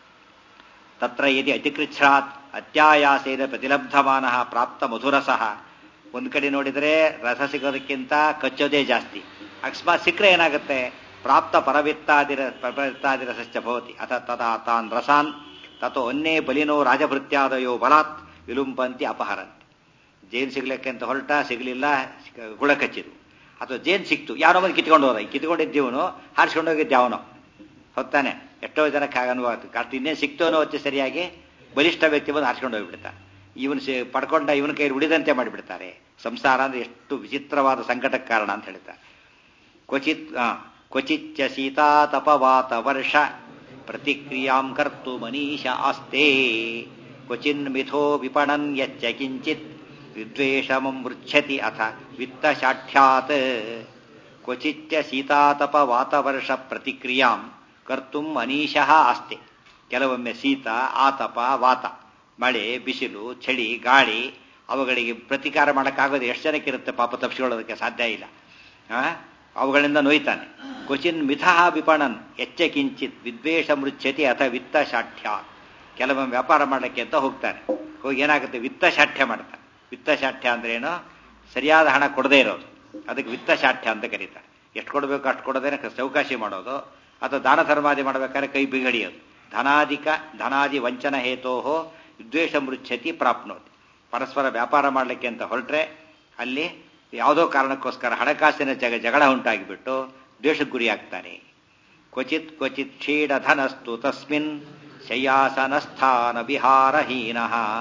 ತತ್ರ ಯದಿ ಅತಿಕೃಚ್ಛ್ರಾತ್ ಅತ್ಯಾಯಾಸೇನ ಪ್ರತಿಲಬ್ಧಮಾನ ಪ್ರಾಪ್ತ ಮಧುರಸಃ ಒಂದು ಕಡೆ ನೋಡಿದರೆ ರಸ ಸಿಗೋದಕ್ಕಿಂತ ಕಚ್ಚೋದೇ ಜಾಸ್ತಿ ಅಕಸ್ಮಾತ್ ಸಿಕ್ಕರೆ ಏನಾಗುತ್ತೆ ಪ್ರಾಪ್ತ ಪರವಿತ್ತಾದಿ ಪರವಿತ್ತಾದಿ ರಸಶ್ಚ ಭವತಿ ಅಥ ತದಾ ತಾನ್ ರಸಾನ್ ತಥೋ ಅನ್ನೇ ಬಲಿನೋ ರಾಜಭೃತ್ಯಾದಯೋ ಬಲಾತ್ ವಿಲುಂಪಂತಿ ಅಪಹರಂತಿ ಜೇನು ಸಿಗ್ಲಿಕ್ಕೆ ಅಂತ ಹೊರಟ ಸಿಗಲಿಲ್ಲ ಹುಳ ಕಚ್ಚಿದು ಅಥವಾ ಜೇನು ಸಿಕ್ತು ಯಾರೋ ಬಂದು ಕಿತ್ಕೊಂಡು ಹೋದ ಕಿತ್ಕೊಂಡಿದ್ದೀವನು ಹಾರಿಸ್ಕೊಂಡು ಹೋಗಿದ್ದೆ ಅವನು ಹೊತ್ತಾನೆ ಎಷ್ಟೋ ಜನಕ್ಕೆ ಅನುಭವ ಕಷ್ಟ ಇನ್ನೇನು ಸಿಕ್ತು ಅನ್ನೋ ಹೊತ್ತೆ ಸರಿಯಾಗಿ ಬಲಿಷ್ಠ ವ್ಯಕ್ತಿ ಬಂದು ಹಾರಿಸ್ಕೊಂಡು ಹೋಗಿಬಿಡ್ತಾನೆ ಇವನು ಪಡ್ಕೊಂಡ ಇವನ ಕೈ ಉಳಿದಂತೆ ಮಾಡಿಬಿಡ್ತಾರೆ ಸಂಸಾರ ಅಂದ್ರೆ ಎಷ್ಟು ವಿಚಿತ್ರವಾದ ಸಂಕಟಕ್ಕೆ ಕಾರಣ ಅಂತ ಹೇಳ್ತಾರೆ ಕ್ವಚಿತ್ ಕ್ವಚಿಚ್ಚ ಶೀತಾತಪವಾತ ವರ್ಷ ಪ್ರತಿಕ್ರಿಯಾಂ ಕರ್ತು ಮನೀಷ ಆಸ್ತೆ ಕ್ವಚಿನ್ ಮಿಥೋ ವಿಪಣನ್ ಯಚ್ಚ ಕಿಂಚಿತ್ ವಿದ್ವೇಷಮಂ ಮೃಚ್ಛತಿ ಅಥ ವಿತ್ತಶಾಠ್ಯಾತ್ ಕ್ವಚಿಚ್ಚ ಶೀತಾತಪ ವಾತವರ್ಷ ಪ್ರತಿಕ್ರಿಯಾಂ ಕರ್ತು ಅನೀಶಃ ಆಸ್ತೆ ಕೆಲವೊಮ್ಮೆ ಶೀತ ಆತಪ ವಾತ ಮಳೆ ಬಿಸಿಲು ಚಳಿ ಗಾಳಿ ಅವುಗಳಿಗೆ ಪ್ರತಿಕಾರ ಮಾಡೋಕ್ಕಾಗೋದು ಎಷ್ಟು ಜನಕ್ಕಿರುತ್ತೆ ಪಾಪ ತಪ್ಪಿಸ್ಕೊಳ್ಳೋದಕ್ಕೆ ಸಾಧ್ಯ ಇಲ್ಲ ಅವುಗಳಿಂದ ನೋಯ್ತಾನೆ ಕ್ವಚಿನ್ ಮಿಥಃ ವಿಪಣನ್ ಎಚ್ಚ ಕಿಂಚಿತ್ ವಿದ್ವೇಷ ಮೃಚ್ಛತಿ ಅಥ ವಿತ್ತ ಶಾಠ್ಯ ಕೆಲವೊಮ್ಮೆ ವ್ಯಾಪಾರ ಮಾಡಕ್ಕೆ ಅಂತ ಹೋಗ್ತಾನೆ ಹೋಗಿ ಏನಾಗುತ್ತೆ ವಿತ್ತ ಶಾಠ್ಯ ಮಾಡ್ತಾನೆ ವಿತ್ತ ಶಾಠ್ಯ ಅಂದ್ರೆ ಏನು ಸರಿಯಾದ ಹಣ ಕೊಡದೇ ಇರೋದು ಅದಕ್ಕೆ ವಿತ್ತ ಶಾಠ್ಯ ಅಂತ ಕರೀತಾರೆ ಎಷ್ಟು ಕೊಡಬೇಕು ಅಷ್ಟು ಕೊಡದೇನೆ ಚೌಕಾಶಿ ಮಾಡೋದು ಅಥವಾ ದಾನ ಧರ್ಮಾದಿ ಮಾಡಬೇಕಾದ್ರೆ ಕೈ ಬಿಗಡಿಯೋದು ಧನಾಧಿಕ ಧನಾದಿ ವಂಚನ ಹೇತೋಹೋ ವಿದ್ವೇಷ ಮೃಚ್ಛತಿ ಪ್ರಾಪ್ನೋತಿ ಪರಸ್ಪರ ವ್ಯಾಪಾರ ಮಾಡಲಿಕ್ಕೆ ಅಂತ ಹೊರಟ್ರೆ ಅಲ್ಲಿ ಯಾವುದೋ ಕಾರಣಕ್ಕೋಸ್ಕರ ಹಣಕಾಸಿನ ಜಗ ಜಗಳ ಉಂಟಾಗಿಬಿಟ್ಟು ದ್ವೇಷಕ್ಕೆ ಗುರಿಯಾಗ್ತಾನೆ ಕ್ವಚಿತ್ ಕ್ವಚಿತ್ ಕ್ಷೀಡಧನಸ್ತು ತಸ್ಮಿನ್ ಶಯ್ಯಾಸನಸ್ಥಾನ ವಿಹಾರಹೀನ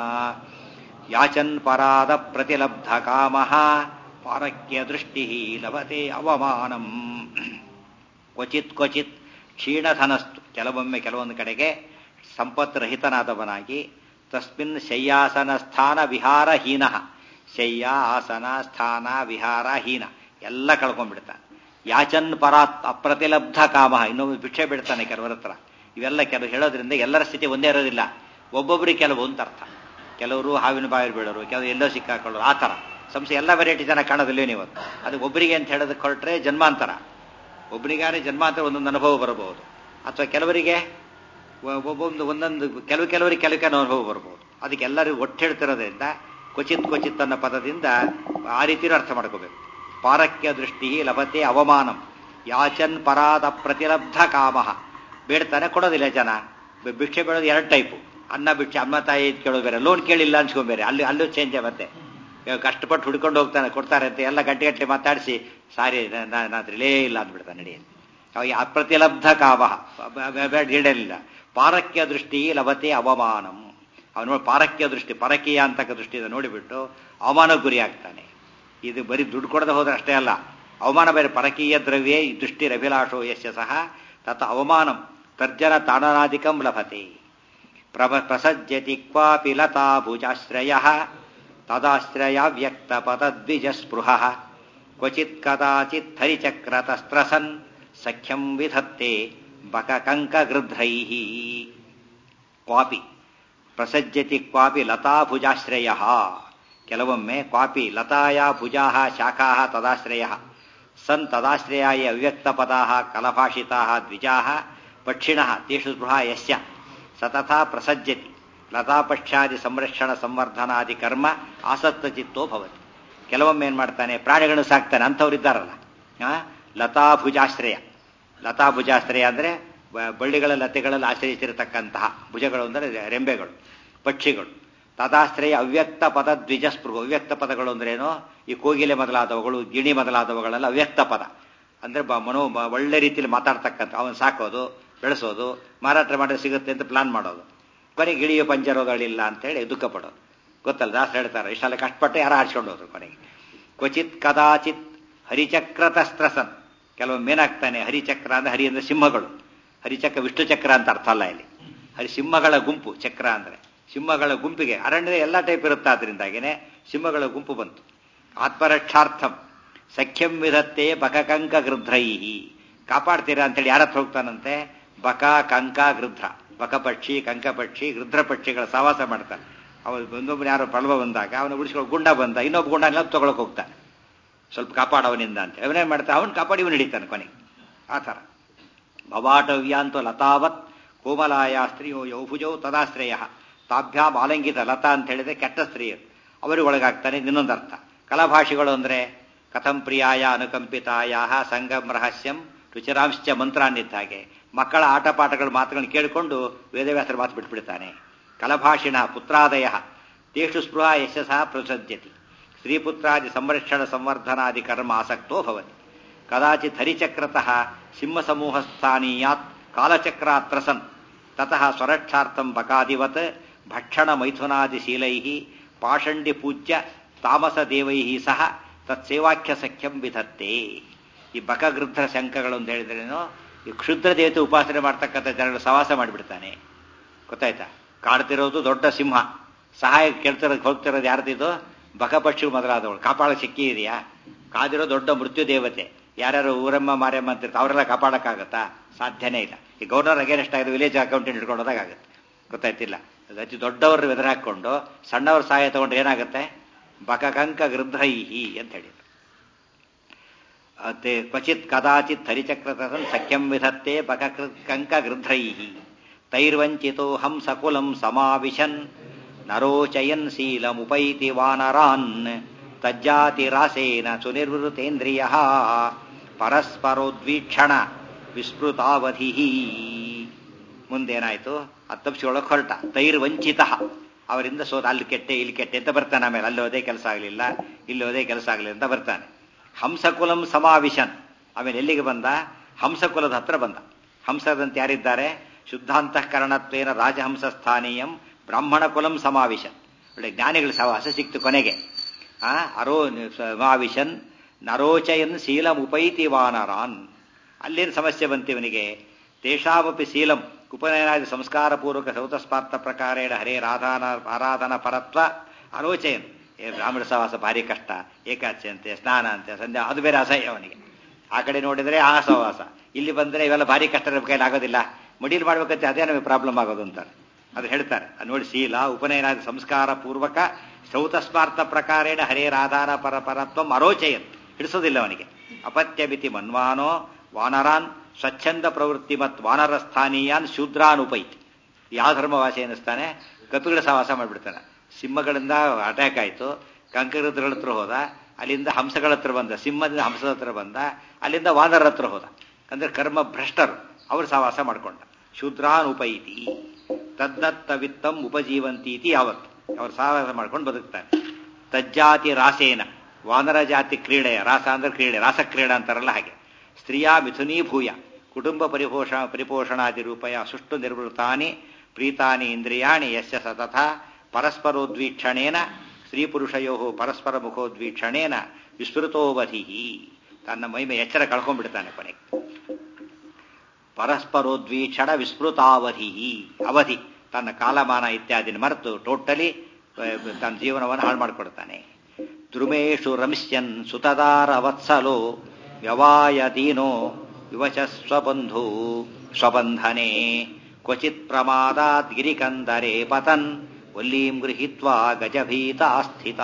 ಯಾಚನ್ ಪರಾದ ಪ್ರತಿಲಬ್ಧ ಕಾಮ ಪಾರಕ್ಯ ದೃಷ್ಟಿ ಲಭತೆ ಅವಮಾನಂ ಕ್ವಚಿತ್ ಕ್ವಚಿತ್ ಕ್ಷೀಣಧನಸ್ತು ಕೆಲವೊಮ್ಮೆ ಕೆಲವೊಂದು ಕಡೆಗೆ ಸಂಪತ್ರಹಿತನಾದವನಾಗಿ ತಸ್ಮಿನ್ ಶಯ್ಯಾಸನ ಸ್ಥಾನ ವಿಹಾರಹೀನ ಶಯ್ಯ ಆಸನ ಸ್ಥಾನ ವಿಹಾರ ಹೀನ ಎಲ್ಲ ಕಳ್ಕೊಂಡ್ಬಿಡ್ತಾನೆ ಯಾಚನ್ ಪರಾತ್ ಅಪ್ರತಿಲಬ್ಧ ಕಾಮ ಇನ್ನೊಬ್ಬ ಭಿಕ್ಷೆ ಬಿಡ್ತಾನೆ ಕೆಲವರ ಹತ್ರ ಇವೆಲ್ಲ ಕೆಲವು ಹೇಳೋದ್ರಿಂದ ಎಲ್ಲರ ಸ್ಥಿತಿ ಒಂದೇ ಇರೋದಿಲ್ಲ ಒಬ್ಬೊಬ್ಬರಿಗೆ ಕೆಲವು ಅಂತ ಅರ್ಥ ಕೆಲವರು ಹಾವಿನ ಬಾಯಲ್ಲಿ ಬೀಳೋರು ಕೆಲವರು ಎಲ್ಲೋ ಸಿಕ್ಕಾಕೊಳ್ಳೋರು ಆ ಥರ ಸಂಸ್ಥೆ ಎಲ್ಲ ವೆರೈಟಿ ಜನ ಕಾಣೋದಿಲ್ಲ ನೀವು ಅದು ಒಬ್ಬರಿಗೆ ಅಂತ ಹೇಳೋದಕ್ಕೆ ಹೊರಟ್ರೆ ಜನ್ಮಾಂತರ ಒಬ್ಬರಿಗಾರೆ ಜನ್ಮಾಂತರ ಒಂದೊಂದು ಅನುಭವ ಬರಬಹುದು ಅಥವಾ ಕೆಲವರಿಗೆ ಒಬ್ಬೊಂದು ಒಂದೊಂದು ಕೆಲವು ಕೆಲವರಿಗೆ ಕೆಲವು ಕೆಲವು ಅನುಭವ ಬರ್ಬೋದು ಅದಕ್ಕೆ ಎಲ್ಲರಿಗೂ ಒಟ್ಟು ಹೇಳ್ತಿರೋದ್ರಿಂದ ಕ್ವಚಿತ್ ಕ್ವಚಿತ್ ಅನ್ನೋ ಪದದಿಂದ ಆ ರೀತಿಯೂ ಅರ್ಥ ಮಾಡ್ಕೋಬೇಕು ಪಾರಕ್ಯ ದೃಷ್ಟಿ ಲಭತೆ ಅವಮಾನಂ ಯಾಚನ್ ಪರಾದ ಪ್ರತಿಲಬ್ಧ ಕಾಮ ಬೇಡ್ತಾನೆ ಕೊಡೋದಿಲ್ಲ ಜನ ಭಿಕ್ಷೆ ಬೇಡೋದು ಎರಡು ಟೈಪು ಅನ್ನ ಭಿಕ್ಷೆ ಅಮ್ಮ ತಾಯಿ ಕೇಳೋದು ಬೇರೆ ಲೋನ್ ಕೇಳಿಲ್ಲ ಅನ್ಸ್ಕೊಂಬೇರೆ ಅಲ್ಲಿ ಅಲ್ಲೂ ಚೇಂಜ್ ಮತ್ತೆ ಕಷ್ಟಪಟ್ಟು ಹುಡ್ಕೊಂಡು ಹೋಗ್ತಾನೆ ಕೊಡ್ತಾರೆ ಅಂತ ಎಲ್ಲ ಗಂಟೆ ಗಂಟೆ ಮಾತಾಡಿಸಿ ಸಾರಿ ನಾನು ಅದ್ರಲ್ಲೇ ಇಲ್ಲ ಅಂದ್ಬಿಡ್ತಾನೆ ನಡೆಯಲ್ಲಿ ಅವಾಗ ಅಪ್ರತಿಲಬ್ಧ ಕಾಮ ಇಡಲಿಲ್ಲ ಪಾರಕ್ಯ ದೃಷ್ಟಿ ಲಭತೆ ಅವಮಾನಂ ಅವನು ಪಾರಕ್ಯ ದೃಷ್ಟಿ ಪರಕೀಯ ಅಂತಕ್ಕ ದೃಷ್ಟಿಯಿಂದ ನೋಡಿಬಿಟ್ಟು ಅವಮಾನ ಗುರಿ ಆಗ್ತಾನೆ ಇದು ಬರೀ ದುಡ್ಡು ಕೊಡದೆ ಹೋದ್ರೆ ಅಷ್ಟೇ ಅಲ್ಲ ಅವಮಾನ ಬೇರೆ ಪರಕೀಯ ದ್ರವ್ಯೇ ದೃಷ್ಟಿ ರಭಿಲಾಷೋ ಯಶ ಸಹ ತತ್ ಅವಮಾನಂ ತರ್ಜನ ತಾಡನಾದಿಕಂ ಲಭತೆ ಪ್ರಭ ಪ್ರಸಜ್ಯತಿ ಕ್ವಾಪಿ ಲತಾ ಭುಜಾಶ್ರಯ ತದಾಶ್ರಯ ವ್ಯಕ್ತ ಪದದ್ವಿಜ ಸ್ಪೃಹ ಕ್ವಚಿತ್ ಕದಾಚಿತ್ ಹರಿಚಕ್ರತಸ್ತ್ರಸನ್ ಸಖ್ಯಂ ವಿಧತ್ತೆ ಬಕಕಂಕ ಗೃಧ್ರೈ ಕ್ವಾಪಿ ಪ್ರಸಜ್ಯತಿ ಕ್ವಾಪಿ ಲತಾ ಭುಜಾಶ್ರಯ ಕೆಲವೊಮ್ಮೆ ಕ್ವಾಪಿ ಲತಾಯ ಭುಜಾ ಶಾಖಾ ತದಾಶ್ರಯ ಸನ್ ತದಾಶ್ರಯಾಯ ಅವ್ಯಕ್ತಪದಾ ಕಲಭಾಷಿತಾ ದ್ವಿಜಾ ಪಕ್ಷಿಣ ತೇಷು ಸ್ಪೃಹ ಯಸ್ಯ ಸತಥಾ ಪ್ರಸಜ್ಯತಿ ಲತಾಪಕ್ಷಾದಿ ಸಂರಕ್ಷಣ ಸಂವರ್ಧನಾದಿ ಕರ್ಮ ಆಸಕ್ತ ಚಿತ್ತೋ ಭವತಿ ಕೆಲವೊಮ್ಮೆ ಏನು ಮಾಡ್ತಾನೆ ಪ್ರಾಣಿಗಳನ್ನು ಸಾಕ್ತಾನೆ ಅಂಥವ್ರು ಇದ್ದಾರಲ್ಲ ಲತಾಭುಜಾಶ್ರಯ ಲತಾಭುಜಾಶ್ರಯ ಅಂದರೆ ಬಳ್ಳಿಗಳ ಲತೆಗಳಲ್ಲಿ ಆಶ್ರಯಿಸಿರತಕ್ಕಂತಹ ಭುಜಗಳು ಅಂದರೆ ರೆಂಬೆಗಳು ಪಕ್ಷಿಗಳು ತದಾಶ್ರಯ ಅವ್ಯಕ್ತ ಪದ ದ್ವಿಜಸ್ಪೃಹ ಅವ್ಯಕ್ತ ಪದಗಳು ಅಂದ್ರೇನು ಈ ಕೋಗಿಲೆ ಮೊದಲಾದವುಗಳು ಗಿಣಿ ಮೊದಲಾದವುಗಳೆಲ್ಲ ಅವ್ಯಕ್ತ ಪದ ಅಂದರೆ ಮನೋ ಒಳ್ಳೆ ರೀತಿಯಲ್ಲಿ ಮಾತಾಡ್ತಕ್ಕಂಥ ಅವನು ಸಾಕೋದು ಬೆಳೆಸೋದು ಮಾರಾಟ ಮಾಡಿ ಸಿಗುತ್ತೆ ಅಂತ ಪ್ಲಾನ್ ಮಾಡೋದು ಕೊನೆಗೆ ಗಿಳಿಯೋ ಪಂಜರೋಗಳಿಲ್ಲ ಅಂತೇಳಿ ದುಃಖ ಪಡೋದು ಗೊತ್ತಲ್ಲ ದಾಸ ಹೇಳ್ತಾರೆ ಇಷ್ಟೆಲ್ಲ ಕಷ್ಟಪಟ್ಟು ಯಾರು ಆಡ್ಸ್ಕೊಂಡು ಹೋದ್ರು ಕೊನೆಗೆ ಕ್ವಚಿತ್ ಕದಾಚಿತ್ ಹರಿಚಕ್ರತಸ್ತ್ರಸನ್ ಕೆಲವೊಮ್ಮೆ ಏನಾಗ್ತಾನೆ ಹರಿಚಕ್ರ ಅಂದ್ರೆ ಹರಿ ಅಂದ್ರೆ ಸಿಂಹಗಳು ಹರಿಚಕ್ರ ವಿಷ್ಣು ಚಕ್ರ ಅಂತ ಅರ್ಥ ಅಲ್ಲ ಇಲ್ಲಿ ಹರಿ ಸಿಂಹಗಳ ಗುಂಪು ಚಕ್ರ ಅಂದ್ರೆ ಸಿಂಹಗಳ ಗುಂಪಿಗೆ ಅರಣ್ಯದ ಎಲ್ಲ ಟೈಪ್ ಇರುತ್ತೆ ಆದ್ರಿಂದಾಗೇನೆ ಸಿಂಹಗಳ ಗುಂಪು ಬಂತು ಆತ್ಮರಕ್ಷಾರ್ಥಂ ಸಖ್ಯಂ ವಿಧತ್ತೆ ಬಕಕಂಕ ಗೃಧ್ರೈಹಿ ಕಾಪಾಡ್ತೀರಾ ಅಂತೇಳಿ ಯಾರ ಹತ್ರ ಹೋಗ್ತಾನಂತೆ ಬಕ ಕಂಕ ಗೃಧ್ರ ಬಕ ಪಕ್ಷಿ ಕಂಕ ಪಕ್ಷಿ ಗೃಧ್ರ ಪಕ್ಷಿಗಳ ಸವಾಸ ಮಾಡ್ತಾನೆ ಅವನು ಒಂದೊಬ್ಬರು ಯಾರೋ ಪಳವ ಬಂದಾಗ ಅವನು ಉಳಿಸ್ಕೊಂಡು ಗುಂಡ ಬಂದ ಇನ್ನೊಬ್ಬ ಗುಂಡ ಎಲ್ಲ ತಗೊಳಕ್ ಹೋಗ್ತಾನೆ ಸ್ವಲ್ಪ ಕಾಪಾಡವನಿಂದ ಅಂತ ಅವನೇನ್ ಮಾಡ್ತಾನೆ ಅವನು ಕಾಪಾಡಿ ಇವನು ಹಿಡಿತಾನೆ ಕೊನೆಗೆ ಆ ಥರ ಭವಾಟವ್ಯಾಂತು ಲತಾವತ್ ಕೋಮಲಾಯ ಸ್ತ್ರೀಯೋ ಯೌಭುಜೋ ತದಾಶ್ರಯ ತಾಭ್ಯಾಮ್ ಆಲಂಗಿತ ಲತಾ ಅಂತ ಹೇಳಿದ್ರೆ ಕೆಟ್ಟ ಸ್ತ್ರೀಯರು ಅವರಿಗೆ ಒಳಗಾಗ್ತಾನೆ ಇನ್ನೊಂದು ಅರ್ಥ ಕಲಾಭಾಷಿಗಳು ಅಂದ್ರೆ ಕಥಂ ಪ್ರಿಯಾಯ ಅನುಕಂಪಿತಾಯ ಸಂಗಮ್ ರಹಸ್ಯಂ ರುಚಿರಾಂಶ್ಚ ಮಂತ್ರ ಅಂದಿದ್ದ ಹಾಗೆ ಮಕ್ಕಳ ಆಟ ಪಾಠಗಳ ಮಾತುಗಳನ್ನು ಕೇಳಿಕೊಂಡು ವೇದವ್ಯಾಸರ ಮಾತು ಬಿಟ್ಬಿಡ್ತಾನೆ ಕಲಭಾಷಿಣ ಪುತ್ರಾದಯ ತೇಷು ಸ್ಪೃಹ ಯಶಸ ಪ್ರಸಜ್ಯತಿ ಸ್ತ್ರೀಪುತ್ರಾದಿ ಸಂರಕ್ಷಣ ಸಂವರ್ಧನಾದಿ ಕರ್ಮ ಆಸಕ್ತೋ ಭವತಿ ಕದಾಚಿತ್ ಹರಿಚಕ್ರತಃ ಸಿಂಹಸಮೂಹಸ್ಥಾನೀಯಾತ್ ಕಾಲಚಕ್ರಾತ್ರಸನ್ ತತಃ ಸ್ವರಕ್ಷಾರ್ಥಂ ಬಕಾದಿವತ್ ಭಕ್ಷಣ ಮೈಥುನಾದಿಶೀಲೈ ಪಾಷಂಡಿ ಪೂಜ್ಯ ತಾಮಸ ದೇವೈ ಸಹ ತತ್ಸೇವಾಖ್ಯ ಸಖ್ಯಂ ವಿಧತ್ತೆ ಈ ಬಕಗೃದ್ಧ ಶಂಕಗಳು ಅಂತ ಹೇಳಿದ್ರೇನು ಈ ಕ್ಷುದ್ರ ದೇವತೆ ಉಪಾಸನೆ ಮಾಡ್ತಕ್ಕಂಥ ಜನಗಳು ಸವಾಸ ಮಾಡಿಬಿಡ್ತಾನೆ ಗೊತ್ತಾಯ್ತಾ ಕಾಡ್ತಿರೋದು ದೊಡ್ಡ ಸಿಂಹ ಸಹಾಯ ಕೇಳ್ತಿರೋದು ಹೋಗ್ತಿರೋದು ಯಾರ್ದಿದು ಬಕಪಕ್ಷಿ ಮೊದಲಾದವಳು ಕಾಪಾಡ ಸಿಕ್ಕಿ ಇದೆಯಾ ಕಾದಿರೋ ದೊಡ್ಡ ಮೃತ್ಯು ದೇವತೆ ಯಾರ್ಯಾರು ಊರಮ್ಮ ಮಾರಮ್ಮ ಅಂತಿರ್ತಾರೆ ಅವರೆಲ್ಲ ಕಾಪಾಡಕ್ಕಾಗತ್ತಾ ಸಾಧ್ಯನೇ ಇಲ್ಲ ಈ ಗವರ್ನರ್ ಅಗೇನೆಸ್ಟ್ ಆಗಿದೆ ವಿಲೇಜ್ ಅಕೌಂಟೆಂಟ್ ಹಿಡ್ಕೊಂಡೋದಾಗುತ್ತೆ ಗೊತ್ತಾಯ್ತಿಲ್ಲ ಅತಿ ದೊಡ್ಡವರು ಎದುರು ಹಾಕೊಂಡು ಸಣ್ಣವ್ರ ಸಹಾಯ ತಗೊಂಡ್ರೆ ಏನಾಗುತ್ತೆ ಬಕಕಂಕ ಗೃಧ್ರೈಹಿ ಅಂತ ಹೇಳಿ ಅತೆ ಕ್ವಚಿತ್ ಕದಾಚಿತ್ ಹರಿಚಕ್ರತಸನ್ ಸಖ್ಯಂ ವಿಧತ್ತೆ ಬಕಕಂಕ ಗೃಧ್ರೈಹಿ ತೈರ್ವಂಚಿತೋ ಹಂಸಕುಲಂ ಸಮಾವಿಶನ್ ನರೋಚಯನ್ ಶೀಲಮುಪೈತಿ ವಾನರಾನ್ ತಜ್ಜಾತಿರಾಸೇನ ಸುನಿರ್ವೃತೇಂದ್ರಿಯ ಪರಸ್ಪರೋದ್ವೀಕ್ಷಣ ವಿಸ್ಮೃತಾವಧಿ ಮುಂದೇನಾಯ್ತು ಅದು ತಪ್ಪಿಸ್ಕೊಳ್ಳೋಕೆ ಹೊರಟ ತೈರ್ ವಂಚಿತ ಅವರಿಂದ ಸೋತ ಅಲ್ಲಿ ಕೆಟ್ಟೆ ಇಲ್ಲಿ ಕೆಟ್ಟೆ ಅಂತ ಬರ್ತಾನೆ ಆಮೇಲೆ ಅಲ್ಲಿ ಹೋದೇ ಕೆಲಸ ಆಗಲಿಲ್ಲ ಇಲ್ಲಿ ಹೋದೇ ಕೆಲಸ ಆಗಲಿಲ್ಲ ಅಂತ ಬರ್ತಾನೆ ಹಂಸಕುಲಂ ಸಮಾವಿಶನ್ ಆಮೇಲೆ ಎಲ್ಲಿಗೆ ಬಂದ ಹಂಸಕುಲದ ಹತ್ರ ಬಂದ ಹಂಸದಂತೆ ಯಾರಿದ್ದಾರೆ ಶುದ್ಧಾಂತಃಕರಣತ್ವೇನ ರಾಜಹಂಸ ಸ್ಥಾನೀಯಂ ಬ್ರಾಹ್ಮಣ ಕುಲಂ ಸಮಾವಿಶನ್ ಒಳ್ಳೆ ಜ್ಞಾನಿಗಳ ಸವಾಸ ಸಿಕ್ತು ಕೊನೆಗೆ ಆ ಅರೋ ಸಮಾವಿಶನ್ ನರೋಚಯನ್ ಶೀಲಂ ಉಪೈತಿ ವಾನರಾನ್ ಅಲ್ಲೇನು ಸಮಸ್ಯೆ ಬಂತು ಇವನಿಗೆ ತೇಷಾಮಪಿ ಶೀಲಂ ಉಪನಯನಾದಿ ಸಂಸ್ಕಾರಪೂರ್ವಕ ಸೌತಸ್ಪಾರ್ಥ ಪ್ರಕಾರೇಣ ಹರೇ ರಾಧಾನ ಆರಾಧನ ಪರತ್ವ ಅರೋಚಯನ್ ಏ ಬ್ರಾಹ್ಮಣ ಸವಾಸ ಭಾರಿ ಕಷ್ಟ ಏಕಾಚೆ ಅಂತೆ ಸ್ನಾನ ಅಂತೆ ಸಂಧ್ಯಾ ಅದು ಬೇರೆ ಅಸಹ್ಯ ಅವನಿಗೆ ಆ ಕಡೆ ನೋಡಿದ್ರೆ ಆ ಸಹವಾಸ ಇಲ್ಲಿ ಬಂದ್ರೆ ಇವೆಲ್ಲ ಭಾರಿ ಕಷ್ಟ ನಮ್ಮ ಕೈಲಿ ಆಗೋದಿಲ್ಲ ಮಡಿಲ್ ಮಾಡ್ಬೇಕಂತೆ ಅದೇ ನಮಗೆ ಪ್ರಾಬ್ಲಮ್ ಆಗೋದು ಅಂತಾರೆ ಅದು ಹೇಳ್ತಾರೆ ಅದು ನೋಡಿ ಶೀಲ ಉಪನಯನ ಸಂಸ್ಕಾರ ಪೂರ್ವಕ ಶ್ರೌತಸ್ಮಾರ್ಥ ಪ್ರಕಾರೇಣ ಹರೇರಾಧಾರ ಪರ ಪರತ್ವಂ ಅರೋಚಯನ್ ಹಿಡಿಸೋದಿಲ್ಲ ಅವನಿಗೆ ಅಪತ್ಯಮಿತಿ ಮನ್ವಾನೋ ವಾನರಾನ್ ಸ್ವಚ್ಛಂದ ಪ್ರವೃತ್ತಿ ಮತ್ತು ವಾನರ ಸ್ಥಾನೀಯಾನ್ ಶೂದ್ರಾನ್ ಉಪೈತಿ ಯಾವ ಧರ್ಮವಾಸಿ ಅನ್ನಿಸ್ತಾನೆ ಕಪಿಗಳ ಸಹವಾಸ ಮಾಡಿಬಿಡ್ತಾನೆ ಸಿಂಹಗಳಿಂದ ಅಟ್ಯಾಕ್ ಆಯಿತು ಕಂಕರದ್ರ ಹತ್ರ ಹೋದ ಅಲ್ಲಿಂದ ಹಂಸಗಳ ಹತ್ರ ಬಂದ ಸಿಂಹದಿಂದ ಹಂಸದ ಹತ್ರ ಬಂದ ಅಲ್ಲಿಂದ ವಾನರ ಹತ್ರ ಹೋದ ಅಂದ್ರೆ ಕರ್ಮ ಭ್ರಷ್ಟರು ಅವರು ಸಹವಾಸ ಮಾಡ್ಕೊಂಡ ಶೂದ್ರಾನ್ ಉಪೈತಿ ತದ್ದತ್ತ ವಿತ್ತಂ ಉಪಜೀವಂತೀತಿ ಯಾವತ್ತು ಅವ್ರು ಸಹವಾಸ ಮಾಡ್ಕೊಂಡು ಬದುಕ್ತಾರೆ ತಜ್ಜಾತಿ ರಾಸೇನ ವಾನರ ಜಾತಿ ಕ್ರೀಡೆಯ ರಾಸ ಅಂದ್ರೆ ಕ್ರೀಡೆ ರಾಸಕ್ರೀಡೆ ಅಂತಾರಲ್ಲ ಹಾಗೆ ಸ್ತ್ರೀಯ ಮಿಥುನೀಭೂಯ ಕುಟುಂಬ ಪರಿಪೋಷ ಪರಿಪೋಷಣಾದಿ ರೂಪಯ ಸುಷ್ಟು ನಿರ್ವೃತಾನಿ ಪ್ರೀತಾನಿ ಇಂದ್ರಿಯಾಣಿ ಯಸ್ಯ ಸತತ ಪರಸ್ಪರೋದ್ವೀಕ್ಷಣೇನ ಸ್ತ್ರೀ ಪುರುಷಯೋ ಪರಸ್ಪರ ಮುಖೋದ್ವೀಕ್ಷಣೇನ ವಿಸ್ಮೃತೋವಧಿ ತನ್ನ ಮೈಮೆ ಎಚ್ಚರ ಕಳ್ಕೊಂಡ್ಬಿಡ್ತಾನೆ ಕೊನೆಗೆ ಪರಸ್ಪರೋದ್ವೀಕ್ಷಣ ವಿಸ್ಮೃತಾವಧಿ ಅವಧಿ ತನ್ನ ಕಾಲಮಾನ ಇತ್ಯಾದಿನ ಮರೆತು ಟೋಟಲಿ ತನ್ನ ಜೀವನವನ್ನು ಹಾಳು ಮಾಡಿಕೊಡ್ತಾನೆ ದ್ರುಮೇಶು ರಮಿಷ್ಯನ್ ಸುತದಾರ ವತ್ಸಲೋ ವ್ಯವಾಯ ದೀನೋ ಯುವಚ ಸ್ವಬಂಧು ಸ್ವಬಂಧನೆ ಕ್ವಚಿತ್ ಪ್ರಮಾದಾತ್ ಗಿರಿಕಂದರೆ ಪತನ್ ವಲ್ಲೀಂ ಗೃಹೀತ್ವಾ ಗಜಭೀತ ಸ್ಥಿತ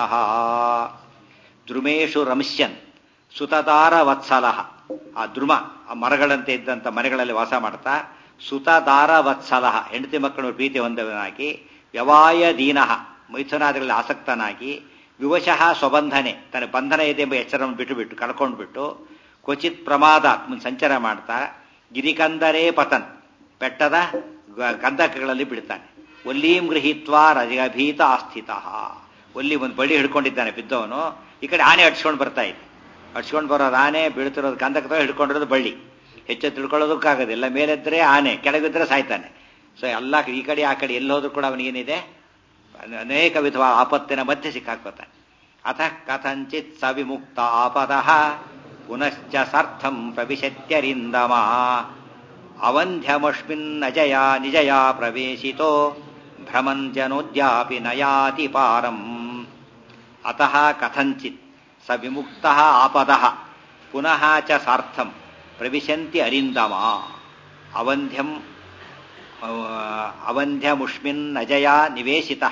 ದ್ರುಮೇಶು ರಮಿಷ್ಯನ್ ಸುತದಾರ ವತ್ಸಲ ಆ ದ್ರುಮ ಆ ಮರಗಳಂತೆ ಇದ್ದಂಥ ಮನೆಗಳಲ್ಲಿ ವಾಸ ಮಾಡ್ತಾ ಸುತದಾರ ವತ್ಸಲ ಹೆಂಡತಿ ಮಕ್ಕಳು ಪ್ರೀತಿ ಹೊಂದವನಾಗಿ ವ್ಯವಾಯ ದೀನಃ ಮೈಥುನಾದಿಗಳಲ್ಲಿ ಆಸಕ್ತನಾಗಿ ವಿವಶಃ ಸ್ವಬಂಧನೆ ತನ್ನ ಬಂಧನ ಇದೆ ಎಂಬ ಎಚ್ಚರವನ್ನು ಬಿಟ್ಟು ಬಿಟ್ಟು ಕಳ್ಕೊಂಡ್ಬಿಟ್ಟು ಕ್ವಚಿತ್ ಪ್ರಮಾದ ಮುಂದೆ ಸಂಚಾರ ಮಾಡ್ತಾ ಗಿರಿಕಂದರೇ ಪತನ್ ಬೆಟ್ಟದ ಕಂದಕಗಳಲ್ಲಿ ಬಿಡ್ತಾನೆ ಒಲ್ಲೀಂ ಗೃಹೀತ್ವ ರಜಭೀತ ಆಸ್ಥಿತ ಒಲ್ಲಿ ಒಂದು ಬಳ್ಳಿ ಹಿಡ್ಕೊಂಡಿದ್ದಾನೆ ಬಿದ್ದವನು ಈ ಕಡೆ ಆನೆ ಅಡ್ಸ್ಕೊಂಡು ಬರ್ತಾ ಇದೆ ಅಡ್ಸ್ಕೊಂಡು ಬರೋದು ಆನೆ ಬೀಳ್ತಿರೋದು ಕಂದಕದ ಹಿಡ್ಕೊಂಡಿರೋದು ಬಳ್ಳಿ ಹೆಚ್ಚು ತಿಳ್ಕೊಳ್ಳೋದಕ್ಕಾಗೋದಿಲ್ಲ ಮೇಲೆದ್ರೆ ಆನೆ ಕೆಳಗಿದ್ರೆ ಸಾಯ್ತಾನೆ ಸೊ ಎಲ್ಲ ಈ ಕಡೆ ಆ ಕಡೆ ಎಲ್ಲೋದ್ರೂ ಕೂಡ ಅವನಿಗೇನಿದೆ ಅನೇಕ ವಿಧವಾದ ಆಪತ್ತಿನ ಮಧ್ಯೆ ಸಿಕ್ಕಾಕೋತಾನೆ ಅಥ ಕಥಂಚಿತ್ ಸವಿಮುಕ್ತ ಆಪದ ಪುನಶ್ಚ ಸಾರ್ಥಂ ಪ್ರವಿಶತ್ಯರಿಂದಮ ಅವಂಧ್ಯಮಸ್ಮಿನ್ನಜಯ ನಿಜಯ ಪ್ರವೇಶಿತೋ ಭ್ರಮನ್ ಜನೋದ್ಯಾಪಿ ನಯಾತಿ ಪಾರಂ ಅತಃ ಕಥಂಚಿತ್ ಸ ವಿಮುಕ್ತ ಆಪದ ಪುನಃ ಚ ಸಾರ್ಥಂ ಪ್ರವಿಶಂತಿ ಅರಿಂದಮ ಅವಂಧ್ಯಂ ಅವಂಧ್ಯಮುಷ್ಮಿನ್ ಅಜಯ ನಿವೇಶಿತ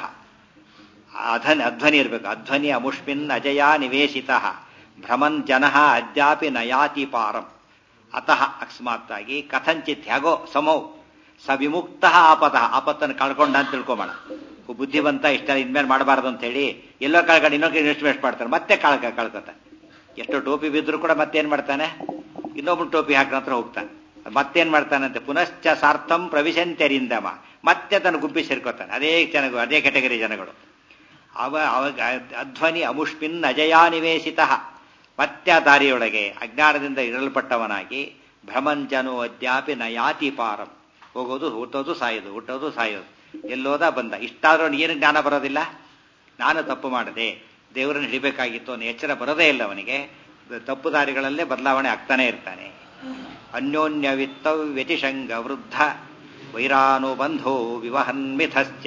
ಅಧನ್ ಅಧ್ವನಿ ಇರಬೇಕು ಅಧ್ವನಿ ಅಮುಷ್ಮಿನ್ ಅಜಯ ನಿವೇಶಿತ ಭ್ರಮನ್ ಜನ ಅದ್ಯಾಪಿ ನಯಾತಿ ಪಾರಂ ಅತಃ ಅಕಸ್ಮಾತ್ತಾಗಿ ಕಥಂಚಿತ್ ಹೇಗೋ ಸಮೌ ಸ ವಿಮುಕ್ತ ಆಪದ ಆಪತ್ತನ್ನು ಕಳ್ಕೊಂಡ ಅಂತ ತಿಳ್ಕೊಬೇಡ ಬುದ್ಧಿವಂತ ಇಷ್ಟ ಇನ್ಮೇಲೆ ಮಾಡಬಾರ್ದು ಅಂತ ಹೇಳಿ ಎಲ್ಲೋ ಕಳ್ಕೊಂಡು ಇನ್ನೊಂದು ಇನ್ವೆಸ್ಟ್ ಮಾಡ್ತಾರೆ ಮತ್ತೆ ಕಳ್ಕ ಕಳ್ಕೊತಾನೆ ಎಷ್ಟು ಟೋಪಿ ಬಿದ್ದರೂ ಕೂಡ ಮತ್ತೇನ್ ಮಾಡ್ತಾನೆ ಇನ್ನೊಬ್ರು ಟೋಪಿ ಹಾಕೊಂಡ್ರೆ ಹೋಗ್ತಾನೆ ಮತ್ತೇನ್ ಮಾಡ್ತಾನಂತೆ ಪುನಶ್ಚ ಸಾರ್ಥಂ ಪ್ರವಿಶಂತ್ಯರಿಂದಮ ಮತ್ತೆ ತನ್ನ ಗುಂಪಿ ಸೇರ್ಕೋತಾನೆ ಅದೇ ಜನ ಅದೇ ಕೆಟಗರಿ ಜನಗಳು ಅವ ಅವಾಗ ಅಧ್ವನಿ ಅಮುಷ್ಮಿನ್ ಅಜಯಾ ನಿವೇಶಿತ ಮತ್ತೆ ಆ ದಾರಿಯೊಳಗೆ ಅಜ್ಞಾನದಿಂದ ಇರಲ್ಪಟ್ಟವನಾಗಿ ಭ್ರಮಂಜನು ಅದ್ಯಾಪಿ ನಯಾತಿ ಪಾರಂ ಹೋಗೋದು ಹುಟ್ಟೋದು ಸಾಯೋದು ಹುಟ್ಟೋದು ಸಾಯೋದು ಎಲ್ಲೋದ ಬಂದ ಇಷ್ಟಾದ್ರೂ ಏನು ಜ್ಞಾನ ಬರೋದಿಲ್ಲ ನಾನು ತಪ್ಪು ಮಾಡದೆ ದೇವರನ್ನು ಹಿಡಿಬೇಕಾಗಿತ್ತು ಅನ್ನೋ ಎಚ್ಚರ ಬರೋದೇ ಇಲ್ಲ ಅವನಿಗೆ ತಪ್ಪು ದಾರಿಗಳಲ್ಲೇ ಬದಲಾವಣೆ ಆಗ್ತಾನೆ ಇರ್ತಾನೆ ಅನ್ಯೋನ್ಯ ವಿತ್ತ ವ್ಯತಿಶಂಗ ವೃದ್ಧ ವೈರಾನುಬಂಧೋ ವಿವಹನ್ಮಿಥಶ್ಚ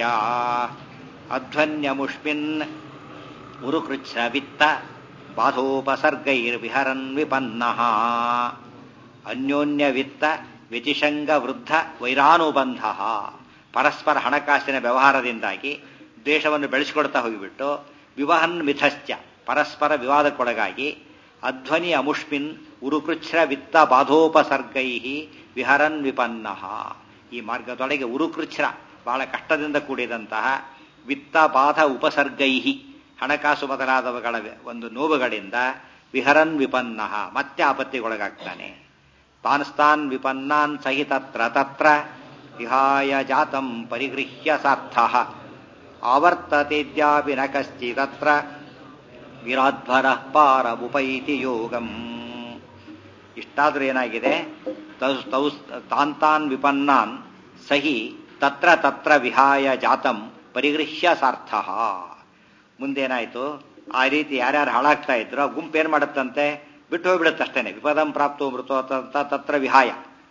ಅಧ್ವನ್ಯಮುಷ್ಮಿನ್ ಉರುಕೃಚ್ಛ ವಿತ್ತ ಬಾಧೋಪಸರ್ಗೈರ್ವಿಹರನ್ ವಿಪನ್ನ ಅನ್ಯೋನ್ಯ ವಿತ್ತ ವ್ಯತಿಶಂಗ ವೃದ್ಧ ವೈರಾನುಬಂಧ ಪರಸ್ಪರ ಹಣಕಾಸಿನ ವ್ಯವಹಾರದಿಂದಾಗಿ ದೇಶವನ್ನು ಬೆಳೆಸಿಕೊಡ್ತಾ ಹೋಗಿಬಿಟ್ಟು ವಿವಹನ್ ಮಿಥಶ್ಚ ಪರಸ್ಪರ ವಿವಾದಕ್ಕೊಳಗಾಗಿ ಅಧ್ವನಿ ಅಮುಷ್ಮಿನ್ ಉರುಕೃಚ್ಛ್ರ ವಿತ್ತ ಬಾಧೋಪಸರ್ಗೈ ವಿಹರನ್ ವಿಪನ್ನ ಈ ಮಾರ್ಗದೊಳಗೆ ಉರುಕೃಚ್ಛ್ರ ಬಹಳ ಕಷ್ಟದಿಂದ ಕೂಡಿದಂತಹ ವಿತ್ತ ಬಾಧ ಉಪಸರ್ಗೈ ಹಣಕಾಸು ಮೊದಲಾದವುಗಳ ಒಂದು ನೋವುಗಳಿಂದ ವಿಹರನ್ ವಿಪನ್ನ ಮತ್ತೆ ಆಪತ್ತಿಗೊಳಗಾಗ್ತಾನೆ ತಾನ್ಸ್ತಾನ್ ವಿಪನ್ನಾನ್ ಸಹಿತತ್ರ ತತ್ರ ವಿಹಾಯ ಜಾತಂ ಪರಿಗೃಹ್ಯ ಸಾರ್ಥ ಆವರ್ತತೆದ್ಯಾಪಿ ನ ಕಶ್ಚಿದತ್ರ ವಿರಾಧ್ವರ ಪಾರವುಪೈತಿ ಯೋಗಂ ಇಷ್ಟಾದ್ರೂ ಏನಾಗಿದೆ ತಾನ್ ತಾನ್ ವಿಪನ್ನಾನ್ ಸಹಿ ತತ್ರ ತತ್ರ ವಿಹಾಯ ಜಾತಂ ಪರಿಗೃಹ್ಯ ಸಾರ್ಥ ಮುಂದೇನಾಯ್ತು ಆ ರೀತಿ ಯಾರ್ಯಾರು ಹಾಳಾಗ್ತಾ ಇದ್ರು ಆ ಗುಂಪು ಏನ್ ಮಾಡುತ್ತಂತೆ ಬಿಟ್ಟು ಹೋಗ್ಬಿಡುತ್ತೆ ಅಷ್ಟೇನೆ ವಿಪದಂ ಪ್ರಾಪ್ತೋ ಮೃತೋ ತತ್ರ ವಿಹಾಯ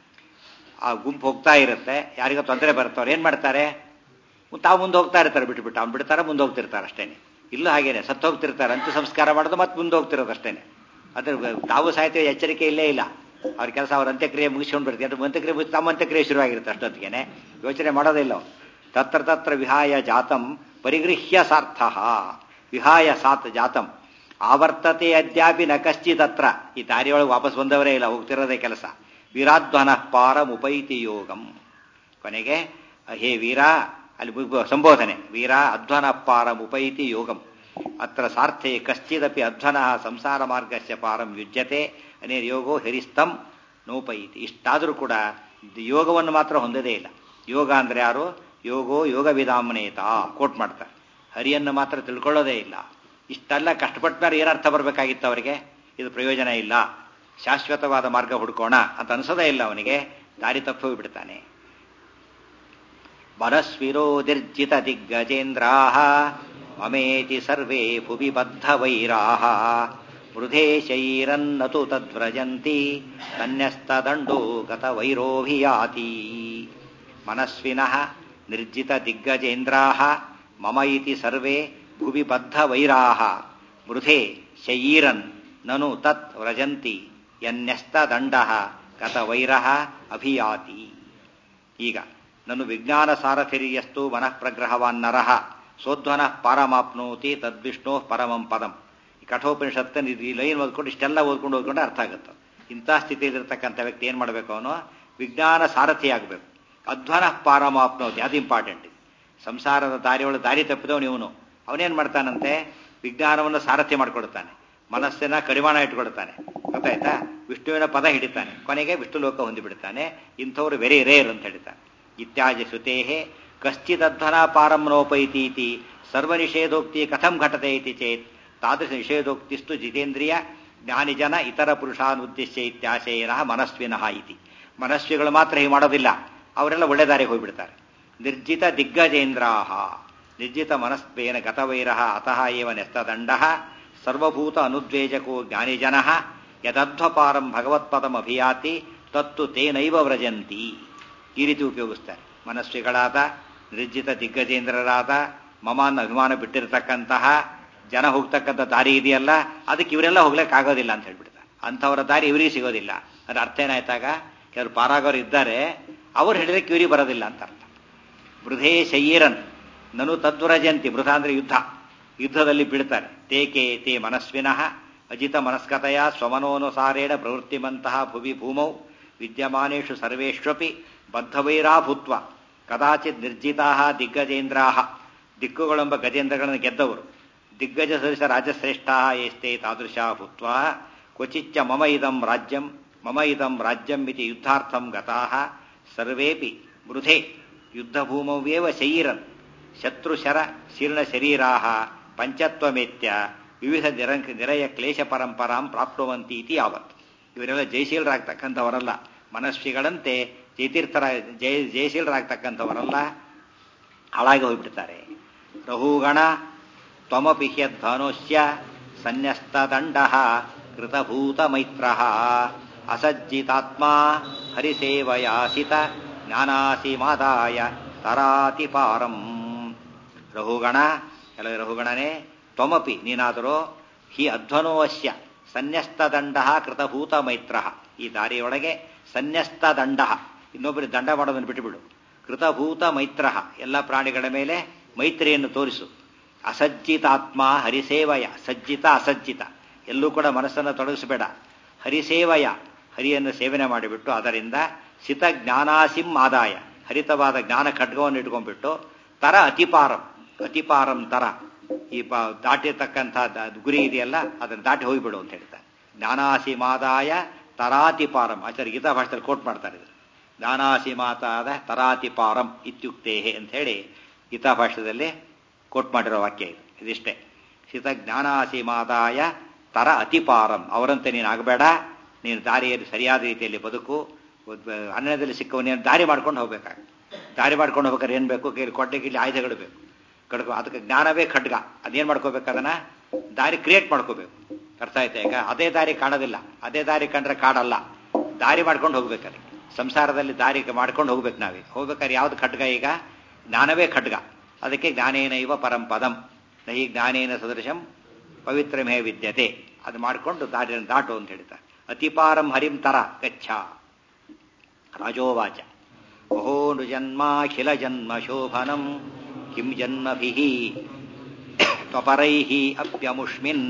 ಆ ಗುಂಪು ಹೋಗ್ತಾ ಇರುತ್ತೆ ಯಾರಿಗೋ ತೊಂದರೆ ಬರುತ್ತೆ ಅವ್ರು ಏನ್ ಮಾಡ್ತಾರೆ ತಾವು ಮುಂದೆ ಹೋಗ್ತಾ ಇರ್ತಾರೆ ಬಿಟ್ಟು ಬಿಟ್ಟು ಅವ್ನು ಬಿಡ್ತಾರೆ ಮುಂದೆ ಹೋಗ್ತಿರ್ತಾರೆ ಅಷ್ಟೇನೆ ಇಲ್ಲೂ ಹಾಗೇನೆ ಸತ್ತು ಹೋಗ್ತಿರ್ತಾರೆ ಅಂತ್ಯ ಸಂಸ್ಕಾರ ಮಾಡೋದು ಮತ್ತೆ ಮುಂದೆ ಹೋಗ್ತಿರೋದು ಅಷ್ಟೇನೆ ಅದ್ರ ತಾವು ಸಾಹಿತ್ಯ ಎಚ್ಚರಿಕೆ ಇಲ್ಲೇ ಇಲ್ಲ ಅವ್ರ ಕೆಲಸ ಅವ್ರ ಅಂತ್ಯಕ್ರಿಯೆ ಮುಗಿಸ್ಕೊಂಡು ಬರ್ತೀವಿ ಅದ್ರ ಅಂತ್ಯಕ್ರಿಯೆ ಮುಗಿಸಿ ತಮ್ಮ ಅಂತ್ಯಕ್ರಿಯೆ ಶುರುವಾಗಿರುತ್ತೆ ಅಷ್ಟೊತ್ತಿಗೆ ಯೋಚನೆ ಮಾಡೋದಿಲ್ಲ ಅವ್ರು. ತತ್ರ ತತ್ರ ವಿಹಾಯ ಜಾತಂ ಪರಿಗೃಹ್ಯ ಸಾರ್ಥ ವಿಹಾಯ ಸಾತ್ ಜಾತಂ ಆವರ್ತತೆ ಅದ್ಯಾಪಿ ನ ಕಶ್ಚಿದತ್ರ ಈ ದಾರಿಯೊಳಗೆ ವಾಪಸ್ ಬಂದವರೇ ಇಲ್ಲ ಹೋಗ್ತಿರೋದೇ ಕೆಲಸ ವೀರಾಧ್ವನ ಪಾರಮುಪೈತಿ ಯೋಗಂ ಕೊನೆಗೆ ಹೇ ವೀರ ಅಲ್ಲಿ ಬು- ಸಂಬೋಧನೆ ವೀರ ಅಧ್ವನ ಪಾರಮುಪೈತಿ ಯೋಗಂ ಅತ್ರ ಸಾರ್ಥೆ ಕಶ್ಚಿದಪಿ ಅಧ್ವನ ಸಂಸಾರ ಮಾರ್ಗಸ್ಯ ಪಾರಂ ಯುಜ್ಯತೆ ಅನೇ ಯೋಗೋ ಹೆರಿಸ್ತಂ ನೋಪೈತಿ ಇಷ್ಟಾದರೂ ಕೂಡ ಇದು ಯೋಗವನ್ನು ಮಾತ್ರ ಹೊಂದದೇ ಇಲ್ಲ ಯೋಗ ಅಂದ್ರೆ ಯಾರು ಯೋಗೋ ಯೋಗ ವಿಧಾಮನೇತ ಕೋಟ್ ಮಾಡ್ತಾರೆ ಹರಿಯನ್ನು ಮಾತ್ರ ತಿಳ್ಕೊಳ್ಳೋದೇ ಇಲ್ಲ ಇಷ್ಟೆಲ್ಲ ಕಷ್ಟಪಟ್ಟ ಮೇಲೆ ಏನರ್ಥ ಬರಬೇಕಾಗಿತ್ತು ಅವರಿಗೆ ಇದು ಪ್ರಯೋಜನ ಇಲ್ಲ ಶಾಶ್ವತವಾದ ಮಾರ್ಗ ಹುಡ್ಕೋಣ ಅಂತ ಅನ್ಸೋದೇ ಇಲ್ಲ ಅವನಿಗೆ ದಾರಿ ತಪ್ಪಿ ಹೋಗ್ಬಿಡ್ತಾನೆ ಮನಸ್ವಿರೋದಿರ್ಜಿತ ದಿಗ್ಗಜೇಂದ್ರಾ ಮಮೇತಿ ಸರ್ವೇ ಭುವಿ ಬದ್ಧ ವೈರಾಹ ವೃಧೇ ಶೈರನ್ನತು ತದ್ವ್ರಜಂತಿ ತನ್ಯಸ್ತದಂಡೋ ಗತ ವೈರೋಭಿಯಾತಿ ಮನಸ್ವಿನಃ ನಿರ್ಜಿತ ದಿಗ್ಗಜೇಂದ್ರಾ ಮಮ ಇತಿ ಸರ್ವೇ ಭುವಿ ಬದ್ಧ ವೈರಾಹ ವೃಧೆ ಶಯೀರನ್ ನನು ತತ್ ವ್ರಜಂತಿ ಯನ್ಯಸ್ತದಂಡ ಗತ ವೈರಃ ಅಭಿಯಾತಿ ಈಗ ನನು ವಿಜ್ಞಾನ ಸಾರಥಿರ್ಯಸ್ತು ಮನಃ ಪ್ರಗ್ರಹವಾನ್ನರಃ ಸೋಧ್ವನ ಪಾರಮಾಪ್ನೋತಿ ತದ್ವಿಷ್ಣೋ ಪರಮಂ ಪದಂ ಈ ಕಠೋಪನಿಷತ್ತನ್ನು ಇದು ಈ ಲೈನ್ ಓದ್ಕೊಂಡು ಇಷ್ಟೆಲ್ಲ ಓದ್ಕೊಂಡು ಓದ್ಕೊಂಡು ಅರ್ಥ ಆಗುತ್ತೆ ಇಂಥ ಸ್ಥಿತಿಯಲ್ಲಿರ್ತಕ್ಕಂಥ ವ್ಯಕ್ತಿ ಏನು ಮಾಡಬೇಕು ಅವನು ವಿಜ್ಞಾನ ಸಾರಥಿ ಆಗಬೇಕು ಅಧ್ವನ ಪಾರಮಾಪ್ನೋತಿ ಅದು ಇಂಪಾರ್ಟೆಂಟ್ ಸಂಸಾರದ ದಾರಿಯೊಳಗೆ ದಾರಿ ತಪ್ಪಿದವನು ಇವನು ಅವನೇನು ಮಾಡ್ತಾನಂತೆ ವಿಜ್ಞಾನವನ್ನು ಸಾರಥ್ಯ ಮಾಡಿಕೊಡ್ತಾನೆ ಮನಸ್ಸನ್ನ ಕಡಿವಾಣ ಇಟ್ಕೊಡ್ತಾನೆ ಗೊತ್ತಾಯ್ತಾ ವಿಷ್ಣುವಿನ ಪದ ಹಿಡಿತಾನೆ ಕೊನೆಗೆ ವಿಷ್ಣು ಲೋಕ ಹೊಂದಿಬಿಡ್ತಾನೆ ಇಂಥವ್ರು ವೆರಿ ರೇರ್ ಅಂತ ಹೇಳ್ತಾನೆ ಇತ್ಯಾದಿ ಶ್ರುತೇ ಕಶ್ಚಿದಧ್ವನ ಪಾರಮ್ನೋಪೈತಿ ಇತಿ ಸರ್ವನಿಷೇಧೋಕ್ತಿ ಕಥಂ ಘಟತೆ ಇತಿ ಚೇತ್ ತಾದೃಶ ನಿಷೇಧೋಕ್ತಿಸ್ತು ಜಿತೇಂದ್ರಿಯ ಜ್ಞಾನಿಜನ ಇತರ ಪುರುಷಾನುದ್ದೇಶ್ಯ ಇತ್ಯಾಶಯನ ಮನಸ್ವಿನಃ ಇತಿ ಮನಸ್ವಿಗಳು ಮಾತ್ರ ಹೀಗೆ ಮಾಡೋದಿಲ್ಲ ಅವರೆಲ್ಲ ಒಳ್ಳೆ ದಾರಿಗೆ ಹೋಗ್ಬಿಡ್ತಾರೆ ನಿರ್ಜಿತ ದಿಗ್ಗಜೇಂದ್ರಾಹ ನಿರ್ಜಿತ ಮನಸ್ವೇನ ಗತವೈರ ಅತಃ ಏವ ನೆಸ್ತದಂಡ ಸರ್ವಭೂತ ಅನುದ್ವೇಜಕೋ ಜ್ಞಾನಿಜನ ಯದಧ್ವಪಾರಂ ಭಗವತ್ಪದಂ ಅಭಿಯಾತಿ ತತ್ತು ತೇನೈವ ವ್ರಜಂತಿ ಈ ರೀತಿ ಉಪಯೋಗಿಸ್ತಾರೆ ಮನಸ್ವಿಗಳಾದ ನಿರ್ಜಿತ ದಿಗ್ಗಜೇಂದ್ರರಾದ ಮಮಾನ್ ಅಭಿಮಾನ ಬಿಟ್ಟಿರತಕ್ಕಂತಹ ಜನ ಹೋಗ್ತಕ್ಕಂಥ ದಾರಿ ಇದೆಯಲ್ಲ ಅದಕ್ಕೆ ಇವರೆಲ್ಲ ಹೋಗ್ಲಿಕ್ಕಾಗೋದಿಲ್ಲ ಅಂತ ಹೇಳ್ಬಿಡ್ತಾರೆ ಅಂಥವರ ದಾರಿ ಇವರಿಗೆ ಸಿಗೋದಿಲ್ಲ ಅದ್ರ ಅರ್ಥ ಏನಾಯ್ತಾಗ ಕೆಲವರು ಪಾರಾಗೋರು ಇದ್ದಾರೆ ಅವ್ರು ಹಿಡಿದಕ್ಕೆ ಇವರಿಗೆ ಬರೋದಿಲ್ಲ ಅಂತ ಅರ್ಥ ವೃಧೇ ಶಯೀರನ್ ನನು ತದ್ವ್ರಜಂತಿ ವೃಧ ಅಂದ್ರೆ ಯುದ್ಧ ಯುದ್ಧದಲ್ಲಿ ಬೀಳ್ತಾರೆ ತೇಕೆ ತೇ ಮನಸ್ವಿನಃ ಅಜಿತ ಮನಸ್ಕತೆಯ ಸ್ವಮನೋನುಸಾರೇಣ ಪ್ರವೃತ್ತಿಮಂತಹ ಭುವಿ ಭೂಮೌ ವಿದ್ಯಮಾನೇಷು ಸರ್ವೇಷ್ವಪಿ ಬದ್ಧವೈರಾ ಭೂತ್ವ ಕದಾಚಿತ್ ನಿರ್ಜಿತಾ ದಿಗ್ಗಜೇಂದ್ರಾ ದಿಕ್ಕುಗಳೆಂಬ ಗಜೇಂದ್ರಗಳನ್ನು ಗೆದ್ದವರು ದಿಗ್ಗಜ ಸದೃಶ ರಾಜಶ್ರೇಷ್ಠಾ ಯೇಸ್ತೆ ತಾದೃಶ ಭೂತ್ವ ಕ್ವಚಿಚ್ಚ ಮಮ ಇದಂ ರಾಜ್ಯಂ ಮಮ ಇದಂ ರಾಜ್ಯಂ ಇತಿ ಯುದ್ಧಾರ್ಥಂ ಗತಾಃ ಸರ್ವೇಪಿ ವೃಧೆ ಯುದ್ಧಭೂಮವ್ಯೇವ ಶಯೀರನ್ ಶತ್ರುಶರ ಶೀರ್ಣ ಶರೀರಾಹ ಪಂಚತ್ವಮೇತ್ಯ ವಿವಿಧ ನಿರ ನಿರಯ ಕ್ಲೇಶ ಪರಂಪರಾಂ ಪ್ರಾಪ್ನುವಂತಿ ಇತಿ ಯಾವತ್ ಇವರೆಲ್ಲ ಜಯಶೀಲರಾಗ್ತಕ್ಕಂಥವರಲ್ಲ ಮನಸ್ವಿಗಳಂತೆ ಜಯತೀರ್ಥರ ಜಯ ಜಯಶೀಲರಾಗ್ತಕ್ಕಂಥವರಲ್ಲ ಹಾಳಾಗಿ ಹೋಗ್ಬಿಡ್ತಾರೆ ರಹುಗಣ ತ್ವಮಪಿ ಹ್ಯಧ್ವನುಷ್ಯ ಸನ್ಯಸ್ತದಂಡ ಕೃತಭೂತ ಮೈತ್ರ ಅಸಜ್ಜಿತಾತ್ಮ ಹರಿಸೇವಯಾಸಿತ ಜ್ಞಾನಾಸಿ ಮಾದಾಯ ತರಾತಿ ಪಾರಂ ರಹುಗಣ ಎಲ್ಲ ರಹುಗಣನೇ ತ್ವಮಪಿ ನೀನಾದರೂ ಹಿ ಅಧ್ವನೋವಶ್ಯ ಸನ್ಯಸ್ತದಂಡ ಕೃತಭೂತ ಮೈತ್ರ ಈ ದಾರಿಯೊಳಗೆ ಸನ್ಯಸ್ತದಂಡ ಇನ್ನೊಬ್ಬರಿಗೆ ದಂಡ ಮಾಡೋದನ್ನು ಬಿಟ್ಟುಬಿಡು ಕೃತಭೂತ ಮೈತ್ರ ಎಲ್ಲ ಪ್ರಾಣಿಗಳ ಮೇಲೆ ಮೈತ್ರಿಯನ್ನು ತೋರಿಸು ಅಸಜ್ಜಿತಾತ್ಮ ಹರಿಸೇವಯ ಸಜ್ಜಿತ ಅಸಜ್ಜಿತ ಎಲ್ಲೂ ಕೂಡ ಮನಸ್ಸನ್ನು ತೊಡಗಿಸಬೇಡ ಹರಿಸೇವಯ ಹರಿಯನ್ನು ಸೇವನೆ ಮಾಡಿಬಿಟ್ಟು ಅದರಿಂದ ಸಿತ ಜ್ಞಾನಾಸಿಂ ಆದಾಯ ಹರಿತವಾದ ಜ್ಞಾನ ಖಡ್ಗವನ್ನು ಇಟ್ಕೊಂಡ್ಬಿಟ್ಟು ತರ ಅತಿಪಾರಂ ಅತಿಪಾರಂ ತರ ಈ ಪ ದಾಟಿರ್ತಕ್ಕಂಥ ಗುರಿ ಇದೆಯಲ್ಲ ಅದನ್ನು ದಾಟಿ ಹೋಗಿಬಿಡು ಅಂತ ಹೇಳ್ತಾರೆ ಜ್ಞಾನಾಸಿಮಾದಾಯ ತರಾತಿಪಾರಂ ಆಚಾರ್ಯ ಗೀತಾ ಭಾಷೆಯಲ್ಲಿ ಕೋಟ್ ಮಾಡ್ತಾರೆ ಇದು ಜ್ಞಾನಾಸಿಮಾತಾದ ತರಾತಿಪಾರಂ ಇತ್ಯುಕ್ತೇ ಅಂತ ಹೇಳಿ ಗೀತಾ ಭಾಷೆಯಲ್ಲಿ ಕೋಟ್ ಮಾಡಿರೋ ವಾಕ್ಯ ಇದು ಇದಿಷ್ಟೇ ಶಿತ ಜ್ಞಾನಾಸಿಮಾದಾಯ ತರ ಅತಿಪಾರಂ ಅವರಂತೆ ನೀನು ಆಗಬೇಡ ನೀನು ದಾರಿಯಲ್ಲಿ ಸರಿಯಾದ ರೀತಿಯಲ್ಲಿ ಬದುಕು ಅನ್ನದಲ್ಲಿ ಸಿಕ್ಕವನೇನು ದಾರಿ ಮಾಡ್ಕೊಂಡು ಹೋಗ್ಬೇಕಾಗ ದಾರಿ ಮಾಡ್ಕೊಂಡು ಹೋಗ್ಬೇಕಾದ್ರೆ ಏನು ಬೇಕು ಕೈಲಿ ಕೊಡ್ಲಿಕ್ಕೆ ಇಲ್ಲಿ ಆಯುಧಗಳು ಬೇಕು ಕಡ್ಕೊ ಅದಕ್ಕೆ ಜ್ಞಾನವೇ ಖಡ್ಗ ಅದೇನು ಮಾಡ್ಕೋಬೇಕು ಅದನ್ನ ದಾರಿ ಕ್ರಿಯೇಟ್ ಮಾಡ್ಕೋಬೇಕು ಅರ್ಥ ಆಯ್ತಾ ಈಗ ಅದೇ ದಾರಿ ಕಾಣೋದಿಲ್ಲ ಅದೇ ದಾರಿ ಕಂಡ್ರೆ ಕಾಡಲ್ಲ ದಾರಿ ಮಾಡ್ಕೊಂಡು ಹೋಗ್ಬೇಕು ಅದಕ್ಕೆ ಸಂಸಾರದಲ್ಲಿ ದಾರಿ ಮಾಡ್ಕೊಂಡು ಹೋಗ್ಬೇಕು ನಾವೀಗ ಹೋಗ್ಬೇಕಾದ್ರೆ ಯಾವ್ದು ಖಡ್ಗ ಈಗ ಜ್ಞಾನವೇ ಖಡ್ಗ ಅದಕ್ಕೆ ಜ್ಞಾನೇನ ಇವ ಪರಂ ಪದಂ ನಹಿ ಜ್ಞಾನೇನ ಸದೃಶಂ ಪವಿತ್ರಮೇ ವಿದ್ಯತೆ ಅದು ಮಾಡಿಕೊಂಡು ದಾಟಿ ದಾಟು ಅಂತ ಹೇಳ್ತಾರೆ ಅತಿಪಾರಂ ಹರಿಂ ತರ ಗಚ್ಚ ರಾಜೋವಾಚ ಅಹೋ ನೃಜನ್ಮಾಖಿಲ ಜನ್ಮ ಶೋಭನಂ ಕಿಂ ಜನ್ಮಭಿಃ ತ್ವಪರೈಃ ಅಪ್ಯಮುಷ್ಮಿನ್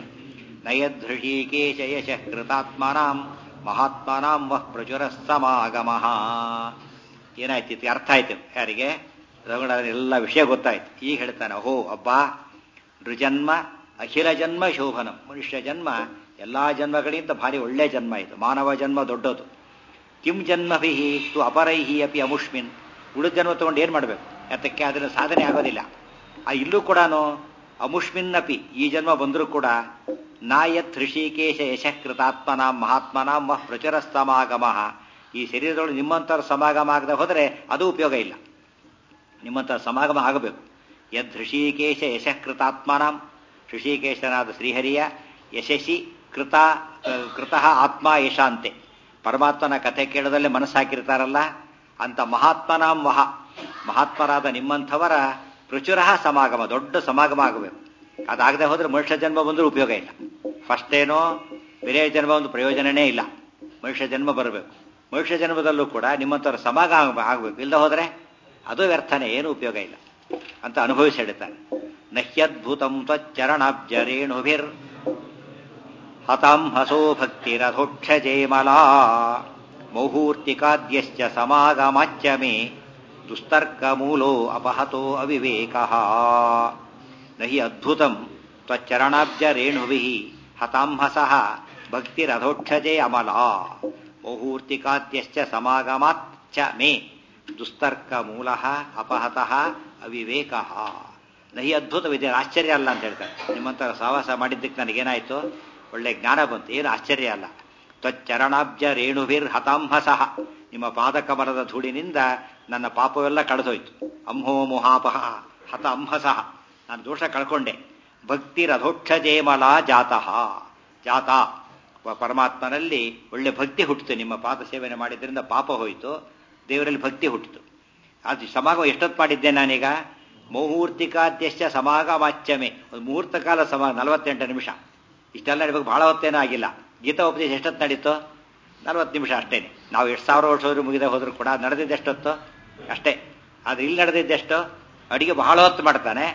ನಯದೃಶೀಕೇಶ ಯಶಃ ಕೃತಾತ್ಮನಾಂ ಮಹಾತ್ಮನಾಂ ವಃ ಪ್ರಚುರ ಸಮಾಗಮಃ ಏನಾಯ್ತಿತ್ತು ಅರ್ಥ ಆಯ್ತು ಯಾರಿಗೆ ರಘುಣ ಎಲ್ಲ ವಿಷಯ ಗೊತ್ತಾಯ್ತು ಈಗ ಹೇಳ್ತಾನೆ ಅಹೋ ಅಬ್ಬಾ ನೃಜನ್ಮ ಅಖಿಲ ಜನ್ಮ ಶೋಭನಂ ಮನುಷ್ಯ ಜನ್ಮ ಎಲ್ಲಾ ಜನ್ಮಗಳಿಗಿಂತ ಭಾರಿ ಒಳ್ಳೆ ಜನ್ಮ ಇದು ಮಾನವ ಜನ್ಮ ದೊಡ್ಡದು ಕಿಂ ಜನ್ಮಭಿಹಿ ತು ಅಪರೈಹಿ ಅಪಿ ಅಮುಷ್ಮಿನ್ ಉಳಿದ ಜನ್ಮ ತಗೊಂಡು ಏನು ಮಾಡಬೇಕು ಯಾತಕ್ಕೆ ಅದರ ಸಾಧನೆ ಆಗೋದಿಲ್ಲ ಆ ಇಲ್ಲೂ ಕೂಡ ಅಮುಷ್ಮಿನ್ನಪಿ ಈ ಜನ್ಮ ಬಂದರೂ ಕೂಡ ನಾಯತ್ ಋಷಿಕೇಶ ಯಶಕೃತಾತ್ಮನಾಂ ಮಹಾತ್ಮನಾಂ ವಃ ಪ್ರಚುರ ಸಮಾಗಮ ಈ ಶರೀರದೊಳಗೆ ನಿಮ್ಮಂಥವ್ರ ಸಮಾಗಮ ಆಗದೆ ಹೋದರೆ ಅದು ಉಪಯೋಗ ಇಲ್ಲ ನಿಮ್ಮಂಥವ್ರ ಸಮಾಗಮ ಆಗಬೇಕು ಯದ್ ಋಷಿಕೇಶ ಯಶಕೃತಾತ್ಮನಾಂ ಋಷಿಕೇಶನಾದ ಶ್ರೀಹರಿಯ ಯಶಸ್ಸಿ ಕೃತ ಕೃತಃ ಆತ್ಮ ಯಶಾಂತೆ ಪರಮಾತ್ಮನ ಕಥೆ ಕೇಳೋದಲ್ಲೇ ಮನಸ್ಸು ಹಾಕಿರ್ತಾರಲ್ಲ ಅಂತ ಮಹಾತ್ಮನಾಂ ವಹ ಮಹಾತ್ಮರಾದ ನಿಮ್ಮಂಥವರ ಪ್ರಚುರ ಸಮಾಗಮ ದೊಡ್ಡ ಸಮಾಗಮ ಆಗಬೇಕು ಅದಾಗದೆ ಹೋದ್ರೆ ಮನುಷ್ಯ ಜನ್ಮ ಬಂದರೂ ಉಪಯೋಗ ಇಲ್ಲ ಫಸ್ಟ್ ಏನೋ ಬೇರೆ ಜನ್ಮ ಒಂದು ಪ್ರಯೋಜನನೇ ಇಲ್ಲ ಮನುಷ್ಯ ಜನ್ಮ ಬರಬೇಕು ಮನುಷ್ಯ ಜನ್ಮದಲ್ಲೂ ಕೂಡ ನಿಮ್ಮಂಥವ್ರ ಸಮಾಗಮ ಆಗಬೇಕು ಇಲ್ಲದೆ ಹೋದರೆ ಅದು ವ್ಯರ್ಥನೆ ಏನು ಉಪಯೋಗ ಇಲ್ಲ ಅಂತ ಅನುಭವಿಸಿ ಹೇಳ್ತಾರೆ ನಹ್ಯದ್ಭುತಂ ತ್ವಚ್ಚರಣಾಬ್ಜರೇಣುಭಿರ್ ಹತಾಂ ಹಸೋ ಭಕ್ತಿರಥೋಕ್ಷಜೇಮಲಾ ಮೌಹೂರ್ತಿಕಾದ್ಯಶ್ಚ ಸಮಾಗಮಾಚ್ಯ ಮೇ ದುಸ್ತರ್ಕಮೂಲೋ ಅಪಹತೋ ಅವಿವೇಕ ನಹಿ ಅದ್ಭುತಂ ತ್ವಚ್ಚರಣಾಬ್ಜರೇಣುಭಿಃ ಹತಾಂಹಸಃ ಭಕ್ತಿರಥೋಕ್ಷಜೇ ಅಮಲಾ ಮೌಹೂರ್ತಿಕಾದ್ಯಶ್ಚ ಸಮಾಗಮಾಚ್ಚ ಮೇ ದುಸ್ತರ್ಕಮೂಲ ಅಪಹತಃ ಅವಿವೇಕ ನಹಿ ಅದ್ಭುತವಿದೆ ಆಶ್ಚರ್ಯ ಅಲ್ಲ ಅಂತ ಹೇಳ್ತಾರೆ ನಿಮ್ಮಂತ ಸಹವಾಸ ಮಾಡಿದ್ದಕ್ಕೆ ನನಗೇನಾಯ್ತು ಒಳ್ಳೆ ಜ್ಞಾನ ಬಂತು ಏನು ಆಶ್ಚರ್ಯ ಅಲ್ಲ ತ್ವಚ್ಚರಣಾಬ್ಜ ರೇಣುಭಿರ್ ಹತಾಂಹಸಃ ನಿಮ್ಮ ಪಾದಕಮಲದ ಧೂಳಿನಿಂದ ನನ್ನ ಪಾಪವೆಲ್ಲ ಕಳೆದೋಯ್ತು ಅಂಹೋ ಮುಹಾಪಹ ಹತ ಅಂಹಸಃ ನಾನು ದೋಷ ಕಳ್ಕೊಂಡೆ ಭಕ್ತಿ ರಥೋಕ್ಷಜೇಮಲ ಜಾತಃ ಜಾತ ಪರಮಾತ್ಮನಲ್ಲಿ ಒಳ್ಳೆ ಭಕ್ತಿ ಹುಟ್ಟಿತು ನಿಮ್ಮ ಪಾದ ಸೇವನೆ ಮಾಡಿದ್ರಿಂದ ಪಾಪ ಹೋಯಿತು ದೇವರಲ್ಲಿ ಭಕ್ತಿ ಹುಟ್ಟಿತು ಅದು ಸಮಾಗಮ ಎಷ್ಟೊತ್ತು ಮಾಡಿದ್ದೆ ನಾನೀಗ ಮುಹೂರ್ತಿಕಾದ್ಯಶ್ಚ ಸಮಾಗಮಾಚ್ಯಮೆ ಒಂದು ಮುಹೂರ್ತ ಕಾಲ ಸಮ ನಲವತ್ತೆಂಟು ನಿಮಿಷ ಇಷ್ಟೆಲ್ಲ ನಿಮಗೆ ಬಹಳ ಹೊತ್ತೇನೂ ಆಗಿಲ್ಲ ಗೀತಾ ಉಪದೇಶ ಎಷ್ಟೊತ್ತು ನಡೀತು ನಲ್ವತ್ತು ನಿಮಿಷ ಅಷ್ಟೇನೆ ನಾವು ಎಷ್ಟು ಸಾವಿರ ವರ್ಷ ಹೋದ್ರು ಮುಗಿದ ಹೋದ್ರು ಕೂಡ ನಡೆದಿದ್ದು ಎಷ್ಟೊತ್ತು ಅಷ್ಟೇ ಆದ್ರೆ ಇಲ್ಲಿ ನಡೆದಿದ್ದೆಷ್ಟು ಅಡಿಗೆ ಬಹಳ ಹೊತ್ತು ಮಾಡ್ತಾನೆ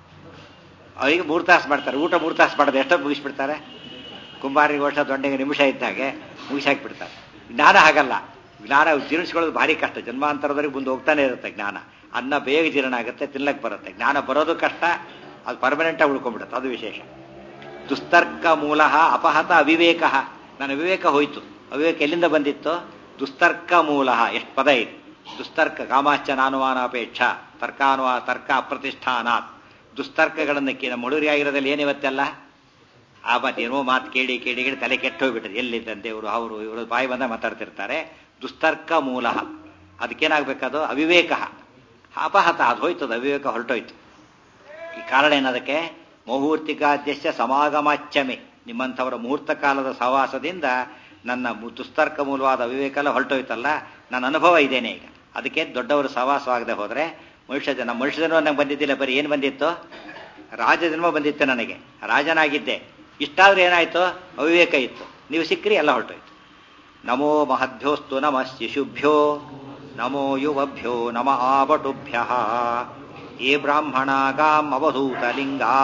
ಅವರಿಗೆ ಮೂರು ತಾಸು ಮಾಡ್ತಾರೆ ಊಟ ಮೂರು ತಾಸು ಮಾಡೋದು ಎಷ್ಟೊತ್ತು ಮುಗಿಸ್ಬಿಡ್ತಾರೆ ಕುಂಬಾರಿಗೆ ವರ್ಷ ದೊಡ್ಡಗೆ ನಿಮಿಷ ಇದ್ದಾಗೆ ಮುಗಿಸಾಕ್ಬಿಡ್ತಾರೆ ಜ್ಞಾನ ಹಾಗಲ್ಲ ಜ್ಞಾನ ಜೀರ್ಣಿಸ್ಕೊಳ್ಳೋದು ಭಾರಿ ಕಷ್ಟ ಜನ್ಮಾಂತರದವರೆಗೆ ಮುಂದೆ ಹೋಗ್ತಾನೆ ಇರುತ್ತೆ ಜ್ಞಾನ ಅನ್ನ ಬೇಗ ಜೀರ್ಣ ಆಗುತ್ತೆ ತಿನ್ನಕ್ಕೆ ಬರುತ್ತೆ ಜ್ಞಾನ ಬರೋದು ಕಷ್ಟ ಅದು ಪರ್ಮನೆಂಟಾಗಿ ಉಳ್ಕೊಂಡ್ಬಿಡುತ್ತೆ ಅದು ವಿಶೇಷ ದುಸ್ತರ್ಕ ಮೂಲ ಅಪಹತ ಅವಿವೇಕ ನನ್ನ ವಿವೇಕ ಹೋಯ್ತು ಅವಿವೇಕ ಎಲ್ಲಿಂದ ಬಂದಿತ್ತು ದುಸ್ತರ್ಕ ಮೂಲ ಎಷ್ಟು ಪದ ಇದೆ ದುಸ್ತರ್ಕ ಕಾಮಾಶ್ಚ ನಾನುಮಾನಾಪೇಕ್ಷ ತರ್ಕಾನುವಾ ತರ್ಕ ಅಪ್ರತಿಷ್ಠಾನಾತ್ ದುಸ್ತರ್ಕಗಳನ್ನು ನಮ್ಮ ಹುಡುಗರಿಗಾಗಿರೋದಲ್ಲಿ ಏನಿವತ್ತೆಲ್ಲ ಆ ಮತ್ತೇನೋ ಮಾತು ಕೇಳಿ ಕೇಳಿ ಕೇಳಿ ತಲೆ ಕೆಟ್ಟು ಹೋಗ್ಬಿಟ್ಟದೆ ಎಲ್ಲಿದ್ದಂತೆ ಇವರು ಅವರು ಇವರು ಬಾಯಿ ಬಂದ ಮಾತಾಡ್ತಿರ್ತಾರೆ ದುಸ್ತರ್ಕ ಮೂಲ ಅದಕ್ಕೇನಾಗಬೇಕದು ಅವಿವೇಕ ಅಪಹತ ಅದು ಹೋಯ್ತದ ಅವಿವೇಕ ಹೊರಟೋಯ್ತು ಈ ಕಾರಣ ಏನದಕ್ಕೆ ಮುಹೂರ್ತಿಕಾದ್ಯಶ್ಚ ಸಮಾಗಮಾಚ್ಯಮೆ ನಿಮ್ಮಂಥವರ ಮುಹೂರ್ತ ಕಾಲದ ಸಹವಾಸದಿಂದ ನನ್ನ ದುಸ್ತರ್ಕ ಮೂಲವಾದ ಅವಿವೇಕ ಎಲ್ಲ ಹೊರಟೋಯ್ತಲ್ಲ ನನ್ನ ಅನುಭವ ಇದೇನೆ ಈಗ ಅದಕ್ಕೆ ದೊಡ್ಡವರು ಸಹವಾಸವಾಗದೆ ಹೋದ್ರೆ ಮನುಷ್ಯ ಜನ ಮನುಷ್ಯ ಜನ್ಮ ನಂಗೆ ಬಂದಿದ್ದಿಲ್ಲ ಬರೀ ಏನು ಬಂದಿತ್ತು ರಾಜ ಜನ್ಮ ಬಂದಿತ್ತು ನನಗೆ ರಾಜನಾಗಿದ್ದೆ ಇಷ್ಟಾದ್ರೆ ಏನಾಯ್ತು ಅವಿವೇಕ ಇತ್ತು ನೀವು ಸಿಕ್ಕ್ರಿ ಎಲ್ಲ ಹೊರಟೋಯ್ತು ನಮೋ ಮಹದ್ಭ್ಯೋಸ್ತು ನಮಃ ಶಿಶುಭ್ಯೋ ನಮೋ ಯುವಭ್ಯೋ ನಮ ಆಪಟುಭ್ಯ ಯೇ ಬ್ರಾಹ್ಮಣಾಗಾಂ ಅವಧೂತಲಿಂಗಾ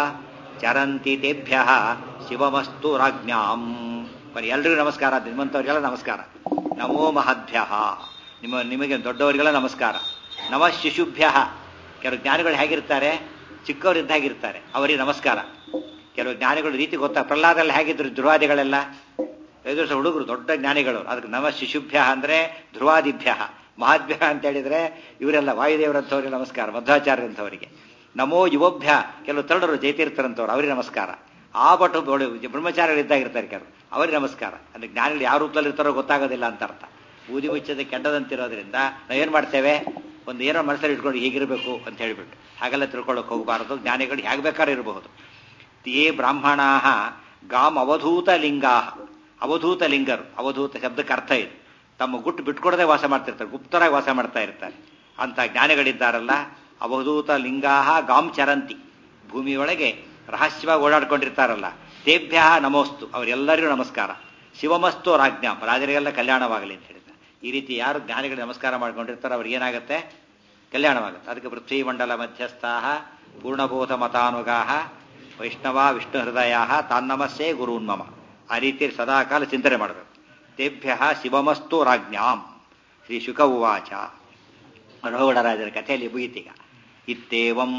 ಚರಂತಿ ತೇಭ್ಯ ಶಿವಮಸ್ತು ರಾಜ್ಞಾಂ ಬರೀ ಎಲ್ರಿಗೂ ನಮಸ್ಕಾರ ನಿಮ್ಮಂಥವ್ರಿಗೆಲ್ಲ ನಮಸ್ಕಾರ ನಮೋ ಮಹದ್ಭ್ಯ ನಿಮ್ಮ ನಿಮಗೆ ದೊಡ್ಡವರಿಗೆಲ್ಲ ನಮಸ್ಕಾರ ನಮ ಶಿಶುಭ್ಯ ಕೆಲವು ಜ್ಞಾನಿಗಳು ಹೇಗಿರ್ತಾರೆ ಚಿಕ್ಕವರಿದ್ದಾಗಿರ್ತಾರೆ ಅವರಿಗೆ ನಮಸ್ಕಾರ ಕೆಲವು ಜ್ಞಾನಿಗಳು ರೀತಿ ಗೊತ್ತಾ ಪ್ರಹ್ಲಾದಲ್ಲಿ ಹೇಗಿದ್ರು ಧ್ರುವಾದಿಗಳೆಲ್ಲ ಐದು ವರ್ಷ ಹುಡುಗರು ದೊಡ್ಡ ಜ್ಞಾನಿಗಳು ಅದಕ್ಕೆ ನಮ ಶಿಶುಭ್ಯ ಅಂದ್ರೆ ಧ್ರುವಾದಿಭ್ಯ ಮಹಾದ್ಭ್ಯ ಅಂತ ಹೇಳಿದ್ರೆ ಇವರೆಲ್ಲ ವಾಯುದೇವರಂಥವ್ರಿಗೆ ನಮಸ್ಕಾರ ಮಧ್ವಾಚಾರ್ಯರಂಥವರಿಗೆ ನಮೋ ಯುವಭ್ಯ ಕೆಲವು ತರಡರು ಜೈತೀರ್ಥರಂಥವ್ರು ಅವರಿಗೆ ನಮಸ್ಕಾರ ಆ ಬಟು ಬ್ರಹ್ಮಚಾರಿಗಳಿದ್ದಾಗಿರ್ತಾರೆ ಕೆಲವು ಅವರಿಗೆ ನಮಸ್ಕಾರ ಅಂದ್ರೆ ಜ್ಞಾನಿಗಳು ಯಾವ ರೂಪದಲ್ಲಿ ಇರ್ತಾರೋ ಗೊತ್ತಾಗೋದಿಲ್ಲ ಅಂತ ಅರ್ಥ ಬೂದಿ ಮುಚ್ಚದ ಕೆಟ್ಟದಂತಿರೋದ್ರಿಂದ ನಾವೇನ್ ಮಾಡ್ತೇವೆ ಒಂದು ಏನೋ ಮನಸ್ಸಲ್ಲಿ ಇಟ್ಕೊಂಡು ಹೀಗಿರಬೇಕು ಅಂತ ಹೇಳಿಬಿಟ್ಟು ಹಾಗೆಲ್ಲ ತಿಳ್ಕೊಳ್ಳೋಕೆ ಹೋಗಬಾರದು ಜ್ಞಾನಿಗಳು ಹೇಗೆ ಬೇಕಾದ್ರೂ ಇರಬಹುದು ತೇ ಬ್ರಾಹ್ಮಣಾ ಗಾಮ್ ಅವಧೂತ ಲಿಂಗಾ ಅವಧೂತ ಲಿಂಗರು ಅವಧೂತ ಶಬ್ದಕ್ಕೆ ಅರ್ಥ ಇದೆ ತಮ್ಮ ಗುಟ್ಟು ಬಿಟ್ಕೊಡದೆ ವಾಸ ಮಾಡ್ತಿರ್ತಾರೆ ಗುಪ್ತರಾಗಿ ವಾಸ ಮಾಡ್ತಾ ಇರ್ತಾರೆ ಅಂತ ಜ್ಞಾನಿಗಳಿದ್ದಾರಲ್ಲ ಅವಧೂತ ಲಿಂಗಾಹ ಗಾಮ್ ಚರಂತಿ ಭೂಮಿಯೊಳಗೆ ರಹಸ್ಯವಾಗಿ ಓಡಾಡ್ಕೊಂಡಿರ್ತಾರಲ್ಲ ತೇಭ್ಯ ನಮೋಸ್ತು ಅವರೆಲ್ಲರಿಗೂ ನಮಸ್ಕಾರ ಶಿವಮಸ್ತು ರಾಜ್ಞಾಂ ರಾಜರಿಗೆಲ್ಲ ಕಲ್ಯಾಣವಾಗಲಿ ಅಂತ ಹೇಳಿದ ಈ ರೀತಿ ಯಾರು ಜ್ಞಾನಿಗಳು ನಮಸ್ಕಾರ ಮಾಡ್ಕೊಂಡಿರ್ತಾರೋ ಅವ್ರಿಗೆ ಏನಾಗುತ್ತೆ ಕಲ್ಯಾಣವಾಗುತ್ತೆ ಅದಕ್ಕೆ ಪೃಥ್ವಿಮಂಡಲ ಮಧ್ಯಸ್ಥಾ ಪೂರ್ಣಬೋಧ ಮತಾನುಗಾ ವೈಷ್ಣವ ವಿಷ್ಣು ಹೃದಯ ತಾನ್ನಮಸ್ಸೇ ಗುರುನ್ಮಮ ಆ ರೀತಿ ಸದಾಕಾಲ ಚಿಂತನೆ ಮಾಡಬೇಕು ತೇಭ್ಯ ಶಿವಮಸ್ತು ರಾಜ್ಞಾಂ ಶ್ರೀ ಶುಕ ಉವಾಚ ರೋಗಡರಾಜರ ಕಥೆಯಲ್ಲಿ ಮುಗಿತೀಗ ಇತ್ತೇವಂ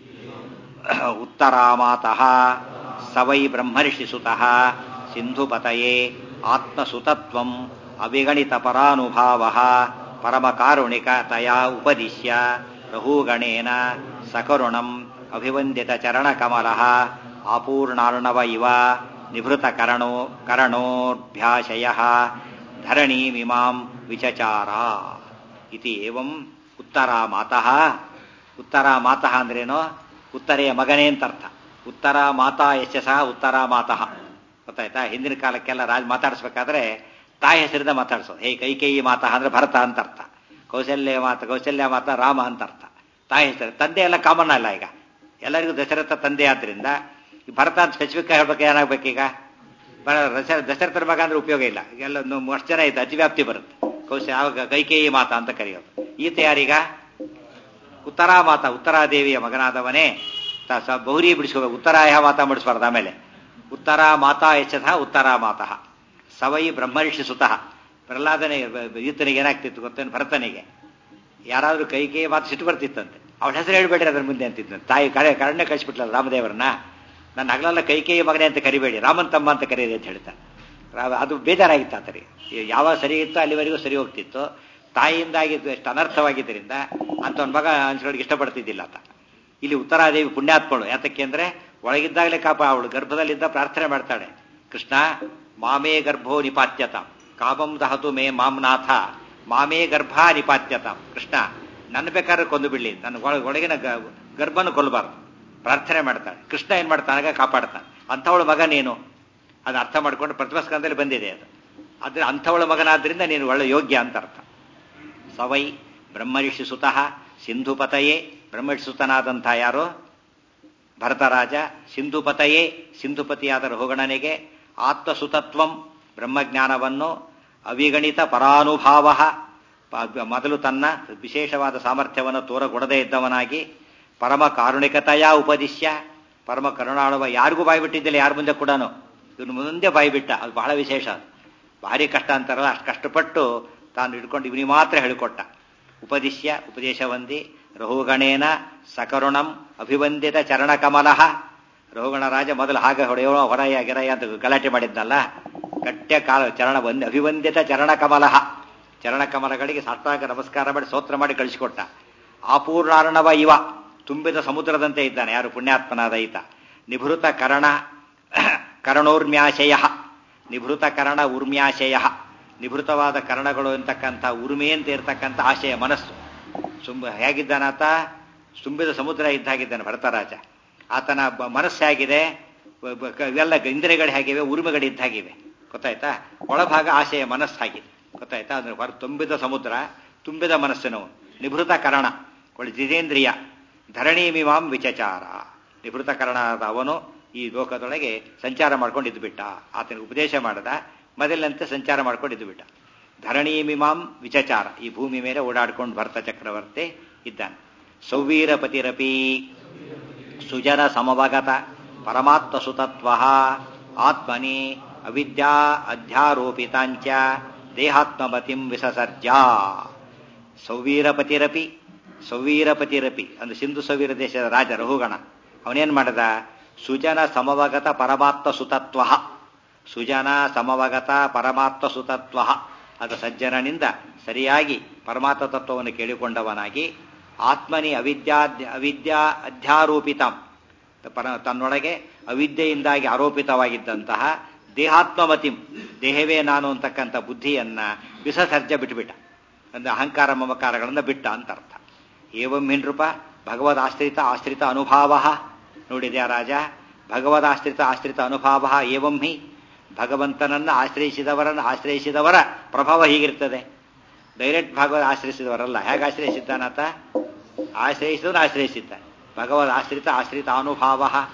ಉತ್ತರಾಮಾತಃ ಸವೈ ಬ್ರಹ್ಮರ್ಷಿ ಸುತಃ ಸಿಂಧುಪತಯೇ ಆತ್ಮಸುತತ್ವಂ ಅವಿಗಣಿತ ಪರಾನುಭಾವ ಪರಮಕಾರುಣಿಕ ತಯಾ ಉಪದಿಶ್ಯ ರಹೂಗಣೇನ ಸಕರುಣಂ ಅಭಿವಂದಿತ ಚರಣಕಮಲ ಆಪೂರ್ಣಾರ್ಣವ ಇವ ನಿಭೃತ ಕರಣೋ ಕರಣೋಭ್ಯಾಶಯ ಧರಣೀಮಿಮಾಂ ವಿಚಚಾರ ಇತಿ ಏವಂ ಉತ್ತರ ಮಾತಃ ಉತ್ತರ ಮಾತಃ ಅಂದ್ರೇನು ಉತ್ತರೆಯ ಮಗನೇ ಅಂತ ಅರ್ಥ ಉತ್ತರ ಮಾತಾ ಯಶ ಸಹ ಉತ್ತರ ಮಾತಃ ಗೊತ್ತಾಯ್ತಾ ಹಿಂದಿನ ಕಾಲಕ್ಕೆಲ್ಲ ರಾಜ್ ಮಾತಾಡಿಸ್ಬೇಕಾದ್ರೆ ತಾಯಿ ಹೆಸರಿಂದ ಮಾತಾಡ್ಸೋದು ಹೇ ಕೈಕೇಯಿ ಮಾತಃ ಅಂದ್ರೆ ಭರತ ಅಂತ ಅರ್ಥ ಕೌಶಲ್ಯ ಮಾತ ಕೌಶಲ್ಯ ಮಾತ ರಾಮ ಅಂತ ಅರ್ಥ ತಾಯಿ ಹೆಸರು ತಂದೆ ಎಲ್ಲ ಕಾಮನ್ ಅಲ್ಲ ಈಗ ಎಲ್ಲರಿಗೂ ದಶರಥ ತಂದೆ ಆದ್ರಿಂದ ಈ ಭರತ ಅಂತ ಸ್ಪೆಸಿಫಿಕ್ ಹೇಳ್ಬೇಕು ಏನಾಗ್ಬೇಕೀಗ ದಶರಥ ದಶರಥರ ಮಗ ಅಂದ್ರೆ ಉಪಯೋಗ ಇಲ್ಲ ಎಲ್ಲ ಅಷ್ಟು ಜನ ಐತೆ ಅತಿವ್ಯಾಪ್ತಿ ಬರುತ್ತೆ ಕೌಶಲ್ಯ ಆವಾಗ ಕೈಕೇಯಿ ಮಾತ ಅಂತ ಕರೆಯೋದು ಈತ ಯಾರೀಗ ಉತ್ತರಾ ಮಾತ ಉತ್ತರಾದೇವಿಯ ಮಗನಾದವನೇ ಬಹುರಿ ಬಿಡಿಸ್ಕೋಬೇಕು ಉತ್ತರಾಯ ಮಾತಾ ಬಿಡಿಸ್ಬಾರ್ದು ಆಮೇಲೆ ಉತ್ತರ ಮಾತಾ ಯಶಃ ಉತ್ತರ ಮಾತಃ ಸವೈ ಬ್ರಹ್ಮರ್ಷಿ ಸುತಃ ಪ್ರಹ್ಲಾದನೆ ಈತನಿಗೆ ಏನಾಗ್ತಿತ್ತು ಗೊತ್ತೇನು ಭರತನಿಗೆ ಯಾರಾದ್ರೂ ಕೈ ಕೈ ಮಾತು ಸಿಟ್ಟು ಬರ್ತಿತ್ತಂತೆ ಅವಳ ಹೆಸರು ಹೇಳ್ಬೇಡ್ರಿ ಅದ್ರ ಮುಂದೆ ಅಂತಿದ್ದಂತೆ ತಾಯಿ ಕಡೆ ಕರಣ್ಯ ಕಳಿಸ್ಬಿಟ್ಲಲ್ಲ ರಾಮದೇವರನ್ನ ನನ್ನ ಹಗಲೆಲ್ಲ ಕೈ ಕೈ ಮಗನೇ ಅಂತ ಕರಿಬೇಡಿ ರಾಮನ್ ತಮ್ಮ ಅಂತ ಕರೀರಿ ಅಂತ ಹೇಳ್ತಾರೆ ಅದು ಬೇಜಾರಾಗಿತ್ತು ಆತರಿಗೆ ಯಾವಾಗ ಸರಿ ಇತ್ತು ಅಲ್ಲಿವರೆಗೂ ಸರಿ ಹೋಗ್ತಿತ್ತು ತಾಯಿಯಿಂದಾಗಿದ್ದು ಎಷ್ಟು ಅನರ್ಥವಾಗಿದ್ದರಿಂದ ಅಂತ ಒಂದು ಮಗ ಅನ್ಸ್ಗಳಿಗೆ ಇಷ್ಟಪಡ್ತಿದ್ದಿಲ್ಲ ಆತ ಇಲ್ಲಿ ಉತ್ತರಾದೇವಿ ಪುಣ್ಯಾತ್ಮಳು ಯಾತಕ್ಕೆ ಅಂದ್ರೆ ಒಳಗಿದ್ದಾಗಲೇ ಕಾಪ ಅವಳು ಗರ್ಭದಲ್ಲಿದ್ದ ಪ್ರಾರ್ಥನೆ ಮಾಡ್ತಾಳೆ ಕೃಷ್ಣ ಮಾಮೇ ಗರ್ಭೋ ನಿಪಾತ್ಯತ ಕಾಮಂ ದಹತು ಮೇ ಮಾಮ್ನಾಥ ಮಾಮೇ ಗರ್ಭ ನಿಪಾತ್ಯತ ಕೃಷ್ಣ ನನ್ನ ಬೇಕಾದ್ರೆ ಕೊಂದು ಬಿಡ್ಲಿ ನನ್ನ ಒಳಗಿನ ಗರ್ಭನ ಕೊಲ್ಲಬಾರ್ದು ಪ್ರಾರ್ಥನೆ ಮಾಡ್ತಾಳೆ ಕೃಷ್ಣ ಏನ್ ಮಾಡ್ತಾನಾಗ ಕಾಪಾಡ್ತಾನೆ ಅಂಥವಳ ಮಗ ನೀನು ಅದು ಅರ್ಥ ಮಾಡ್ಕೊಂಡು ಪ್ರತಿಭಸ್ಕಂದಲ್ಲಿ ಬಂದಿದೆ ಅದು ಆದ್ರೆ ಅಂಥವಳ ಮಗನಾದ್ರಿಂದ ನೀನು ಒಳ್ಳೆ ಯೋಗ್ಯ ಅಂತ ಅರ್ಥ ಸವೈ ಬ್ರಹ್ಮರ್ಷಿ ಸುತಃ ಸಿಂಧುಪತಯೇ ಬ್ರಹ್ಮರ್ಷಿ ಸುತನಾದಂಥ ಯಾರು ಭರತರಾಜ ಸಿಂಧುಪತಯೇ ಸಿಂಧುಪತಿಯಾದ ರಹುಗಣನಿಗೆ ಆತ್ಮಸುತತ್ವಂ ಬ್ರಹ್ಮಜ್ಞಾನವನ್ನು ಅವಿಗಣಿತ ಪರಾನುಭಾವ ಮೊದಲು ತನ್ನ ವಿಶೇಷವಾದ ಸಾಮರ್ಥ್ಯವನ್ನು ತೋರಗೊಡದೇ ಇದ್ದವನಾಗಿ ಪರಮ ಕಾರುಣಿಕತೆಯ ಉಪದಿಶ್ಯ ಪರಮ ಕರುಣಾಳುವ ಯಾರಿಗೂ ಬಾಯ್ಬಿಟ್ಟಿದ್ದಿಲ್ಲ ಯಾರ ಮುಂದೆ ಕೂಡ ಇವನು ಮುಂದೆ ಬಾಯ್ಬಿಟ್ಟ ಅದು ಬಹಳ ವಿಶೇಷ ಭಾರಿ ಕಷ್ಟ ಅಂತಾರಲ್ಲ ಅಷ್ಟು ಕಷ್ಟಪಟ್ಟು ತಾನು ಹಿಡ್ಕೊಂಡು ಇವನಿಗೆ ಮಾತ್ರ ಹೇಳಿಕೊಟ್ಟ ಉಪದಿಶ್ಯ ಉಪದೇಶವಂದಿ ರಹುಗಣೇನ ಸಕರುಣಂ ಅಭಿವಂದಿತ ಚರಣಕಮಲಃ ರಹುಗಣ ರಾಜ ಮೊದಲು ಹಾಗೆ ಹೊಡೆಯೋ ಹೊರಯ ಗಿರಯ ಅಂತ ಗಲಾಟೆ ಮಾಡಿದ್ನಲ್ಲ ಗಟ್ಟ್ಯ ಕಾಲ ಚರಣ ಬಂದಿ ಅಭಿವಂದಿತ ಚರಣಕಮಲಃ ಚರಣಕಮಲಗಳಿಗೆ ಸಾಷ್ಟಾಂಗ ನಮಸ್ಕಾರ ಮಾಡಿ ಸ್ತೋತ್ರ ಮಾಡಿ ಕಳಿಸಿಕೊಟ್ಟ ಆಪೂರ್ಣಾರ್ಣವ ಇವ ತುಂಬಿದ ಸಮುದ್ರದಂತೆ ಇದ್ದಾನೆ ಯಾರು ಪುಣ್ಯಾತ್ಮನಾದ ಈತ ನಿಭೃತ ಕರಣ ಕರಣೋರ್ಮ್ಯಾಶಯ ನಿಭೃತ ಕರಣ ಉರ್ಮ್ಯಾಶಯ ನಿಭೃತವಾದ ಕರ್ಣಗಳು ಅಂತಕ್ಕಂಥ ಉರ್ಮೆ ಅಂತ ಇರ್ತಕ್ಕಂಥ ಆಶಯ ಮನಸ್ಸು ಸುಂಬ ಹೇಗಿದ್ದಾನಾತ ತುಂಬಿದ ಸಮುದ್ರ ಇದ್ದಾಗಿದ್ದಾನೆ ಭರತರಾಜ ಆತನ ಮನಸ್ಸು ಹೇಗಿದೆ ಇವೆಲ್ಲ ಇಂದ್ರಿಯಗಳು ಹೇಗಿವೆ ಉರುಮೆಗಳು ಇದ್ದಾಗಿವೆ ಗೊತ್ತಾಯ್ತಾ ಒಳಭಾಗ ಆಶಯ ಮನಸ್ಸಾಗಿದೆ ಗೊತ್ತಾಯ್ತಾ ಅಂದ್ರೆ ಹೊರ ತುಂಬಿದ ಸಮುದ್ರ ತುಂಬಿದ ಮನಸ್ಸಿನವನು ನಿಭೃತ ಕರಣ ಒಳ್ಳೆ ಜಿತೇಂದ್ರಿಯ ಧರಣಿ ಮೀಮಾಂ ವಿಚಚಾರ ನಿಭೃತ ಕರಣಾದ ಅವನು ಈ ಲೋಕದೊಳಗೆ ಸಂಚಾರ ಮಾಡ್ಕೊಂಡು ಇದ್ದುಬಿಟ್ಟ ಆತನಿಗೆ ಉಪದೇಶ ಮಾಡದ ಮೊದಲಿನಂತೆ ಸಂಚಾರ ಮಾಡ್ಕೊಂಡು ಇದ್ದುಬಿಟ್ಟ ಧರಣಿ ಮೀಮಾಂ ವಿಚಚಾರ ಈ ಭೂಮಿ ಮೇಲೆ ಓಡಾಡ್ಕೊಂಡು ಭರತ ಚಕ್ರವರ್ತಿ ಇದ್ದಾನೆ ಸೌವೀರಪತಿರಪಿ ಸುಜನ ಸಮವಗತ ಪರಮಾತ್ಮ ಸುತತ್ವ ಆತ್ಮನಿ ಅವಿದ್ಯಾ ಅಧ್ಯಾರೋಪಿತಾಂಚ ದೇಹಾತ್ಮಮತಿಂ ವಿಸಸರ್ಜಾ ಸೌವೀರಪತಿರಪಿ ಸೌವೀರಪತಿರಪಿ ಅಂದ್ರೆ ಸಿಂಧು ಸೌವೀರ ದೇಶದ ರಾಜ ರಹುಗಣ ಅವನೇನ್ ಮಾಡದ ಸುಜನ ಸಮವಗತ ಪರಮಾತ್ಮ ಸುತತ್ವ ಸುಜನ ಸಮವಗತ ಪರಮಾತ್ಮ ಸುತತ್ವ ಅದು ಸಜ್ಜನನಿಂದ ಸರಿಯಾಗಿ ಪರಮಾತ್ಮ ತತ್ವವನ್ನು ಕೇಳಿಕೊಂಡವನಾಗಿ ಆತ್ಮನಿ ಅವಿದ್ಯಾ ಅವಿದ್ಯಾ ಅಧ್ಯಾರೋಪಿತಾಂ ಪರ ತನ್ನೊಳಗೆ ಅವಿದ್ಯೆಯಿಂದಾಗಿ ಆರೋಪಿತವಾಗಿದ್ದಂತಹ ದೇಹಾತ್ಮಮತಿಂ ದೇಹವೇ ನಾನು ಅಂತಕ್ಕಂಥ ಬುದ್ಧಿಯನ್ನ ವಿಸಸರ್ಜ ಬಿಟ್ಟುಬಿಟ್ಟ ಅಂದ್ರೆ ಅಹಂಕಾರ ಮಮಕಾರಗಳನ್ನು ಬಿಟ್ಟ ಅಂತ ಅರ್ಥ ಏವಂ ಹಿಂಡ್ರೂಪ ಭಗವದ್ ಆಶ್ರಿತ ಆಶ್ರಿತ ಅನುಭಾವ ನೋಡಿದ್ಯಾ ರಾಜ ಭಗವದ್ ಆಶ್ರಿತ ಆಶ್ರಿತ ಅನುಭಾವ ಏವಂ ಹಿ ಭಗವಂತನನ್ನ ಆಶ್ರಯಿಸಿದವರನ್ನು ಆಶ್ರಯಿಸಿದವರ ಪ್ರಭಾವ ಹೀಗಿರ್ತದೆ ಡೈರೆಕ್ಟ್ ಭಾಗವತ್ ಆಶ್ರಯಿಸಿದವರಲ್ಲ ಹೇಗೆ ಆಶ್ರಯಿಸಿದ್ದಾನಾತ ಆಶ್ರಯಿಸಿದವನು ಆಶ್ರಯಿಸಿದ್ದಾನೆ ಭಗವದ್ ಆಶ್ರಿತ ಆಶ್ರಿತ ಅನುಭಾವ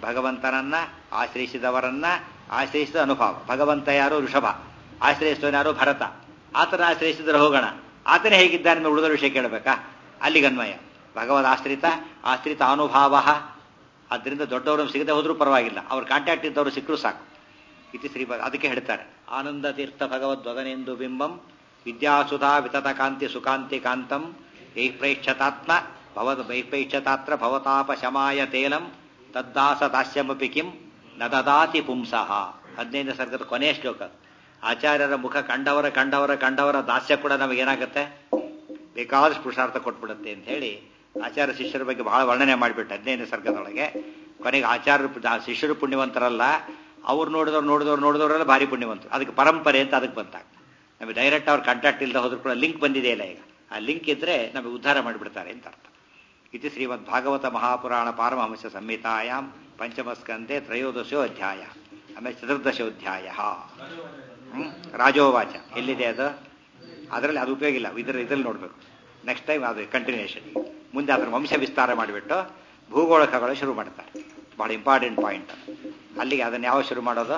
ಭಗವಂತನನ್ನ ಆಶ್ರಯಿಸಿದವರನ್ನ ಆಶ್ರಯಿಸಿದ ಅನುಭವ ಭಗವಂತ ಯಾರು ಋಷಭ ಆಶ್ರಯಿಸಿದವನು ಯಾರು ಭರತ ಆತನ ಆಶ್ರಯಿಸಿದ ಹೋಗೋಣ ಆತನೇ ಹೇಗಿದ್ದಾನೆ ಉಳಿದ ವಿಷಯ ಕೇಳಬೇಕಾ ಅಲ್ಲಿಗನ್ವಯ ಭಗವದ್ ಆಶ್ರಿತ ಆಶ್ರಿತ ಅನುಭಾವ ಆದ್ದರಿಂದ ದೊಡ್ಡವರು ಸಿಗದೆ ಹೋದ್ರೂ ಪರವಾಗಿಲ್ಲ ಅವ್ರ ಕಾಂಟ್ಯಾಕ್ಟ್ ಇದ್ದವರು ಸಿಕ್ಕರೂ ಸಾಕು ಇತಿ ಶ್ರೀ ಅದಕ್ಕೆ ಹೇಳ್ತಾರೆ ಆನಂದ ತೀರ್ಥ ಭಗವದ್ವದನೆಂದು ಬಿಂಬಂ ವಿದ್ಯಾಸುಧಾ ವಿತತ ಕಾಂತಿ ಸುಕಾಂತಿ ಕಾಂತಂ ವೈಪ್ರೇಕ್ಷತಾತ್ಮ ಭವದ್ ವೈಪ್ರೇಕ್ಷತಾತ್ರ ಭವತಾಪ ಶಮಾಯ ತೇಲಂ ತದ್ದಾಸ ದಾಸ್ಯಮಪಿ ಕಿಂ ನ ದದಾತಿ ಪುಂಸಃ ಹದಿನೈದನೇ ಸರ್ಗದ ಕೊನೆಯ ಶ್ಲೋಕ ಆಚಾರ್ಯರ ಮುಖ ಕಂಡವರ ಕಂಡವರ ಕಂಡವರ ದಾಸ್ಯ ಕೂಡ ನಮಗೇನಾಗುತ್ತೆ ಬೇಕಾದಷ್ಟು ಪುರುಷಾರ್ಥ ಕೊಟ್ಬಿಡುತ್ತೆ ಅಂತ ಹೇಳಿ ಆಚಾರ್ಯ ಶಿಷ್ಯರ ಬಗ್ಗೆ ಬಹಳ ವರ್ಣನೆ ಮಾಡಿಬಿಟ್ಟು ಹದಿನೈದನೇ ಸರ್ಗದೊಳಗೆ ಕೊನೆಗೆ ಆಚಾರ್ಯರು ಶಿಷ್ಯರು ಪುಣ್ಯವಂತರಲ್ಲ ಅವ್ರು ನೋಡಿದವ್ರು ನೋಡಿದವ್ರು ನೋಡಿದವರೆಲ್ಲ ಭಾರಿ ಪುಣ್ಯವಂತರು ಅದಕ್ಕೆ ಪರಂಪರೆ ಅಂತ ಅದಕ್ಕೆ ಬಂತಾಗ ನಮಗೆ ಡೈರೆಕ್ಟ್ ಅವ್ರ ಕಾಂಟ್ಯಾಕ್ಟ್ ಇಲ್ಲದೆ ಹೋದ್ರೂ ಕೂಡ ಲಿಂಕ್ ಬಂದಿದೆಯಲ್ಲ ಈಗ ಆ ಲಿಂಕ್ ಇದ್ರೆ ನಮಗೆ ಉದ್ಧಾರ ಮಾಡಿಬಿಡ್ತಾರೆ ಅಂತ ಅರ್ಥ ಇದು ಶ್ರೀಮದ್ ಭಾಗವತ ಮಹಾಪುರಾಣ ಪಾರಮಹಂಸ ಸಂಹಿತಾಯಾಮ್ ಪಂಚಮಸ್ಕಂದೆ ತ್ರಯೋದಶೋ ಅಧ್ಯಾಯ ಆಮೇಲೆ ಚತುರ್ದಶೋಧ್ಯಾಯ ಹ್ಮ್ ರಾಜೋವಾಚ ಎಲ್ಲಿದೆ ಅದು ಅದರಲ್ಲಿ ಅದು ಉಪಯೋಗ ಇಲ್ಲ ಇದ್ರ ಇದ್ರಲ್ಲಿ ನೋಡ್ಬೇಕು ನೆಕ್ಸ್ಟ್ ಟೈಮ್ ಅದು ಕಂಟಿನ್ಯೂಷನ್ ಮುಂದೆ ಅದರ ವಂಶ ವಿಸ್ತಾರ ಮಾಡಿಬಿಟ್ಟು ಭೂಗೋಳಕಗಳು ಶುರು ಮಾಡ್ತಾರೆ ಬಹಳ ಇಂಪಾರ್ಟೆಂಟ್ ಪಾಯಿಂಟ್ ಅಲ್ಲಿಗೆ ಅದನ್ನ ಯಾವ ಶುರು ಮಾಡೋದು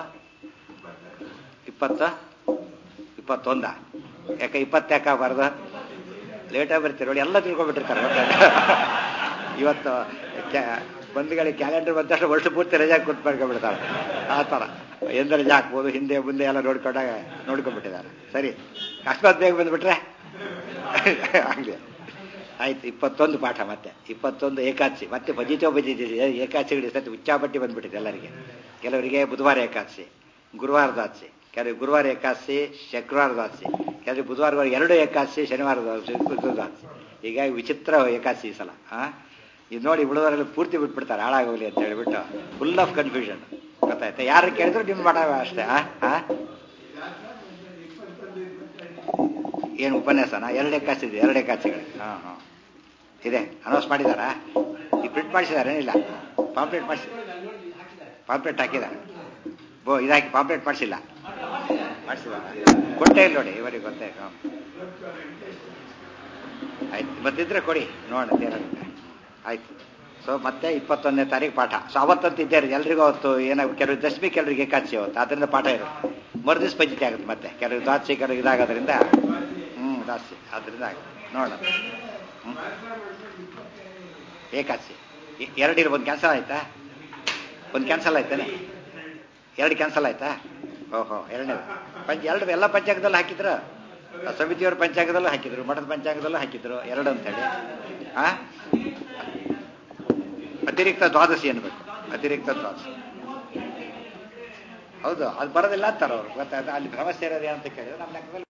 ಇಪ್ಪತ್ತ ಇಪ್ಪತ್ತೊಂದ ಯಾಕೆ ಇಪ್ಪತ್ತು ಯಾಕೆ ಬರೋದು ಲೇಟಾಗಿ ಬರ್ತೀರಿ ನೋಡಿ ಎಲ್ಲ ತಿಳ್ಕೊಂಡ್ಬಿಟ್ಟಿರ್ತಾರೆ ಇವತ್ತು ಬಂಧುಗಳಿಗೆ ಕ್ಯಾಲೆಂಡರ್ ಬಂದ ತಕ್ಷಣ ವರ್ಷ ಪೂರ್ತಿ ರಜಾ ಕೂತ್ಕೊಂಡ್ಬಿಡ್ತಾರೆ ಆ ಥರ ಎಂದ ರಜಾ ಹಾಕ್ಬೋದು ಹಿಂದೆ ಮುಂದೆ ಎಲ್ಲ ನೋಡ್ಕೊಂಡಾಗ ನೋಡ್ಕೊಂಡ್ಬಿಟ್ಟಿದ್ದಾರೆ ಸರಿ ಅಕಸ್ಮಾತ್ ಬೇಗ ಬಂದ್ಬಿಟ್ರೆ ಆಗಲಿ ಆಯ್ತು ಇಪ್ಪತ್ತೊಂದು ಪಾಠ ಮತ್ತೆ ಇಪ್ಪತ್ತೊಂದು ಏಕಾದಶಿ ಮತ್ತೆ ಭಜಿತೋ ಭಜಿತ ಏಕಾದಶಿಗಳು ಸತಿ ಉಚ್ಚಾಪಟ್ಟಿ ಬಂದ್ಬಿಟ್ಟಿದೆ ಎಲ್ಲರಿಗೆ ಕೆಲವರಿಗೆ ಬುಧವಾರ ಏಕಾದಶಿ ಗುರುವಾರ ದಾಸಿ ಕೆಲವರಿಗೆ ಗುರುವಾರ ಏಕಾದಶಿ ಶುಕ್ರವಾರ ದಾಸಿ ಕೆಲವರಿಗೆ ಬುಧವಾರ ಎರಡು ಏಕಾದಶಿ ಶನಿವಾರ ದಾಸಿ ಹೀಗಾಗಿ ವಿಚಿತ್ರ ಏಕಾದಶಿ ಈ ಸಲ ಹಾಂ ಇದು ನೋಡಿ ಉಳಿದವರೆಲ್ಲ ಪೂರ್ತಿ ಬಿಟ್ಬಿಡ್ತಾರೆ ಹಾಳಾಗೋಗ್ಲಿ ಅಂತ ಹೇಳ್ಬಿಟ್ಟು ಫುಲ್ ಆಫ್ ಕನ್ಫ್ಯೂಷನ್ ಗೊತ್ತಾಯ್ತಾ ಯಾರು ಕೇಳಿದ್ರು ನಿಮ್ಮ ಮಾಡ ಅಷ್ಟೇ ಹಾಂ ಏನು ಉಪನ್ಯಾಸನ ಎರಡು ಎಕ್ಕಾಸಿ ಇದೆ ಎರಡು ಎಕ್ಕಾಸಿಗಳು ಹಾಂ ಹಾಂ ಇದೆ ಅನೌನ್ಸ್ ಮಾಡಿದಾರಾ ಈ ಪ್ರಿಂಟ್ ಮಾಡಿಸಿದಾರೆ ಏನಿಲ್ಲ ಪಾಂಪ್ಲೆಟ್ ಮಾಡಿಸಿ ಪಾಂಪ್ಲೆಟ್ ಹಾಕಿದ್ದಾರೆ ಬೋ ಇದಾಕಿ ಪಾಂಪ್ಲೆಟ್ ಮಾಡಿಸಿಲ್ಲ ಮಾಡಿಸಿದಾರ ಕೊಟ್ಟೇ ಇಲ್ಲ ನೋಡಿ ಇವರಿಗೆ ಗೊತ್ತೇ ಹಾಂ ಆಯ್ತು ಮತ್ತಿದ್ರೆ ಕೊಡಿ ನೋಡೋಣ ಏನಾಗುತ್ತೆ ಆಯ್ತು ಸೊ ಮತ್ತೆ ಇಪ್ಪತ್ತೊಂದನೇ ತಾರೀಕು ಪಾಠ ಸೊ ಅವತ್ತಂತ ಇದ್ದಾರೆ ಎಲ್ರಿಗೂ ಅವತ್ತು ಏನೋ ಕೆಲವು ದಶಮಿ ಕೆಲವರಿಗೆ ಏಕಾದಶಿ ಅವತ್ತು ಅದರಿಂದ ಪಾಠ ಇರುತ್ತೆ ಮರುದಿವ್ಸ ಪಂಚಿತಿ ಆಗುತ್ತೆ ಮತ್ತೆ ಕೆಲವು ದಾಸಿ ಕೆಲವು ಇದಾಗೋದ್ರಿಂದ ಹ್ಞೂ ದಾಸಿ ಅದರಿಂದ ಆಗುತ್ತೆ ನೋಡೋಣ ಹ್ಞೂ ಏಕಾದಶಿ ಎರಡಿಲ್ಲ ಒಂದು ಕ್ಯಾನ್ಸಲ್ ಆಯ್ತಾ ಒಂದು ಕ್ಯಾನ್ಸಲ್ ಆಯ್ತಾನೆ ಎರಡು ಕ್ಯಾನ್ಸಲ್ ಆಯ್ತಾ ಓಹೋ ಎರಡನೇ ಪಂಚ ಎರಡು ಎಲ್ಲ ಪಂಚಾಂಗದಲ್ಲೂ ಹಾಕಿದ್ರು ಸಮಿತಿಯವ್ರ ಪಂಚಾಂಗದಲ್ಲೂ ಹಾಕಿದ್ರು ಮಠದ ಪಂಚಾಂಗದಲ್ಲೂ ಹಾಕಿದ್ರು ಎರಡು ಅಂತೇಳಿ ಆ ಅತಿರಿಕ್ತ ದ್ವಾದಶಿ ಅನ್ಬೇಕು ಅತಿರಿಕ್ತ ದ್ವಾದಶಿ ಹೌದು ಅದು ಬರೋದಿಲ್ಲ ಅಂತಾರೆ ಅವ್ರು ಗೊತ್ತಾಯ್ತಾ ಅಲ್ಲಿ ಭ್ರಮ ಸೇರೋದೇ ಅಂತ ಕೇಳಿದ್ರೆ ನಮ್ಮ ಲೆಕ್ಕದಲ್ಲಿ